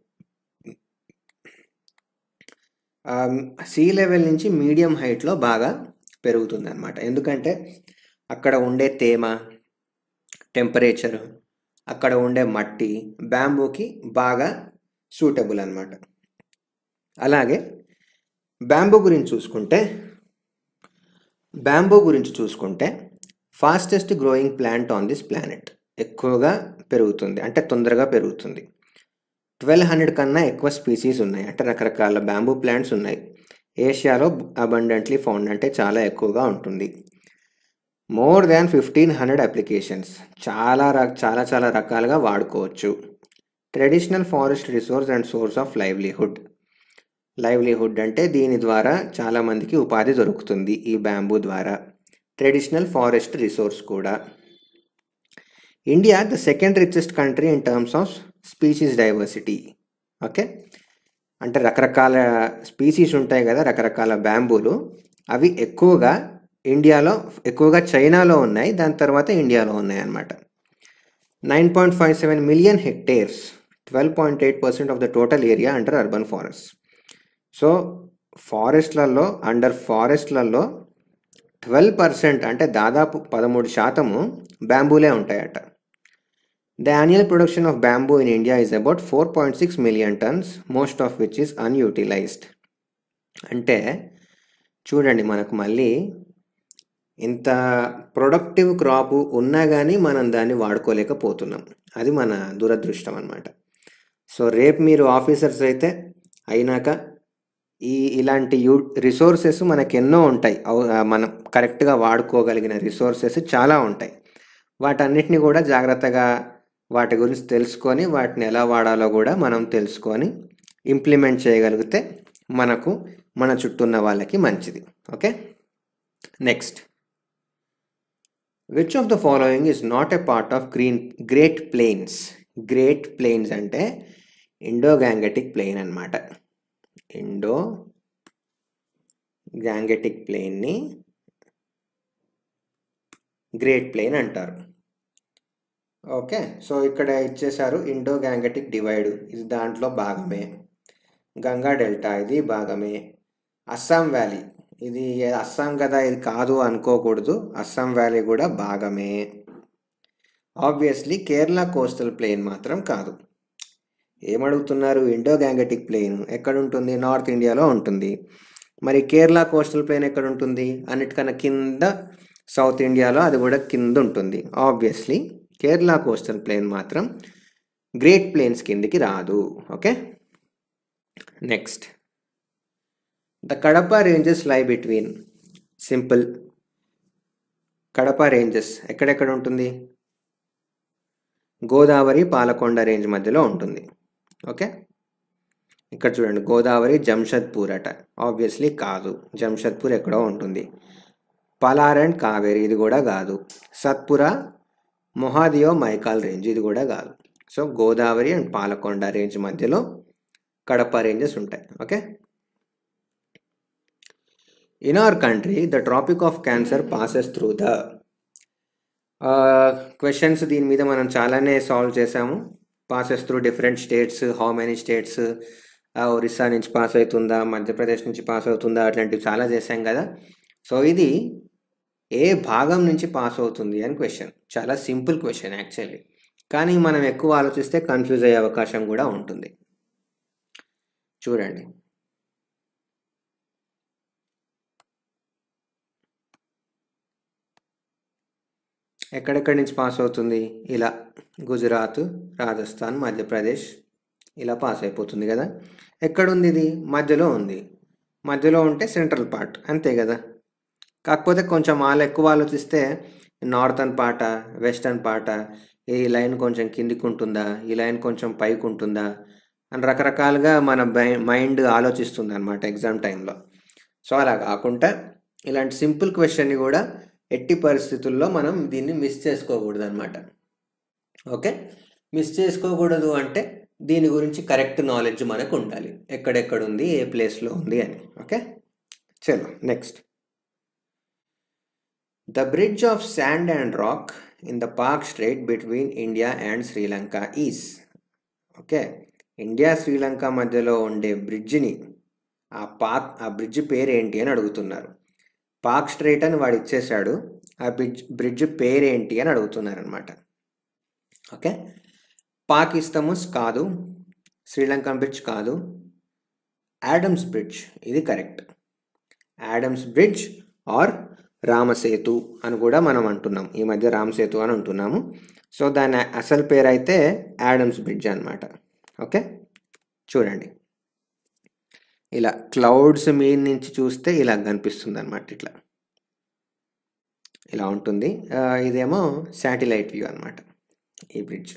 సీ లెవెల్ నుంచి మీడియం హైట్లో బాగా పెరుగుతుంది అనమాట ఎందుకంటే అక్కడ ఉండే తేమ టెంపరేచర్ అక్కడ ఉండే మట్టి బ్యాంబూకి బాగా సూటబుల్ అనమాట అలాగే బ్యాంబూ గురించి చూసుకుంటే బ్యాంబూ గురించి చూసుకుంటే fastest growing plant on this planet ఎక్కువగా పెరుగుతుంది అంటే తొందరగా పెరుగుతుంది ట్వెల్వ్ హండ్రెడ్ కన్నా ఎక్కువ స్పీసీస్ ఉన్నాయి అంటే రకరకాల బ్యాంబూ ప్లాంట్స్ ఉన్నాయి ఏషియాలో అబండెంట్లీ ఫౌండ్ అంటే చాలా ఎక్కువగా ఉంటుంది more than fifteen hundred applications చాలా ర చాలా చాలా రకాలుగా వాడుకోవచ్చు traditional forest resource and source of livelihood livelihood అంటే దీని ద్వారా చాలామందికి ఉపాధి దొరుకుతుంది ఈ బ్యాంబూ ద్వారా ట్రెడిషనల్ ఫారెస్ట్ రిసోర్స్ కూడా India the second richest country in terms of species diversity okay అంటే రకరకాల స్పీసీస్ ఉంటాయి కదా రకరకాల బ్యాంబూలు అవి ఎక్కువగా ఇండియాలో ఎక్కువగా చైనాలో ఉన్నాయి దాని తర్వాత ఇండియాలో ఉన్నాయి అన్నమాట nine point five seven million hectares twelve point eight percent of the total area under urban forest so ఫారెస్ట్లలో అండర్ ఫారెస్ట్లలో ట్వెల్వ్ పర్సెంట్ అంటే దాదాపు పదమూడు శాతము బ్యాంబూలే ఉంటాయట the annual production of bamboo in India is about four point six million tons most of which is unutilized అంటే చూడండి మనకు మళ్ళీ ఇంత ప్రొడక్టివ్ క్రాప్ ఉన్నా కానీ మనం దాన్ని వాడుకోలేకపోతున్నాం అది మన దురదృష్టం అనమాట సో రేపు మీరు ఆఫీసర్స్ అయితే అయినాక ఈ ఇలాంటి యూ రిసోర్సెస్ మనకు ఎన్నో ఉంటాయి అవు- ఆ, మనం కరెక్ట్గా వాడుకోగలిగిన రిసోర్సెస్ చాలా ఉంటాయి వాటన్నిటిని కూడా జాగ్రత్తగా వాటి గురించి తెలుసుకొని వాటిని ఎలా వాడాలో కూడా మనం తెలుసుకొని ఇంప్లిమెంట్ చేయగలిగితే మనకు మన చుట్టూ ఉన్న వాళ్ళకి మంచిది okay next which of the following is not a part of green great plains great plains అంటే ఇండో గ్యాంగటిక్ ప్లేన్ అనమాట ఇండో గ్యాంగటిక్ ప్లేన్ని గ్రేట్ ప్లేన్ అంటారు ఓకే సో ఇక్కడ ఇచ్చేశారు ఇండో గ్యాంగటిక్ డివైడ్ ఇది దాంట్లో భాగమే గంగా డెల్టా ఇది భాగమే అస్సాం వ్యాలీ ఇది అస్సాం కదా ఇది కాదు అనుకోకూడదు అస్సాం వ్యాలీ కూడా భాగమే ఆబ్వియస్లీ కేరళ కోస్టల్ ప్లేన్ మాత్రం కాదు ఏమడుగుతున్నారు ఇండో గ్యాంగటిక్ ప్లేన్ ఎక్కడ ఉంటుంది నార్త్ ఇండియాలో ఉంటుంది మరి కేరళ కోస్టల్ ప్లేన్ ఎక్కడ ఉంటుంది అన్నిటికన్నా కింద సౌత్ ఇండియాలో అది కూడా కింద ఉంటుంది ఆబ్వియస్లీ కేరళ కోస్టల్ ప్లేన్ మాత్రం గ్రేట్ ప్లేన్స్ కిందికి రాదు okay next the Kadapa ranges lie between simple Kadapa ranges ఎక్కడెక్కడ ఉంటుంది గోదావరి పాలకొండ రేంజ్ మధ్యలో ఉంటుంది ఓకే ఇక్కడ చూడండి గోదావరి జంషద్పూర్ అట ఆబ్వియస్లీ కాదు జంషద్పూర్ ఎక్కడో ఉంటుంది పలార్ అండ్ కావేరి ఇది కూడా కాదు సత్పుర మొహాదియో మైకాల్ రేంజ్ ఇది కూడా కాదు so Godavari and Palakonda range మధ్యలో కడప రేంజెస్ ఉంటాయి okay in our country the tropic of cancer passes through the questions దీని మీద మనం చాలానే సాల్వ్ చేసాము passes through different states how many states Orissa నుంచి పాస్ అవుతుందా మధ్యప్రదేశ్ నుంచి పాస్ అవుతుందా అట్లాంటివి చాలా చేసాం కదా సో ఇది ఏ భాగం నుంచి పాస్ అవుతుంది అని క్వశ్చన్ చాలా సింపుల్ క్వశ్చన్ యాక్చువల్లీ కానీ మనం ఎక్కువ ఆలోచిస్తే కన్ఫ్యూజ్ అయ్యే అవకాశం కూడా ఉంటుంది చూడండి ఎక్కడెక్కడి నుంచి పాస్ అవుతుంది ఇలా గుజరాత్ రాజస్థాన్ మధ్యప్రదేశ్ ఇలా పాస్ అయిపోతుంది కదా ఎక్కడుంది ఇది మధ్యలో ఉంది మధ్యలో ఉంటే సెంట్రల్ పార్ట్ అంతే కదా కాకపోతే కొంచెం వాళ్ళు ఎక్కువ ఆలోచిస్తే నార్థన్ పాట వెస్టర్న్ పాట ఈ లైన్ కొంచెం కిందికి ఉంటుందా ఈ లైన్ కొంచెం పైకి ఉంటుందా అని రకరకాలుగా మన మైండ్ ఆలోచిస్తుంది అనమాట ఎగ్జామ్ టైంలో సో అలా కాకుండా ఇలాంటి సింపుల్ క్వశ్చన్ని కూడా ఎట్టి పరిస్థితుల్లో మనం దీన్ని మిస్ చేసుకోకూడదు అనమాట ఓకే మిస్ చేసుకోకూడదు అంటే దీని గురించి కరెక్ట్ నాలెడ్జ్ మనకు ఉండాలి ఎక్కడెక్కడ ఉంది ఏ ప్లేస్లో ఉంది అని ఓకే చలో next the bridge of sand and rock in the Palk strait between India and Sri Lanka is okay India Sri Lanka మధ్యలో ఉండే బ్రిడ్జిని ఆ పాక్ ఆ బ్రిడ్జ్ పేరు ఏంటి అని అడుగుతున్నారు పాక్ స్ట్రేట్ అని వాడు ఇచ్చేసాడు ఆ బ్రిడ్జ్ బ్రిడ్జ్ పేరేంటి అని అడుగుతున్నారు అనమాట ఓకే పాక్ ఇస్తమస్ కాదు శ్రీలంకన్ బ్రిడ్జ్ కాదు యాడమ్స్ బ్రిడ్జ్ ఇది correct Adam's bridge or Rama Setu అని కూడా మనం అంటున్నాం ఈ మధ్య రామసేతు అని అంటున్నాము సో దాని అసలు పేరు అయితే యాడమ్స్ బ్రిడ్జ్ అనమాట ఓకే చూడండి ఇలా క్లౌడ్స్ మీద నుంచి చూస్తే ఇలా కనిపిస్తుంది అనమాట ఇట్లా ఇలా ఉంటుంది ఆ, ఇదేమో శాటిలైట్ వ్యూ అనమాట ఈ బ్రిడ్జ్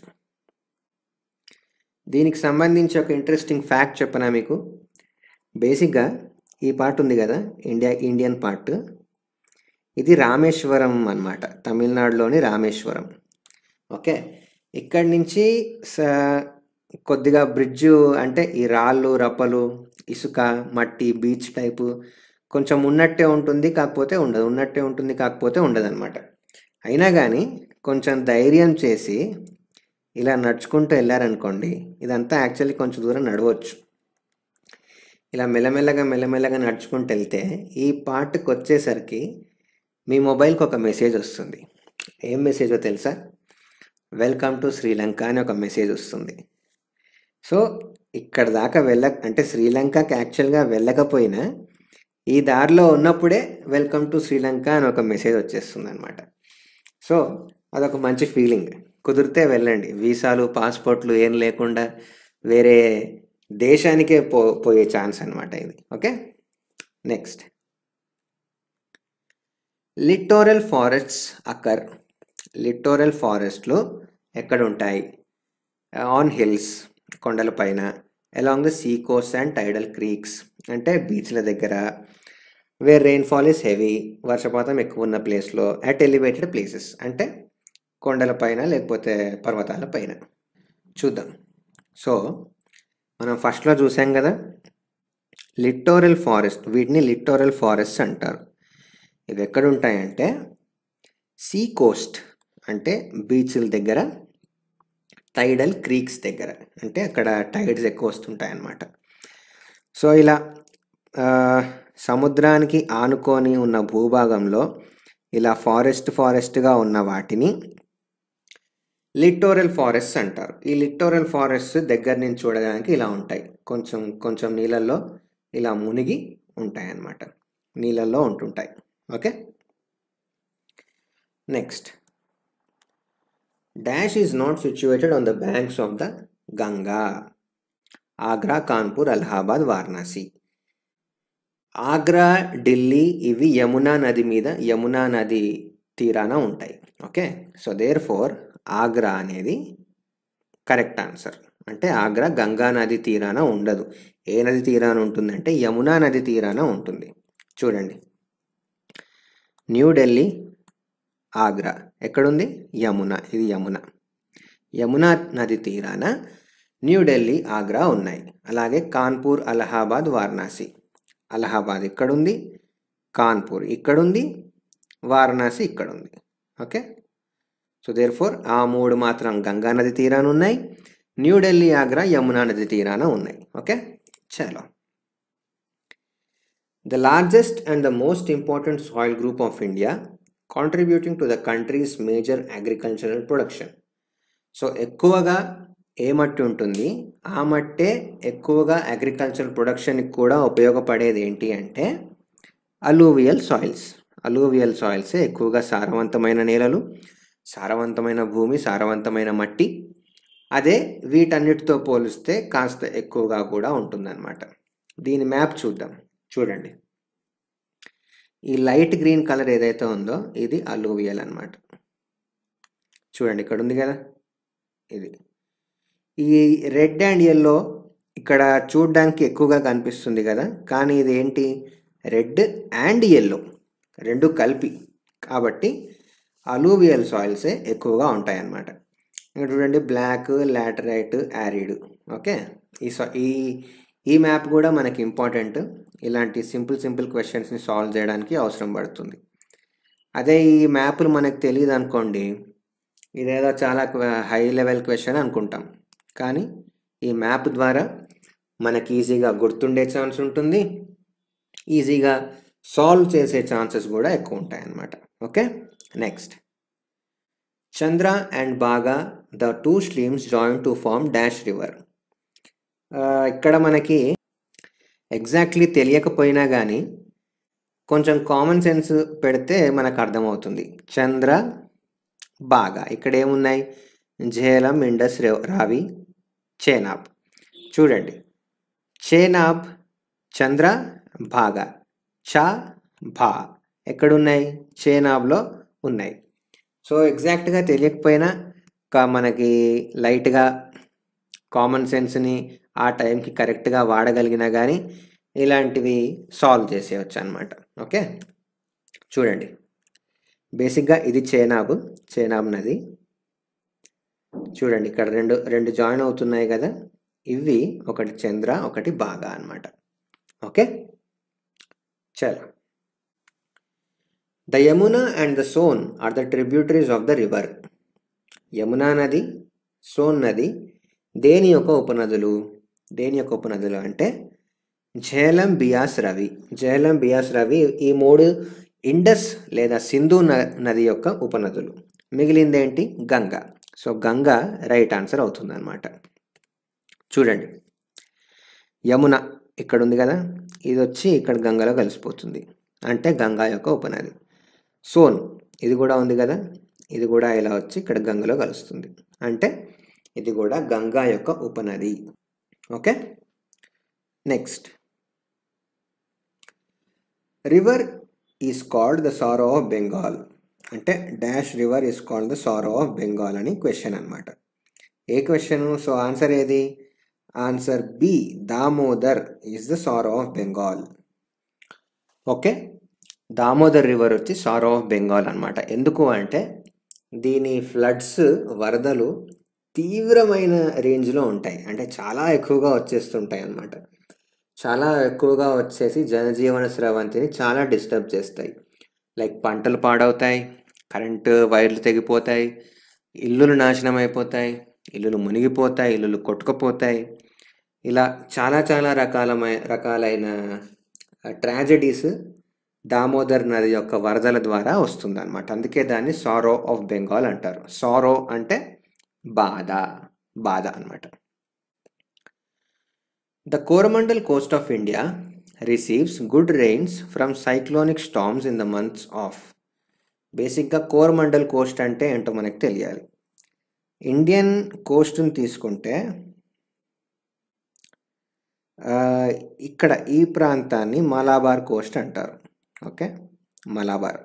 దీనికి సంబంధించి ఒక ఇంట్రెస్టింగ్ ఫ్యాక్ట్ చెప్పనా మీకు బేసిక్గా ఈ పార్ట్ ఉంది కదా ఇండియా ఇండియన్ పార్ట్ ఇది రామేశ్వరం అన్నమాట తమిళనాడులోని రామేశ్వరం ఓకే ఇక్కడి నుంచి స- కొద్దిగా బ్రిడ్జ్ అంటే ఈ రాళ్ళు రప్పలు ఇసుక మట్టి బీచ్ టైపు కొంచెం ఉన్నట్టే ఉంటుంది కాకపోతే ఉండదు ఉన్నట్టే ఉంటుంది కాకపోతే ఉండదు అనమాట అయినా కానీ కొంచెం ధైర్యం చేసి ఇలా నడుచుకుంటూ వెళ్ళారనుకోండి ఇదంతా యాక్చువల్లీ కొంచెం దూరం నడవచ్చు ఇలా మెల్లమెల్లగా మెల్లమెల్లగా నడుచుకుంటూ వెళ్తే ఈ పార్ట్కి వచ్చేసరికి మీ మొబైల్కి ఒక మెసేజ్ వస్తుంది ఏం మెసేజో తెలుసా వెల్కమ్ టు శ్రీలంక అని ఒక మెసేజ్ వస్తుంది సో ఇక్కడ దాకా వెళ్ళ అంటే శ్రీలంకకి యాక్చువల్గా వెళ్ళకపోయినా ఈ దారిలో ఉన్నప్పుడే వెల్కమ్ టు శ్రీలంక అని ఒక మెసేజ్ వచ్చేస్తుంది అనమాట సో అదొక మంచి ఫీలింగ్ కుదిరితే వెళ్ళండి వీసాలు పాస్పోర్ట్లు ఏం లేకుండా వేరే దేశానికే పో పోయే ఛాన్స్ అనమాట ఇది okay next littoral forests occur littoral ఫారెస్ట్లు ఎక్కడ ఉంటాయి ఆన్ హిల్స్ కొండల పైన along the sea coast and tidal creeks అంటే బీచ్ల దగ్గర వేర్ రెయిన్ఫాల్ ఇస్ హెవీ వర్షపాతం ఎక్కువ ఉన్న ప్లేస్లో అట్ ఎలివేటెడ్ ప్లేసెస్ అంటే కొండల పైన లేకపోతే పర్వతాల పైన చూద్దాం సో మనం ఫస్ట్లో చూసాం కదా లిటోరల్ ఫారెస్ట్ వీటిని లిటోరల్ ఫారెస్ట్ అంటారు ఇవి ఎక్కడ ఉంటాయంటే సీ కోస్ట్ అంటే బీచ్ల దగ్గర టైడల్ క్రీక్స్ దగ్గర అంటే అక్కడ టైడ్స్ ఎక్కువ వస్తుంటాయి అన్నమాట సో ఇలా ఆ, సముద్రానికి ఆనుకొని ఉన్న భూభాగంలో ఇలా ఫారెస్ట్ ఫారెస్ట్గా ఉన్న వాటిని లిటోరల్ ఫారెస్ట్ అంటారు ఈ లిటోరల్ ఫారెస్ట్ దగ్గర నుంచి చూడడానికి ఇలా ఉంటాయి కొంచెం కొంచెం నీళ్ళల్లో ఇలా మునిగి ఉంటాయి అన్నమాట నీళ్ళల్లో ఉంటుంటాయి okay next dash is not situated on the banks of the Ganga Agra Kanpur Allahabad Varanasi Agra Delhi ఇవి యమునా నది మీద యమునా నది తీరాన ఉంటాయి okay so therefore Agra అనేది కరెక్ట్ ఆన్సర్ అంటే ఆగ్రా గంగా నది తీరాన ఉండదు ఏ నది తీరాన ఉంటుందంటే యమునా నది తీరాన ఉంటుంది చూడండి న్యూఢిల్లీ ఆగ్రా ఎక్కడుంది యమున ఇది యమున యమునా నది తీరాన న్యూఢిల్లీ ఆగ్రా ఉన్నాయి అలాగే కాన్పూర్ అలహాబాద్ వారణాసి అలహాబాద్ ఇక్కడుంది కాన్పూర్ ఇక్కడుంది వారణాసి ఇక్కడుంది ఓకే సో దేర్ ఫోర్ ఆ మూడు మాత్రం గంగా నది తీరాన ఉన్నాయి న్యూఢిల్లీ ఆగ్రా యమునా నది తీరాన ఉన్నాయి ఓకే చలో the largest and the most important soil group of India contributing to the country's major agricultural production so ఎక్కువగా ఏ మట్టి ఉంటుంది ఆ మట్టే ఎక్కువగా అగ్రికల్చరల్ ప్రొడక్షన్కి కూడా ఉపయోగపడేది ఏంటి అంటే అలూవియల్ సాయిల్స్ అలూవియల్ సాయిల్సే ఎక్కువగా సారవంతమైన నేలలు సారవంతమైన భూమి సారవంతమైన మట్టి అదే వీటన్నిటితో పోలిస్తే కాస్త ఎక్కువగా కూడా ఉంటుందన్నమాట దీని మ్యాప్ చూద్దాం చూడండి ఈ లైట్ గ్రీన్ కలర్ ఏదైతే ఉందో ఇది అలూవియల్ అన్నమాట చూడండి ఇక్కడ ఉంది కదా ఇది ఈ రెడ్ అండ్ ఎల్లో ఇక్కడ చూడడానికి ఎక్కువగా కనిపిస్తుంది కదా కానీ ఇది ఏంటి రెడ్ అండ్ ఎల్లో రెండు కలిపి కాబట్టి అలూవియల్ సాయిల్సే ఎక్కువగా ఉంటాయి అన్నమాట ఇక్కడ చూడండి బ్లాక్ లాటరైట్ యారిడ్ ఓకే ఈ సా ఈ ఈ మ్యాప్ కూడా మనకి ఇంపార్టెంట్ ఇలాంటి సింపుల్ సింపుల్ క్వశ్చన్స్ని సాల్వ్ చేయడానికి అవసరం పడుతుంది అదే ఈ మ్యాప్లు మనకు తెలియదు అనుకోండి ఇదేదో చాలా హై లెవెల్ క్వశ్చన్ అనుకుంటాం కానీ ఈ మ్యాప్ ద్వారా మనకి ఈజీగా గుర్తుండే ఛాన్స్ ఉంటుంది ఈజీగా సాల్వ్ చేసే ఛాన్సెస్ కూడా ఎక్కువ ఉంటాయి అన్నమాట okay next Chandra and Bhaga the two streams join to form dash river ఇక్కడ మనకి ఎగ్జాక్ట్లీ తెలియకపోయినా కానీ కొంచెం కామన్ సెన్స్ పెడితే మనకు అర్థమవుతుంది చంద్ర బాగా ఇక్కడ ఏమున్నాయి ఝేలం ఇండస్ రే- రావి చేనాబ్ చూడండి చేనాబ్ చంద్ర భాగా చా భా ఎక్కడున్నాయి చేనాబ్లో ఉన్నాయి సో ఎగ్జాక్ట్గా తెలియకపోయినా కా- మనకి లైట్గా కామన్ సెన్స్ని ఆ టైంకి కరెక్ట్గా వాడగలిగినా కానీ ఇలాంటివి సాల్వ్ చేసేయచ్చు అనమాట ఓకే చూడండి బేసిక్గా ఇది చేనాబ్ చేనాబ్ నది చూడండి ఇక్కడ రెండు రెండు జాయిన్ అవుతున్నాయి కదా ఇవి ఒకటి చంద్ర ఒకటి బాగా అన్నమాట ఓకే చలో the Yamuna and the Son are the tributaries of the river Yamuna నది సోన్ నది దేని యొక్క ఉపనదులు దేని యొక్క ఉపనదులు అంటే ఝేలం బియాస్ రవి ఝేలం బియాస్ రవి ఈ మూడు ఇండస్ లేదా సింధు న- నది యొక్క ఉపనదులు మిగిలిందేంటి Ganga so Ganga right answer అవుతుంది అనమాట చూడండి యమున ఇక్కడ ఉంది కదా ఇది వచ్చి ఇక్కడ గంగలో కలిసిపోతుంది అంటే గంగా యొక్క ఉపనది సోన్ ఇది కూడా ఉంది కదా ఇది కూడా ఇలా వచ్చి ఇక్కడ గంగలో కలుస్తుంది అంటే ఇది కూడా గంగా యొక్క ఉపనది okay next river is called the sorrow of Bengal అంటే dash river is called the sorrow of Bengal అని క్వశ్చన్ అనమాట ఏ క్వశ్చన్ సో ఆన్సర్ ఏది answer B Damodar is the sorrow of Bengal okay Damodar river వచ్చి సారో ఆఫ్ బెంగాల్ అనమాట ఎందుకు అంటే దీని ఫ్లడ్స్ వరదలు తీవ్రమైన రేంజ్లో ఉంటాయి అంటే చాలా ఎక్కువగా వచ్చేస్తుంటాయి అన్నమాట చాలా ఎక్కువగా వచ్చేసి జనజీవన స్రవంతిని చాలా డిస్టర్బ్ చేస్తాయి లైక్ పంటలు పాడవుతాయి కరెంటు వైర్లు తెగిపోతాయి ఇల్లులు నాశనం అయిపోతాయి ఇల్లులు మునిగిపోతాయి ఇల్లులు కొట్టుకుపోతాయి ఇలా చాలా చాలా రకాలమై రకాలైన ట్రాజడీస్ దామోదర్ నది యొక్క వరదల ద్వారా వస్తుందన్నమాట అందుకే దాన్ని సారో ఆఫ్ బెంగాల్ అంటారు సారో అంటే బాధ బాధ అన్నమాట the Coromandel coast of India receives good rains from cyclonic storms in the months of బేసిక్గా కోరమండల్ కోస్ట్ అంటే ఏంటో మనకు తెలియాలి ఇండియన్ కోస్ట్ని తీసుకుంటే ఆ, ఇక్కడ ఈ ప్రాంతాన్ని మలాబార్ కోస్ట్ అంటారు ఓకే మలాబార్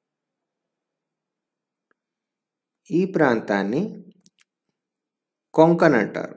ఈ ప్రాంతాన్ని కొంకన్ అంటారు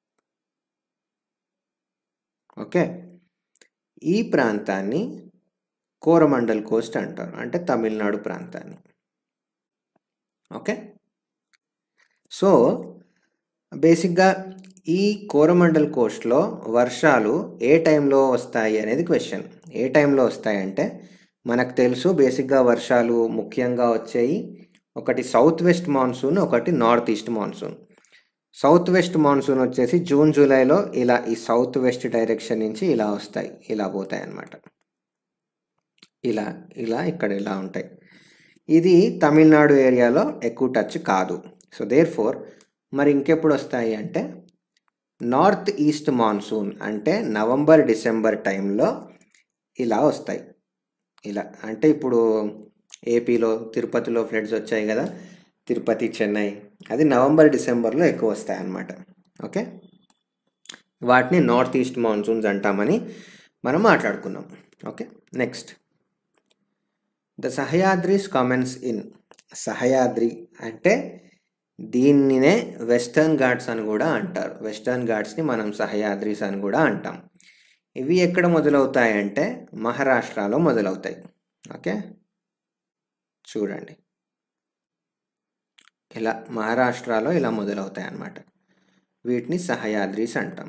ఓకే ఈ ప్రాంతాన్ని కోరమండల్ కోస్ట్ అంటారు అంటే తమిళనాడు ప్రాంతాన్ని ఓకే సో బేసిక్గా ఈ కోరమండల్ కోస్ట్లో వర్షాలు ఏ టైంలో వస్తాయి అనేది క్వశ్చన్ ఏ టైంలో వస్తాయంటే మనకు తెలుసు బేసిక్గా వర్షాలు ముఖ్యంగా వచ్చాయి ఒకటి సౌత్ వెస్ట్ మాన్సూన్ ఒకటి north east monsoon south west monsoon వచ్చేసి జూన్ జూలైలో ఇలా ఈ సౌత్ వెస్ట్ డైరెక్షన్ నుంచి ఇలా వస్తాయి ఇలా పోతాయి అన్నమాట ఇలా ఇలా ఇక్కడ ఇలా ఉంటాయి ఇది తమిళనాడు ఏరియాలో ఎక్కువ టచ్ కాదు సో దేర్ ఫోర్ మరి ఇంకెప్పుడు వస్తాయి అంటే నార్త్ ఈస్ట్ మాన్సూన్ అంటే నవంబర్ డిసెంబర్ టైంలో ఇలా వస్తాయి ఇలా అంటే ఇప్పుడు ఏపీలో తిరుపతిలో ఫ్లడ్స్ వచ్చాయి కదా తిరుపతి చెన్నై అది నవంబర్ డిసెంబర్లో ఎక్కువ వస్తాయి అన్నమాట ఓకే వాటిని నార్త్ ఈస్ట్ మాన్సూన్స్ అంటామని మనం మాట్లాడుకున్నాం okay next the Sahyadris comments in Sahyadri అంటే దీనినే వెస్టర్న్ ఘాట్స్ అని కూడా అంటారు వెస్టర్న్ ఘాట్స్ని మనం సహయాద్రీస్ అని కూడా అంటాం ఇవి ఎక్కడ మొదలవుతాయంటే మహారాష్ట్రలో మొదలవుతాయి ఓకే చూడండి ఇలా మహారాష్ట్రలో ఇలా మొదలవుతాయి అన్నమాట వీటిని సహయాద్రీస్ అంటాం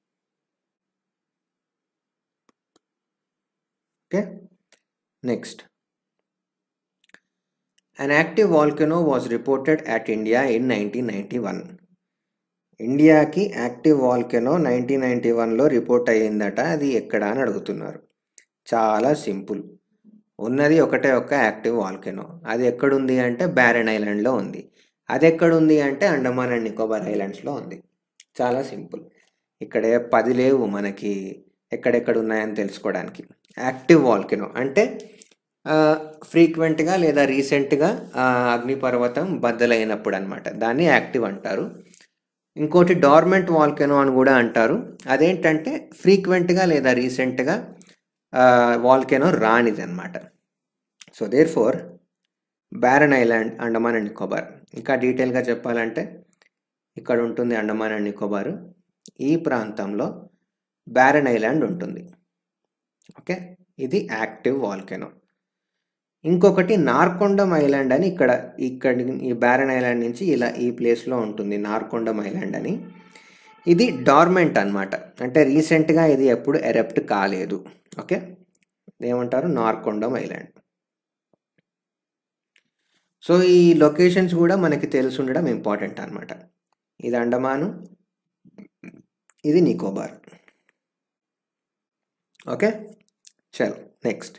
okay next an active volcano was reported at India in nineteen ninety one ఇండియాకి యాక్టివ్ వాల్కెనో నైన్టీన్ నైంటీ వన్లో రిపోర్ట్ అయ్యిందట అది ఎక్కడ అని అడుగుతున్నారు చాలా సింపుల్ ఉన్నది ఒకటే ఒక్క యాక్టివ్ వాల్కెనో అది ఎక్కడుంది అంటే బ్యారెన్ ఐలాండ్లో ఉంది అది ఎక్కడుంది అంటే అండమాన్ అండ్ నికోబార్ ఐలాండ్స్లో ఉంది చాలా సింపుల్ ఇక్కడే పది లేవు మనకి ఎక్కడెక్కడ ఉన్నాయని తెలుసుకోవడానికి యాక్టివ్ వాల్కెనో అంటే ఫ్రీక్వెంట్గా లేదా రీసెంట్గా అగ్నిపర్వతం బద్దలైనప్పుడు అనమాట దాన్ని యాక్టివ్ అంటారు ఇంకోటి డార్మెంట్ వాల్కెనో అని కూడా అంటారు అదేంటంటే ఫ్రీక్వెంట్గా లేదా రీసెంట్గా వాల్కెనో రానిది అనమాట so therefore barren island Andaman and Nicobar ఇంకా డీటెయిల్గా చెప్పాలంటే ఇక్కడ ఉంటుంది అండమాన్ అండ్ నికోబార్ ఈ ప్రాంతంలో బ్యారన్ ఐలాండ్ ఉంటుంది ఓకే ఇది యాక్టివ్ వాల్కెనో ఇంకొకటి నార్కొండం ఐలాండ్ అని ఇక్కడ ఇక్కడ ఈ బ్యారన్ ఐలాండ్ నుంచి ఇలా ఈ ప్లేస్లో ఉంటుంది నార్కొండం ఐలాండ్ అని ఇది డార్మెంట్ అన్నమాట అంటే రీసెంట్గా ఇది ఎప్పుడు ఎరప్ట్ కాలేదు ఓకే ఏమంటారు నార్కొండం ఐలాండ్ సో ఈ లొకేషన్స్ కూడా మనకి తెలిసి ఉండడం ఇంపార్టెంట్ అనమాట ఇది అండమాను ఇది నికోబార్ ఓకే చలో next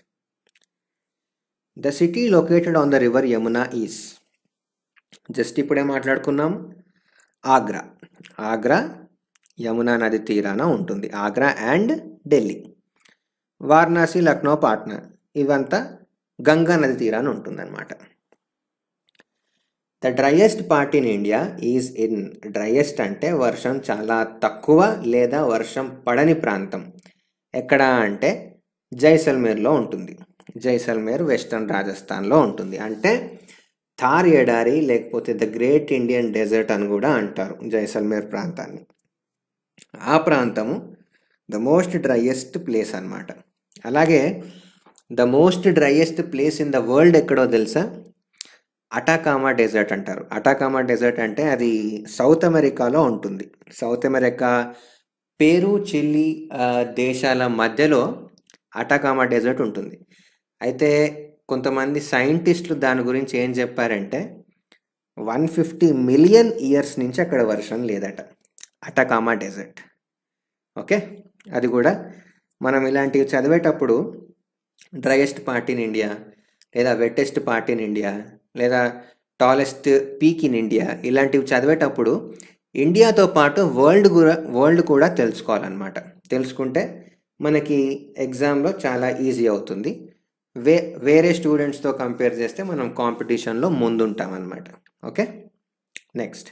the city located on the river Yamuna is just ఇప్పుడే మాట్లాడుకున్నాం ఆగ్రా ఆగ్రా యమునా నది తీరాన ఉంటుంది ఆగ్రా అండ్ ఢిల్లీ వారణాసి లక్నో పాట్నా ఇవంతా గంగా నది తీరాన ఉంటుందన్నమాట the driest part in India is in driest అంటే వర్షం చాలా తక్కువ లేదా వర్షం పడని ప్రాంతం ఎక్కడ అంటే జైసల్మేర్లో ఉంటుంది జైసల్మేర్ వెస్టర్న్ రాజస్థాన్లో ఉంటుంది అంటే థార్ ఎడారి లేకపోతే ద గ్రేట్ ఇండియన్ డెజర్ట్ అని కూడా అంటారు జైసల్మేర్ ప్రాంతాన్ని ఆ ప్రాంతము ద మోస్ట్ డ్రైయెస్ట్ ప్లేస్ అన్నమాట అలాగే the most driest place in the world ఎక్కడో తెలుసా అటాకామా డెజర్ట్ అంటారు అటాకామా డెజర్ట్ అంటే అది సౌత్ అమెరికాలో ఉంటుంది సౌత్ అమెరికా పేరు చిల్లీ ఆ, దేశాల మధ్యలో అటాకామా డెజర్ట్ ఉంటుంది అయితే కొంతమంది సైంటిస్టులు దాని గురించి ఏం చెప్పారంటే వన్ ఫిఫ్టీ మిలియన్ ఇయర్స్ నుంచి అక్కడ వర్షం లేదట అటకామా డెజర్ట్ ఓకే అది కూడా మనం ఇలాంటివి చదివేటప్పుడు డ్రైయెస్ట్ పార్ట్ ఇన్ ఇండియా లేదా వెట్టెస్ట్ పార్ట్ ఇన్ ఇండియా లేదా టాలెస్ట్ పీక్ ఇన్ ఇండియా ఇలాంటివి చదివేటప్పుడు ఇండియాతో పాటు వరల్డ్ కూడా వరల్డ్ కూడా తెలుసుకోవాలన్నమాట తెలుసుకుంటే మనకి ఎగ్జామ్లో చాలా ఈజీ అవుతుంది వే వేరే స్టూడెంట్స్తో కంపేర్ చేస్తే మనం కాంపిటీషన్లో ముందుంటాం అన్నమాట okay next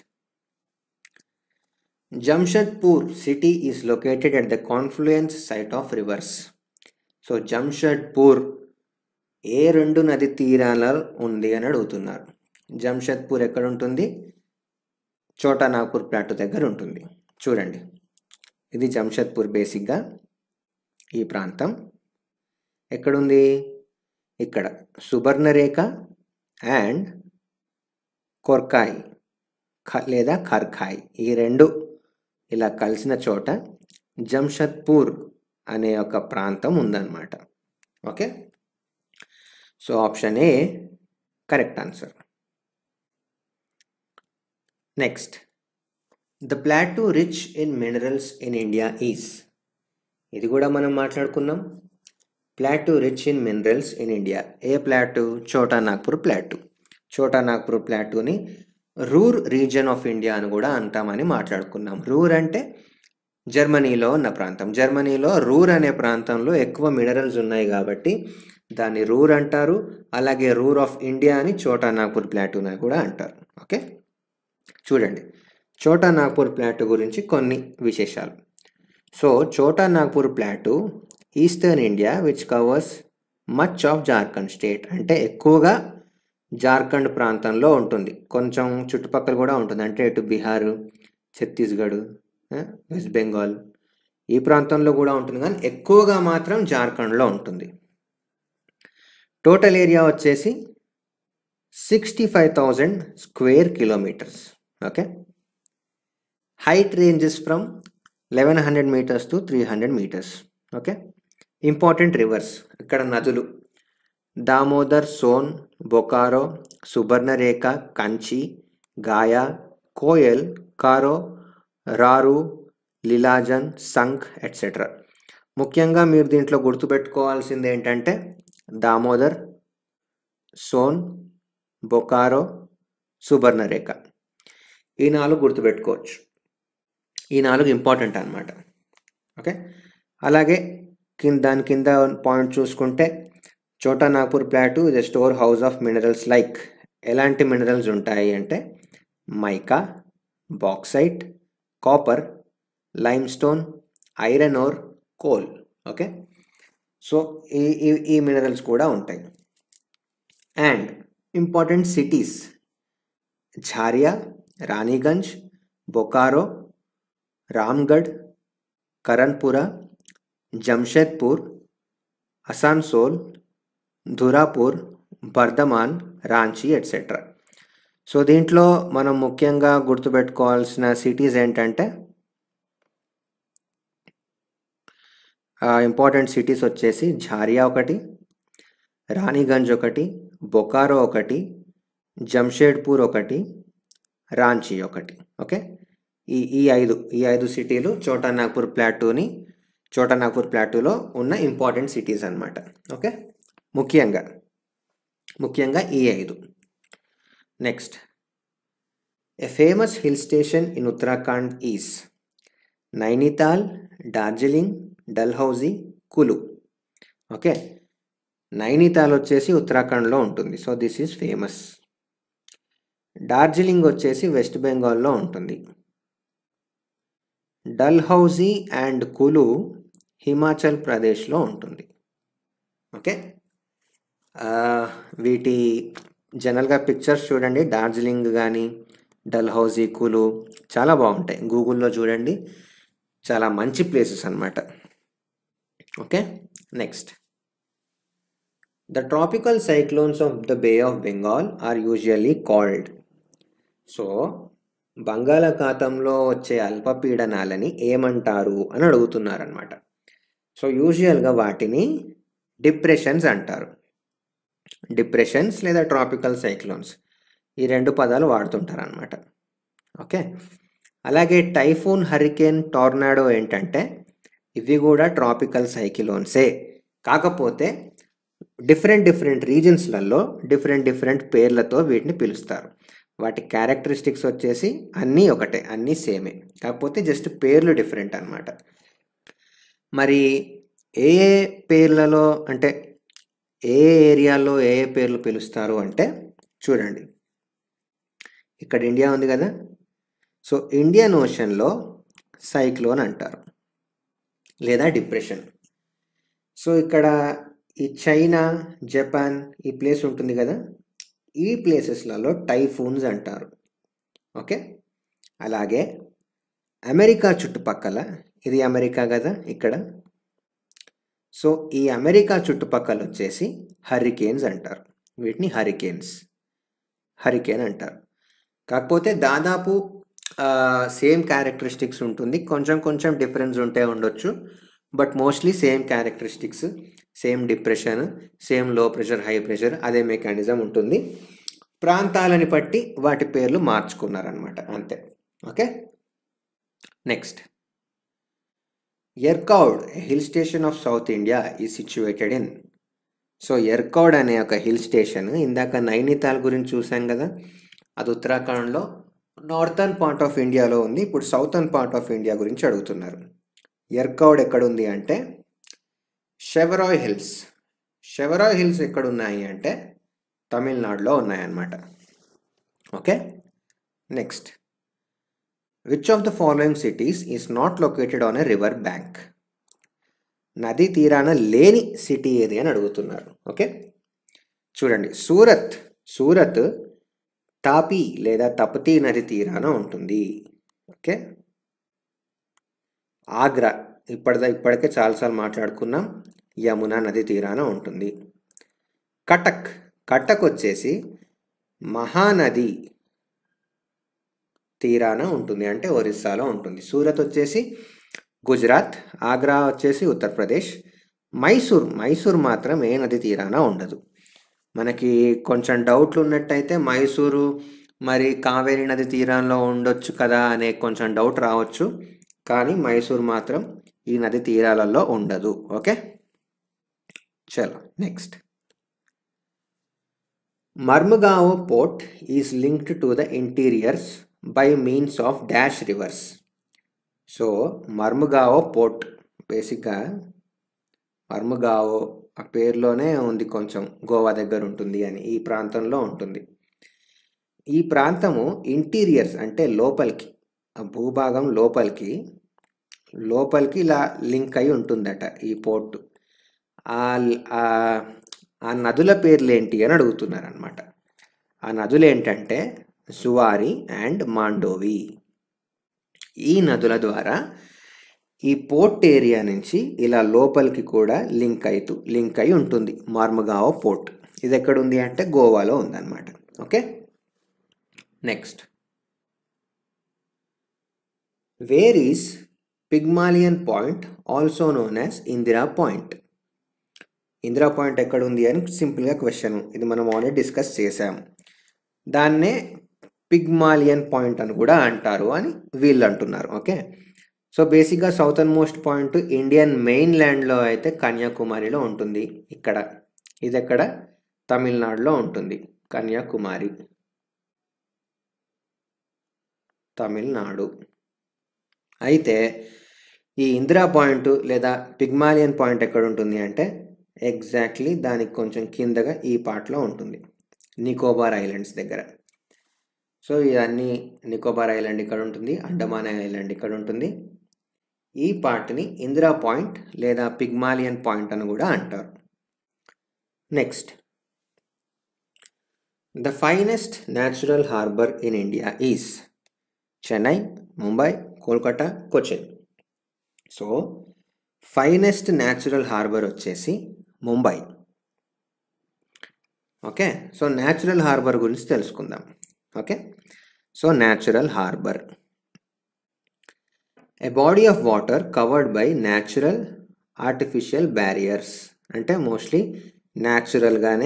Jamshedpur city is located at the confluence site of rivers so Jamshedpur ఏ రెండు నది తీరాల ఉంది అని అడుగుతున్నారు జంషెద్పూర్ ఎక్కడ ఉంటుంది చోటా నాగ్పూర్ ప్లాటు దగ్గర ఉంటుంది చూడండి ఇది జంషెద్పూర్ బేసిక్గా ఈ ప్రాంతం ఎక్కడుంది ఇక్కడ సుబర్ణరేఖ అండ్ కొర్కాయ్ ఖ లేదా ఖర్ఖాయ్ ఈ రెండు ఇలా కలిసిన చోట జంషెద్పూర్ అనే ఒక ప్రాంతం ఉందన్నమాట okay so option A correct answer next the plateau rich in minerals in India is ఇది కూడా మనం మాట్లాడుకున్నాం plateau rich in minerals in India A plateau Chota Nagpur plateau Chota Nagpur ప్లాటూని రూర్ రీజన్ ఆఫ్ ఇండియా అని కూడా అంటామని మాట్లాడుకున్నాం రూర్ అంటే జర్మనీలో ఉన్న ప్రాంతం జర్మనీలో రూర్ అనే ప్రాంతంలో ఎక్కువ మినరల్స్ ఉన్నాయి కాబట్టి దాన్ని రూర్ అంటారు అలాగే రూర్ ఆఫ్ ఇండియా అని చోటా నాగ్పూర్ ప్లాటూన్ అని కూడా అంటారు ఓకే చూడండి చోటా నాగ్పూర్ ప్లాటూ గురించి కొన్ని విశేషాలు so Chota Nagpur plateau eastern India which covers much of Jharkhand state అంటే ఎక్కువగా జార్ఖండ్ ప్రాంతంలో ఉంటుంది కొంచెం చుట్టుపక్కల కూడా ఉంటుంది అంటే ఇటు బీహార్ ఛత్తీస్గఢ్ ఆ, వెస్ట్ బెంగాల్ ఈ ప్రాంతంలో కూడా ఉంటుంది కానీ ఎక్కువగా మాత్రం జార్ఖండ్లో ఉంటుంది టోటల్ ఏరియా వచ్చేసి sixty five thousand square kilometres okay height ranges from eleven hundred metres to three hundred metres okay important rivers ఇక్కడ నదులు దామోదర్ సోన్ బొకారో సుబర్ణరేఖ కంచి గాయా కోయల్ కారో రారు లిలాజన్ సంక్ ఎట్సెట్రా ముఖ్యంగా మీరు దీంట్లో గుర్తుపెట్టుకోవాల్సింది ఏంటంటే దామోదర్ సోన్ బొకారో సుబర్ణరేఖ ఈ నాలుగు గుర్తుపెట్టుకోవచ్చు ఈ నాలుగు ఇంపార్టెంట్ అన్నమాట ఓకే అలాగే కింద దాని కింద పాయింట్ చూసుకుంటే చోటా నాగ్పూర్ ప్లాటు ఇది storehouse of minerals like ఎలాంటి మినరల్స్ ఉంటాయి అంటే mica bauxite copper limestone iron ore coal okay so ఈ ఈ- ఈ మినరల్స్ కూడా ఉంటాయి and important cities Jharia Raniganj Bokaro Ramgarh Karanpura Jamshedpur Asansol Durgapur Bardhaman Ranchi etcetera so దీంట్లో మనం ముఖ్యంగా గుర్తుపెట్టుకోవాల్సిన సిటీస్ ఏంటంటే ఇంపార్టెంట్ సిటీస్ వచ్చేసి ఝారియా ఒకటి రాణిగంజ్ ఒకటి బొకారో ఒకటి జంషేడ్పూర్ ఒకటి రాంచీ ఒకటి ఓకే ఈ ఈ ఐదు ఈ ఐదు సిటీలు చోటా నాగ్పూర్ ప్లాటూని చోటా నాగ్పూర్ ప్లాటూలో ఉన్న ఇంపార్టెంట్ సిటీస్ అన్నమాట ఓకే ముఖ్యంగా ముఖ్యంగా ఈ ఐదు next a famous hill station in Uttarakhand is Nainital Darjeeling Dalhousie Kullu okay Nainital వచ్చేసి ఉత్తరాఖండ్లో ఉంటుంది so this is famous Darjeeling వచ్చేసి వెస్ట్ బెంగాల్లో ఉంటుంది డల్హౌజీ అండ్ కులు హిమాచల్ ప్రదేశ్లో ఉంటుంది ఓకే ఆ, వీటి జనరల్గా పిక్చర్స్ చూడండి డార్జిలింగ్ కానీ డల్హౌజీ కులు చాలా బాగుంటాయి గూగుల్లో చూడండి చాలా మంచి ప్లేసెస్ అన్నమాట okay next the tropical cyclones of the bay of Bengal are usually called so బంగాళాఖాతంలో వచ్చే అల్పపీడనాలని ఏమంటారు అని అడుగుతున్నారనమాట సో యూజువల్గా వాటిని డిప్రెషన్స్ అంటారు డిప్రెషన్స్ లేదా ట్రాపికల్ సైక్లోన్స్ ఈ రెండు పదాలు వాడుతుంటారు అనమాట ఓకే అలాగే టైఫూన్ హరికేన్ టోర్నాడో ఏంటంటే ఇవి కూడా ట్రాపికల్ సైక్లోన్సే కాకపోతే డిఫరెంట్ డిఫరెంట్ రీజన్స్లలో డిఫరెంట్ డిఫరెంట్ పేర్లతో వీటిని పిలుస్తారు వాటి క్యారెక్టరిస్టిక్స్ వచ్చేసి అన్నీ ఒకటే అన్నీ సేమే కాకపోతే జస్ట్ పేర్లు డిఫరెంట్ అన్నమాట మరి ఏ ఏ పేర్లలో అంటే ఏ ఏ ఏరియాలో ఏ ఏ పేర్లు పిలుస్తారు అంటే చూడండి ఇక్కడ ఇండియా ఉంది కదా సో ఇండియన్ ఓషన్లో సైక్లోన్ అంటారు లేదా డిప్రెషన్ సో ఇక్కడ ఈ చైనా జపాన్ ఈ ప్లేస్ ఉంటుంది కదా ఈ ప్లేసెస్లలో టైఫూన్స్ అంటారు ఓకే అలాగే అమెరికా చుట్టుపక్కల ఇది అమెరికా కదా ఇక్కడ సో ఈ అమెరికా చుట్టుపక్కల వచ్చేసి హరికేన్స్ అంటారు వీటిని హరికేన్స్ హరికేన్ అంటారు కాకపోతే దాదాపు సేమ్ క్యారెక్టరిస్టిక్స్ ఉంటుంది కొంచెం కొంచెం డిఫరెన్స్ ఉంటే ఉండొచ్చు but mostly same characteristics same depression same low pressure high pressure అదే మెకానిజం ఉంటుంది ప్రాంతాలని బట్టి వాటి పేర్లు మార్చుకున్నారనమాట అంతే okay next Yercaud hill station of south India is situated in so Yercaud అనే ఒక హిల్ స్టేషన్ ఇందాక నైనితాల్ గురించి చూసాం కదా అది ఉత్తరాఖండ్లో నార్థన్ పార్ట్ ఆఫ్ ఇండియాలో ఉంది ఇప్పుడు సౌతర్న్ పార్ట్ ఆఫ్ ఇండియా గురించి అడుగుతున్నారు ఎర్కౌడ్ ఎక్కడుంది అంటే షెవరాయ్ హిల్స్ షెవరాయ్ హిల్స్ ఎక్కడున్నాయి అంటే తమిళనాడులో ఉన్నాయన్నమాట okay next which of the following cities is not located on a river bank నదీ తీరాన లేని సిటీ ఏది అని అడుగుతున్నారు ఓకే చూడండి సూరత్ సూరత్ తాపీ లేదా తపతీ నది తీరాన ఉంటుంది ఓకే ఆగ్రా ఇప్పటిదా ఇప్పటికే చాలాసార్లు మాట్లాడుకున్నాం యమునా నది తీరాన ఉంటుంది కటక్ కటక్ వచ్చేసి మహానది తీరాన ఉంటుంది అంటే ఒరిస్సాలో ఉంటుంది సూరత్ వచ్చేసి గుజరాత్ ఆగ్రా వచ్చేసి ఉత్తరప్రదేశ్ మైసూర్ మైసూర్ మాత్రం ఏ నది తీరాన ఉండదు మనకి కొంచెం డౌట్లు ఉన్నట్టయితే మైసూరు మరి కావేరీ నది తీరంలో ఉండొచ్చు కదా అనే కొంచెం డౌట్ రావచ్చు కానీ మైసూర్ మాత్రం ఈ నది తీరాలలో ఉండదు ఓకే చలో next Marmagao port is linked to the interiors by means of dash rivers so Marmagao port బేసిక్గా మర్మగావో ఆ పేరులోనే ఉంది కొంచెం గోవా దగ్గర ఉంటుంది అని ఈ ప్రాంతంలో ఉంటుంది ఈ ప్రాంతము ఇంటీరియర్స్ అంటే లోపలికి ఆ భూభాగం లోపలికి లోపలికి ఇలా లింక్ అయి ఉంటుందట ఈ పోర్టు ఆ ఆ- ఆ నదుల పేర్లు ఏంటి అని అడుగుతున్నారు అనమాట ఆ నదులు ఏంటంటే సువారి అండ్ మాండోవి ఈ నదుల ద్వారా ఈ పోర్ట్ ఏరియా నుంచి ఇలా లోపలికి కూడా లింక్ అయితూ లింక్ అయి ఉంటుంది మార్మగావ్ పోర్ట్ ఇది ఎక్కడ ఉంది అంటే గోవాలో ఉందన్నమాట okay next where is Pygmalion point also known as Indira point Indira point ఎక్కడ ఉంది అని సింపుల్గా క్వశ్చన్ ఇది మనం ఆల్రెడీ డిస్కస్ చేసాం దాన్నే పిగ్మాలియన్ పాయింట్ అని కూడా అంటారు అని వీళ్ళు అంటున్నారు ఓకే సో బేసిక్గా southernmost point Indian main ల్యాండ్లో అయితే కన్యాకుమారిలో ఉంటుంది ఇక్కడ ఇది ఎక్కడ తమిళనాడులో ఉంటుంది కన్యాకుమారి తమిళనాడు అయితే ఈ ఇందిరా పాయింట్ లేదా పిగ్మాలియన్ పాయింట్ ఎక్కడ ఉంటుంది అంటే ఎగ్జాక్ట్లీ దానికి కొంచెం కిందగా ఈ పార్ట్లో ఉంటుంది నికోబార్ ఐలాండ్స్ దగ్గర సో ఇవన్నీ నికోబార్ ఐలాండ్ ఇక్కడ ఉంటుంది అండమాన్ ఐలాండ్ ఇక్కడ ఉంటుంది ఈ పార్ట్ని ఇందిరా పాయింట్ లేదా పిగ్మాలియన్ పాయింట్ అని కూడా అంటారు next the finest natural harbour in India is Chennai Mumbai Kolkata Cochin so finest natural harbour వచ్చేసి Mumbai okay so natural harbour గురించి తెలుసుకుందాం okay so natural harbour a body of water covered by natural artificial barriers అంటే mostly న్యాచురల్గానే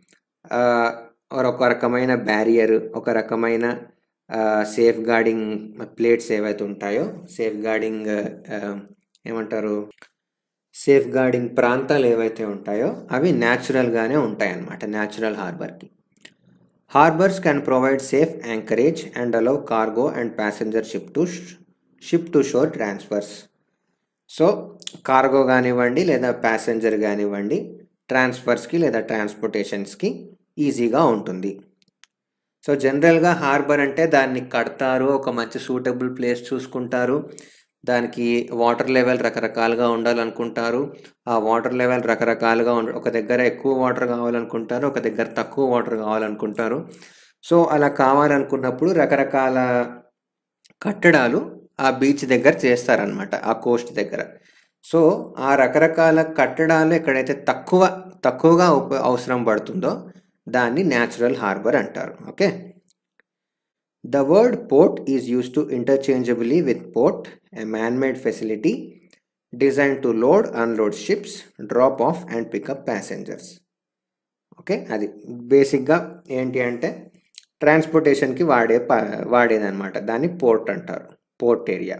ఒక రకమైన బ్యారియర్ ఒక రకమైన safe guarding plates ఏవైతే ఉంటాయో సేఫ్ గార్డింగ్ ఏమంటారు సేఫ్ గార్డింగ్ ప్రాంతాలు ఏవైతే ఉంటాయో అవి న్యాచురల్గానే ఉంటాయన్నమాట న్యాచురల్ హార్బర్కి harbours can provide safe anchorage and allow cargo and passenger ship to ship to shore transfers so cargo కానివ్వండి లేదా ప్యాసింజర్ కానివ్వండి ట్రాన్స్ఫర్స్కి లేదా ట్రాన్స్పోర్టేషన్స్కి ఈజీగా ఉంటుంది సో జనరల్గా హార్బర్ అంటే దాన్ని కడతారు ఒక మంచి సూటబుల్ ప్లేస్ చూసుకుంటారు దానికి వాటర్ లెవెల్ రకరకాలుగా ఉండాలనుకుంటారు ఆ వాటర్ లెవెల్ రకరకాలుగా ఉండ ఒక దగ్గర ఎక్కువ వాటర్ కావాలనుకుంటారు ఒక దగ్గర తక్కువ వాటర్ కావాలనుకుంటారు సో అలా కావాలనుకున్నప్పుడు రకరకాల కట్టడాలు ఆ బీచ్ దగ్గర చేస్తారనమాట ఆ కోస్ట్ దగ్గర సో ఆ రకరకాల కట్టడాలు ఎక్కడైతే తక్కువ తక్కువగా ఉప అవసరం పడుతుందో దాన్ని న్యాచురల్ హార్బర్ అంటారు okay the word port is use to interchangeably with port a man made facility design to load unload ships drop off and pick up passengers okay అది బేసిక్గా ఏంటి అంటే ట్రాన్స్పోర్టేషన్కి వాడే ప వాడేదన్నమాట దాన్ని పోర్ట్ అంటారు port area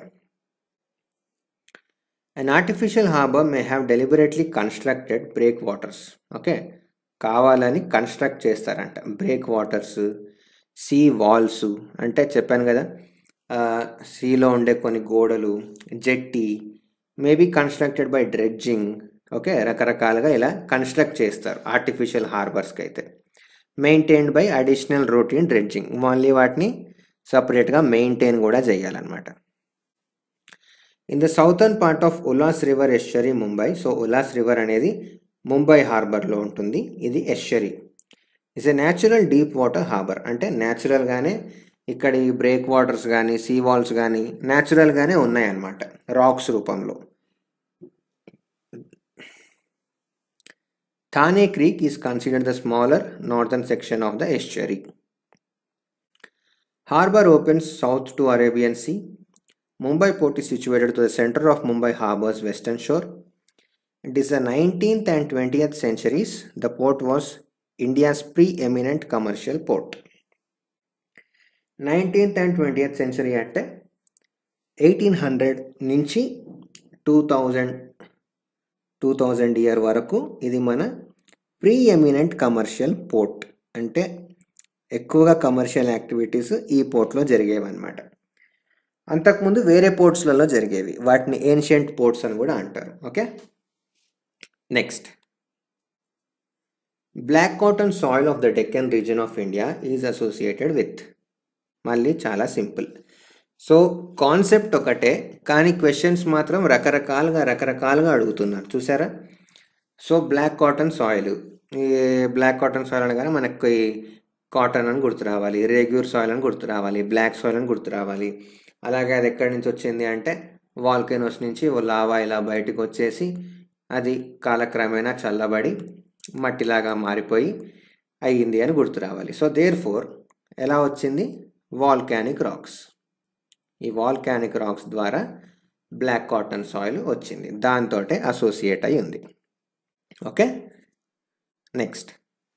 an artificial harbour may have deliberately constructed breakwaters okay కావాలని construct చేస్తారంట బ్రేక్ వాటర్స్ సీ వాల్స్ అంటే చెప్పాను కదా సీలో ఉండే కొన్ని గోడలు jetty maybe constructed by dredging okay రకరకాలుగా ఇలా కన్స్ట్రక్ట్ చేస్తారు ఆర్టిఫిషియల్ హార్బర్స్కి అయితే maintained by additional routine dredging మళ్ళీ వాటిని సపరేట్గా మెయింటైన్ కూడా చేయాలన్నమాట in the southern part of Ullas river estuary Mumbai so Ullas river అనేది ముంబై హార్బర్లో ఉంటుంది ఇది estuary is a natural deep water harbour అంటే న్యాచురల్గానే ఇక్కడ ఈ బ్రేక్ వాటర్స్ కానీ సీ వాల్స్ కానీ న్యాచురల్గానే ఉన్నాయన్నమాట రాక్స్ రూపంలో Thane creek is considered the smaller northern section of the estuary harbour opens south to Arabian sea Mumbai port is situated to the center of Mumbai harbor's western shore. It is the 19th and 20th centuries. The port was India's preeminent commercial port. 19th and 20th century అంటే eighteen hundred నుంచి two thousand two thousand year వరకు ఇది మన pre eminent commercial port అంటే ఎక్కువగా commercial activities ఈ పోర్ట్లో జరిగేవన్నమాట అంతకుముందు వేరే పోర్ట్స్లలో జరిగేవి వాటిని ఏన్షియంట్ పోర్ట్స్ అని కూడా అంటారు okay next black cotton soil of the Deccan region of India is associated with మళ్ళీ చాలా సింపుల్ సో కాన్సెప్ట్ ఒకటే కానీ క్వశ్చన్స్ మాత్రం రకరకాలుగా రకరకాలుగా అడుగుతున్నారు చూసారా సో బ్లాక్ కాటన్ సాయిల్ ఈ బ్లాక్ కాటన్ సాయిల్ అనగానే మనకి కాటన్ అని గుర్తు రావాలి రెగ్యూర్ సాయిల్ అని గుర్తు రావాలి బ్లాక్ సాయిల్ అని గుర్తు రావాలి అలాగే అది ఎక్కడి నుంచి వచ్చింది అంటే వాల్కెనోస్ నుంచి ఓ లావా ఇలా బయటకు వచ్చేసి అది కాలక్రమేణా చల్లబడి మట్టిలాగా మారిపోయి అయ్యింది అని గుర్తు రావాలి సో దేర్ ఫోర్ ఎలా వచ్చింది వాల్కానిక్ రాక్స్ ఈ వాల్కానిక్ రాక్స్ ద్వారా బ్లాక్ కాటన్ సాయిల్ వచ్చింది దాంతో అసోసియేట్ అయి ఉంది okay next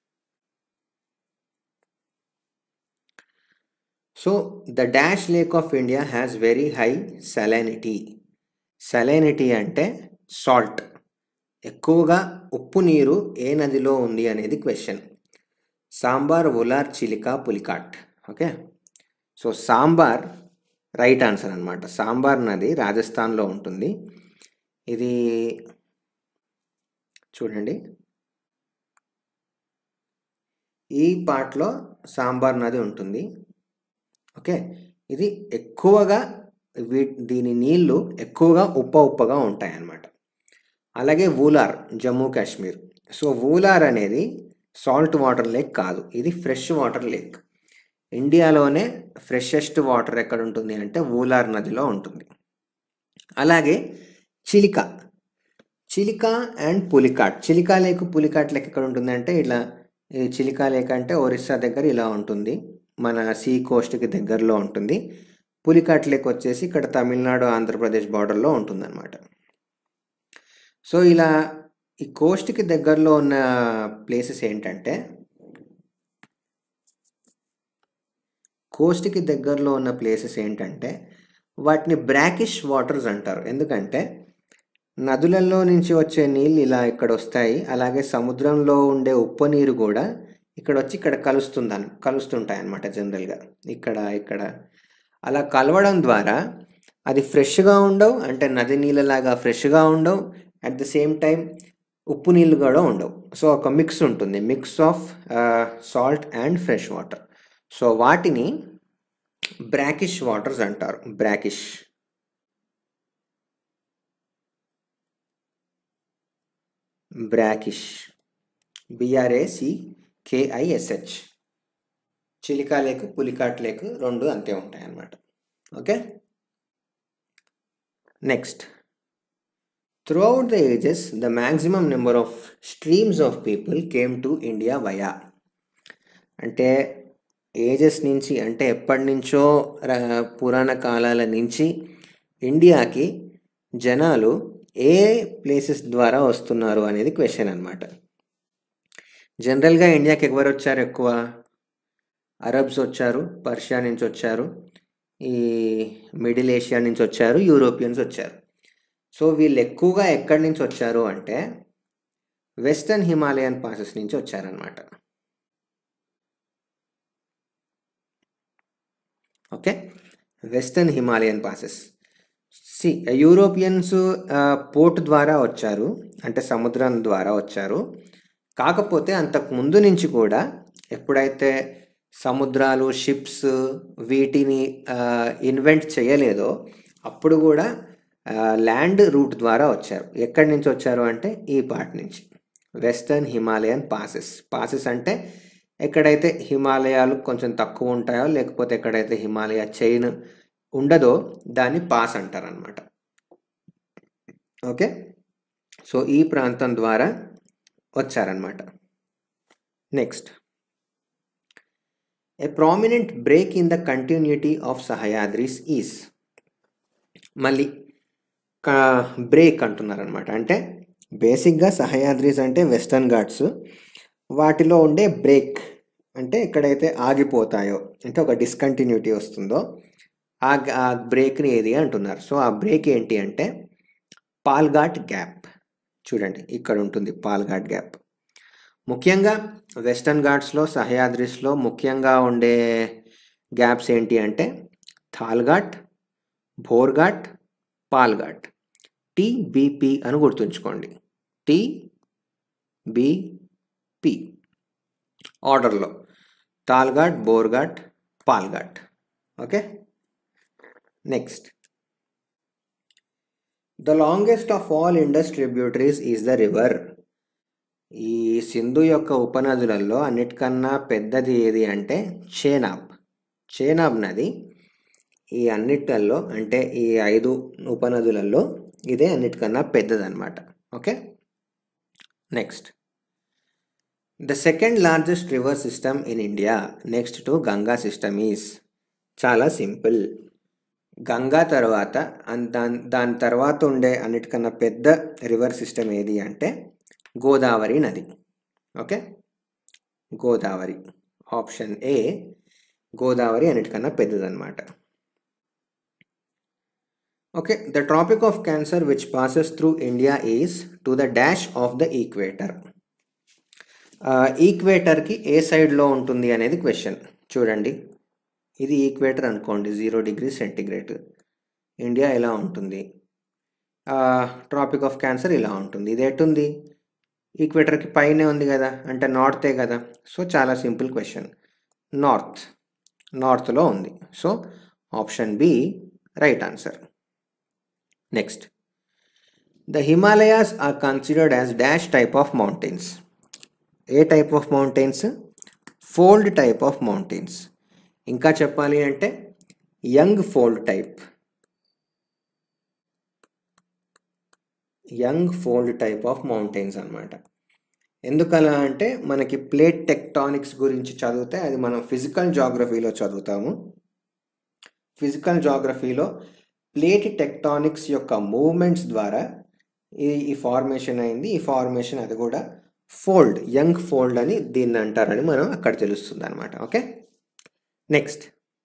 so the dash lake of India has very high salinity salinity అంటే సాల్ట్ ఎక్కువగా ఉప్పు నీరు ఏ నదిలో ఉంది అనేది question Sambhar Wular Chilika Pulicat okay so Sambhar right answer అనమాట సాంబార్ నది రాజస్థాన్లో ఉంటుంది ఇది చూడండి ఈ పార్ట్లో సాంబార్ నది ఉంటుంది ఓకే ఇది ఎక్కువగా వీ దీని నీళ్లు ఎక్కువగా ఉప్ప ఉప్పగా ఉంటాయన్నమాట అలాగే వూలార్ జమ్మూ కాశ్మీర్ సో వూలార్ అనేది సాల్ట్ వాటర్ లేక్ కాదు ఇది ఫ్రెష్ వాటర్ లేక్ ఇండియాలోనే ఫ్రెషెస్ట్ వాటర్ ఎక్కడ ఉంటుంది అంటే వూలార్ నదిలో ఉంటుంది అలాగే Chilika Chilika and Pulicat Chilika lake Pulicat lake ఎక్కడ ఉంటుంది అంటే ఇలా ఈ చిలికా లేక్ అంటే ఒరిస్సా దగ్గర ఇలా ఉంటుంది మన సీ కోస్ట్కి దగ్గరలో ఉంటుంది పులికాట్ లేక్ వచ్చేసి ఇక్కడ తమిళనాడు ఆంధ్రప్రదేశ్ బార్డర్లో ఉంటుందన్నమాట సో ఇలా ఈ కోస్ట్కి దగ్గరలో ఉన్న ప్లేసెస్ ఏంటంటే కోస్ట్కి దగ్గరలో ఉన్న ప్లేసెస్ ఏంటంటే వాటిని బ్రాకిష్ వాటర్స్ అంటారు ఎందుకంటే నదులలో నుంచి వచ్చే నీళ్ళు ఇలా ఇక్కడ వస్తాయి అలాగే సముద్రంలో ఉండే ఉప్పు నీరు కూడా ఇక్కడ వచ్చి ఇక్కడ కలుస్తుందని కలుస్తుంటాయి అన్నమాట జనరల్గా ఇక్కడ ఇక్కడ అలా కలవడం ద్వారా అది ఫ్రెష్గా ఉండవు అంటే నది నీళ్ళలాగా ఫ్రెష్గా ఉండవు అట్ ద సేమ్ టైం ఉప్పు నీళ్ళు కూడా ఉండవు సో ఒక మిక్స్ ఉంటుంది mix of salt and fresh water so వాటిని బ్రాకిష్ వాటర్స్ అంటారు brackish brackish B R A C K I S H Chilika lake Pulicat lake రెండు అంతే ఉంటాయి అన్నమాట okay next throughout the ages the maximum number of streams of people came to India via అంటే ages నుంచి అంటే ఎప్పటి నుంచో ర- పురాణ కాలాల నుంచి ఇండియాకి జనాలు ఏ ప్లేసెస్ ద్వారా వస్తున్నారు అనేది క్వశ్చన్ అనమాట జనరల్గా ఇండియాకి ఎవరు వచ్చారు ఎక్కువ అరబ్స్ వచ్చారు పర్షియా నుంచి వచ్చారు ఈ మిడిల్ ఏషియా నుంచి వచ్చారు యూరోపియన్స్ వచ్చారు సో వీళ్ళు ఎక్కువగా ఎక్కడి నుంచి వచ్చారు అంటే వెస్టర్న్ హిమాలయన్ పాసెస్ నుంచి వచ్చారనమాట okay western Himalayan passes C Europeans port ద్వారా వచ్చారు అంటే సముద్రం ద్వారా వచ్చారు కాకపోతే అంతకు ముందు నుంచి కూడా ఎప్పుడైతే సముద్రాలు షిప్స్ వీటిని ఇన్వెంట్ చేయలేదో అప్పుడు కూడా ల్యాండ్ రూట్ ద్వారా వచ్చారు ఎక్కడి నుంచి వచ్చారు అంటే ఈ పార్ట్ నుంచి వెస్టర్న్ హిమాలయన్ పాసెస్ పాసెస్ అంటే ఎక్కడైతే హిమాలయాలు కొంచెం తక్కువ ఉంటాయో లేకపోతే ఎక్కడైతే హిమాలయ చైన్ ఉండదో దాన్ని పాస్ అంటారనమాట ఓకే సో ఈ ప్రాంతం ద్వారా వచ్చారనమాట next a prominent break in the continuity of Sahyadris is మళ్ళీ బ్రేక్ అంటున్నారనమాట అంటే బేసిక్గా సహయాద్రీస్ అంటే వెస్టర్న్ ఘాట్స్ వాటిలో ఉండే బ్రేక్ అంటే ఎక్కడైతే ఆగిపోతాయో అంటే ఒక డిస్కంటిన్యూటీ వస్తుందో ఆ ఆ బ్రేక్ని ఏది అంటున్నారు సో ఆ బ్రేక్ ఏంటి అంటే పాల్ఘాట్ గ్యాప్ చూడండి ఇక్కడ ఉంటుంది పాల్ఘాట్ గ్యాప్ ముఖ్యంగా వెస్టర్న్ ఘాట్స్లో సహయాద్రిస్లో ముఖ్యంగా ఉండే గ్యాప్స్ ఏంటి అంటే థాల్ఘాట్ భోర్ఘాట్ పాల్ఘాట్ టీబీపీ అని గుర్తుంచుకోండి టీ బి ఆర్డర్లో Thalghat Bhorghat Palghat okay next the longest of all Indus tributaries is the river ఈ సింధు యొక్క ఉపనదులలో అన్నిటికన్నా పెద్దది ఏది అంటే చేనాబ్ చేనాబ్ నది ఈ అన్నిటిల్లో అంటే ఈ ఐదు ఉపనదులలో ఇదే అన్నిటికన్నా పెద్దదన్నమాట okay next the second largest river system in India next to Ganga system is చాలా సింపుల్ గంగా తర్వాత అన్- దాని దాని తర్వాత ఉండే అన్నిటికన్నా పెద్ద రివర్ సిస్టమ్ ఏది అంటే గోదావరి నది okay Godavari option A Godavari అన్నిటికన్నా పెద్దదన్నమాట okay the tropic of cancer which passes through India is to the dash of the equator ఈక్వేటర్కి ఏ సైడ్లో ఉంటుంది అనేది క్వశ్చన్ చూడండి ఇది ఈక్వేటర్ అనుకోండి జీరో డిగ్రీ సెంటిగ్రేడ్ ఇండియా ఎలా ఉంటుంది ట్రాపిక్ ఆఫ్ క్యాన్సర్ ఇలా ఉంటుంది ఇది ఎటుంది ఈక్వేటర్కి పైనే ఉంది కదా అంటే నార్తే కదా సో చాలా సింపుల్ క్వశ్చన్ నార్త్ నార్త్లో ఉంది so option B right answer next the Himalayas are considered as dash type of mountains A type of mountains fold type of mountains ఇంకా చెప్పాలి అంటే young fold type young fold type of mountains అన్నమాట ఎందుకలా అంటే మనకి plate tectonics గురించి చదివితే అది మనం ఫిజికల్ జాగ్రఫీలో చదువుతాము ఫిజికల్ జాగ్రఫీలో ప్లేట్ టెక్టానిక్స్ యొక్క మూవ్మెంట్స్ ద్వారా ఈ ఈ ఫార్మేషన్ అయింది ఈ ఫార్మేషన్ అది కూడా ఫోల్డ్ యంగ్ ఫోల్డ్ అని దీన్ని అంటారని మనం అక్కడ తెలుస్తుంది అనమాట okay next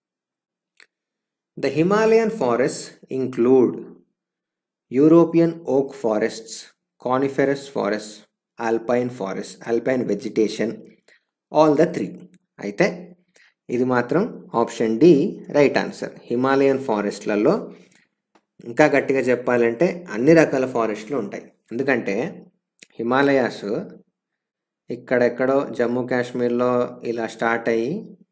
the Himalayan forest include European oak forests coniferous forest alpine forest alpine vegetation all the three అయితే ఇది మాత్రం option D right answer Himalayan ఫారెస్ట్లలో ఇంకా గట్టిగా చెప్పాలంటే అన్ని రకాల ఫారెస్ట్లు ఉంటాయి ఎందుకంటే హిమాలయాస్ ఇక్కడెక్కడో జమ్మూ కాశ్మీర్లో ఇలా స్టార్ట్ అయ్యి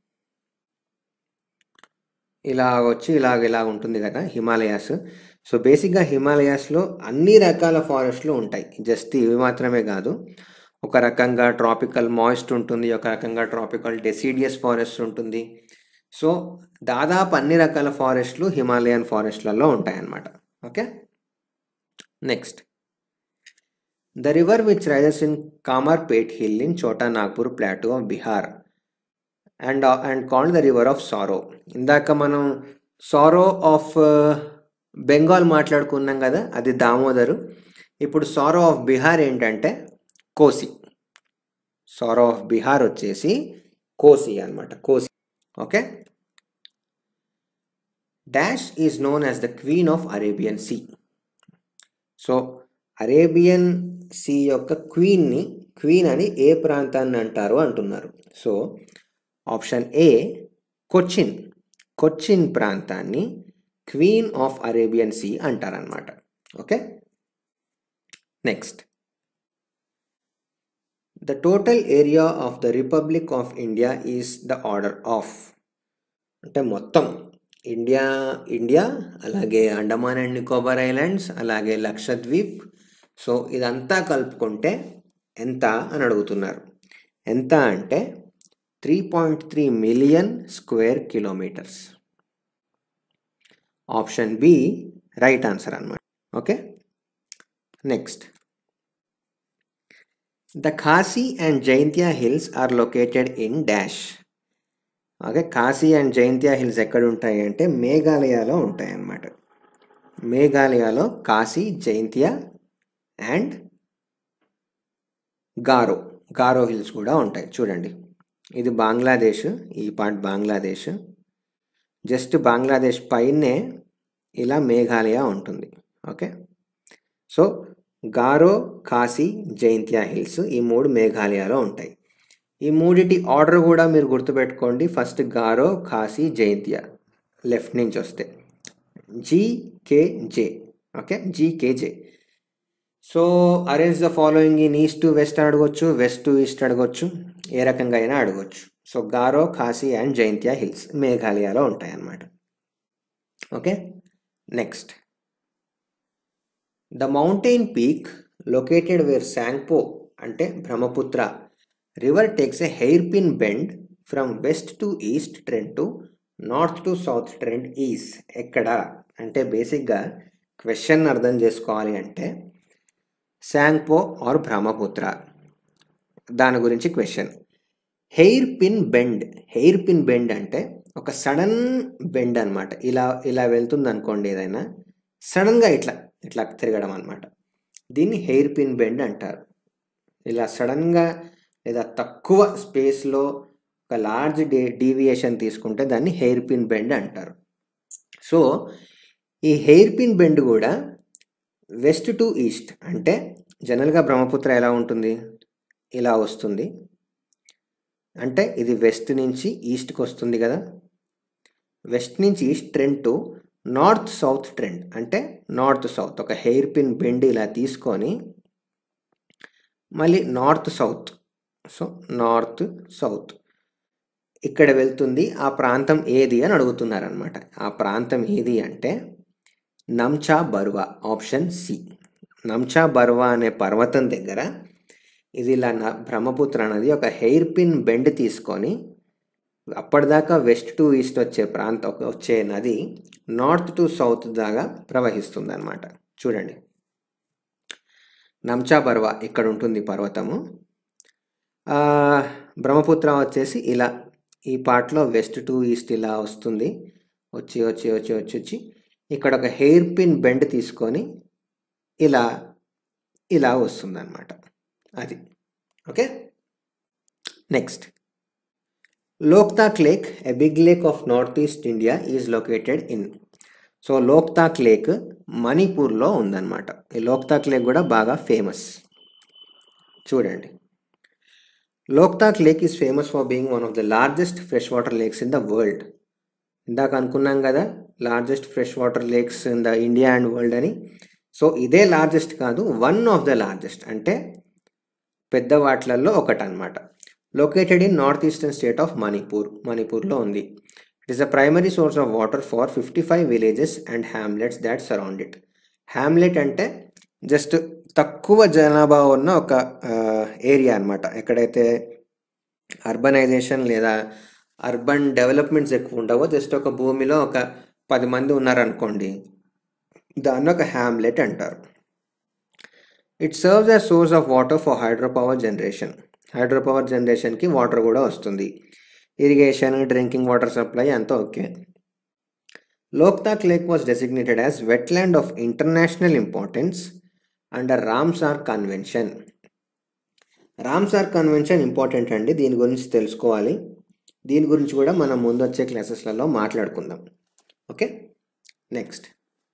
ఇలా వచ్చి ఇలాగ ఇలా ఉంటుంది కదా హిమాలయాస్ సో బేసిక్గా హిమాలయాస్లో అన్ని రకాల ఫారెస్ట్లు ఉంటాయి జస్ట్ ఇవి మాత్రమే కాదు ఒక రకంగా ట్రాపికల్ మాయిస్ట్ ఉంటుంది ఒక రకంగా ట్రాపికల్ డెసిడియస్ ఫారెస్ట్ ఉంటుంది సో దాదాపు అన్ని రకాల ఫారెస్ట్లు హిమాలయన్ ఫారెస్ట్లలో ఉంటాయన్నమాట okay next the river which rises in Khamarpat hill in Chota Nagpur plateau of Bihar and and called the river of sorrow ఇందాక మనం సారో ఆఫ్ బెంగాల్ మాట్లాడుకున్నాం కదా అది దామోదరు ఇప్పుడు సారో ఆఫ్ బీహార్ ఏంటంటే కోసి సారో ఆఫ్ బీహార్ వచ్చేసి కోసి అనమాట Kosi okay dash is known as the queen of Arabian sea so Arabian sea యొక్క క్వీన్ని క్వీన్ అని ఏ ప్రాంతాన్ని అంటారు అంటున్నారు so option A Cochin Cochin ప్రాంతాన్ని క్వీన్ ఆఫ్ అరేబియన్ సీ అంటారనమాట okay next the total area of the republic of India is the order of అంటే మొత్తం ఇండియా ఇండియా అలాగే అండమాన్ అండ్ నికోబార్ ఐలాండ్స్ అలాగే లక్షద్వీప్ సో ఇదంతా కలుపుకుంటే ఎంత అని అడుగుతున్నారు ఎంత అంటే three point three million square kilometres option B right answer అనమాట okay next the Khasi and Jaintia hills are located in dash okay Khasi and Jaintia hills ఎక్కడ ఉంటాయి అంటే మేఘాలయలో ఉంటాయి అన్నమాట మేఘాలయలో కాశీ జైంతియా అండ్ గారో గారో హిల్స్ కూడా ఉంటాయి చూడండి ఇది బంగ్లాదేశ్ ఈ పార్ట్ బంగ్లాదేశ్ జస్ట్ బంగ్లాదేశ్ పైనే ఇలా మేఘాలయ ఉంటుంది okay so Garo Khasi Jaintia hills ఈ మూడు మేఘాలయలో ఉంటాయి ఈ మూడిటి ఆర్డర్ కూడా మీరు గుర్తుపెట్టుకోండి ఫస్ట్ గారో ఖాసీ జైంతియా లెఫ్ట్ నుంచి వస్తే G K J okay G K J so arrange the following in east to west అడగొచ్చు వెస్ట్ టు ఈస్ట్ అడగొచ్చు ఏ రకంగా అయినా అడగొచ్చు so Garo Khasi and Jaintia hills మేఘాలయలో ఉంటాయి అన్నమాట okay next the mountain peak located where Tsangpo అంటే Brahmaputra river takes a hair pin bend from west to east trend to north to south trend is ఎక్కడ అంటే బేసిక్గా క్వశ్చన్ అర్థం చేసుకోవాలి అంటే శాంగ్పో ఆర్ బ్రహ్మపుత్ర దాని గురించి question hair pin bend hair pin bend అంటే ఒక సడన్ బెండ్ అనమాట ఇలా ఇలా వెళ్తుంది అనుకోండి ఏదైనా సడన్గా ఇట్లా ఇట్లా తిరగడం అనమాట దీన్ని హెయిర్ పిన్ బెండ్ అంటారు ఇలా సడన్గా లేదా తక్కువ స్పేస్లో ఒక లార్జ్ డే డీవియేషన్ తీసుకుంటే దాన్ని హెయిర్ పిన్ బెండ్ అంటారు సో ఈ హెయిర్ పిన్ బెండ్ కూడా వెస్ట్ టు ఈస్ట్ అంటే జనరల్గా బ్రహ్మపుత్ర ఎలా ఉంటుంది ఇలా వస్తుంది అంటే ఇది వెస్ట్ నుంచి ఈస్ట్కి వస్తుంది కదా వెస్ట్ నుంచి east trend to north south trend అంటే నార్త్ సౌత్ ఒక హెయిర్ పిన్ బెండ్ ఇలా తీసుకొని మళ్ళీ north south so north south ఇక్కడ వెళ్తుంది ఆ ప్రాంతం ఏది అని అడుగుతున్నారనమాట ఆ ప్రాంతం ఏది అంటే నమ్చా బరువా ఆప్షన్ సి నమ్చా బరువా అనే పర్వతం దగ్గర ఇది ఇలా న- బ్రహ్మపుత్ర నది ఒక హెయిర్ పిన్ బెండ్ తీసుకొని అప్పటిదాకా వెస్ట్ టు ఈస్ట్ వచ్చే ప్రాంతం వచ్చే నది నార్త్ టు సౌత్ దాకా ప్రవహిస్తుంది అనమాట చూడండి నమ్చా బర్వా ఇక్కడ ఉంటుంది పర్వతము ఆ, బ్రహ్మపుత్ర వచ్చేసి ఇలా ఈ పార్ట్లో వెస్ట్ టు ఈస్ట్ ఇలా వస్తుంది వచ్చి వచ్చి వచ్చి వచ్చి వచ్చి ఇక్కడ ఒక హెయిర్ పిన్ బెండ్ తీసుకొని ఇలా ఇలా వస్తుంది అనమాట అది okay next Loktak lake a big lake of north east India is located in so Loktak lake మణిపూర్లో ఉందన్నమాట ఈ లోక్తాక్ లేక్ కూడా బాగా ఫేమస్ చూడండి Loktak lake is famous for being one of the largest fresh water lakes in the world ఇందాక అనుకున్నాం కదా largest fresh water lakes in the India and world అని సో ఇదే లార్జెస్ట్ కాదు వన్ ఆఫ్ ద లార్జెస్ట్ అంటే పెద్ద వాటిలలో ఒకటి అనమాట located in north eastern state of Manipur మణిపూర్లో ఉంది it is a primary source of water for fifty five villages and hamlets that surround it hamlet అంటే జస్ట్ తక్కువ జనాభా ఉన్న ఒక ఏరియా అన్నమాట ఎక్కడైతే అర్బనైజేషన్ లేదా అర్బన్ డెవలప్మెంట్స్ ఎక్కువ ఉండవో జస్ట్ ఒక భూమిలో ఒక పది మంది ఉన్నారనుకోండి దాన్ని ఒక హ్యామ్లెట్ అంటారు it serves a source of water for hydro power generation hydro power జనరేషన్కి వాటర్ కూడా వస్తుంది ఇరిగేషన్ డ్రింకింగ్ వాటర్ సప్లై అంతా okay Loktak lake was designated as wetland of international importance under Ramsar convention Ramsar convention important అండి దీని గురించి తెలుసుకోవాలి దీని గురించి కూడా మనం ముందు వచ్చే క్లాసెస్లలో మాట్లాడుకుందాం okay next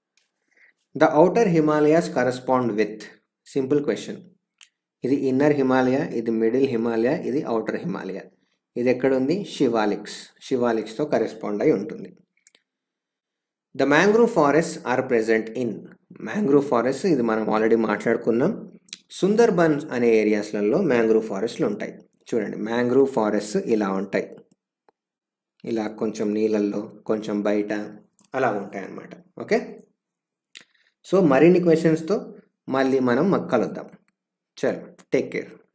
the outer Himalayas correspond with simple question ఇది ఇన్నర్ హిమాలయ ఇది మిడిల్ హిమాలయ ఇది అవుటర్ హిమాలయ ఇది ఎక్కడుంది శివాలిక్స్ శివాలిక్స్తో కరెస్పాండ్ అయి ఉంటుంది the mangrove forest are present in mangrove forest ఇది మనం ఆల్రెడీ మాట్లాడుకున్నాం సుందర్బన్స్ అనే ఏరియాస్లలో మ్యాంగ్రూవ్ ఫారెస్ట్లు ఉంటాయి చూడండి మ్యాంగ్రూవ్ ఫారెస్ట్ ఇలా ఉంటాయి ఇలా కొంచెం నీళ్ళల్లో కొంచెం బయట అలా ఉంటాయి అన్నమాట ఓకే సో మరిన్ని క్వశ్చన్స్తో మళ్ళీ మనం కలుద్దాం చలో టేక్ కేర్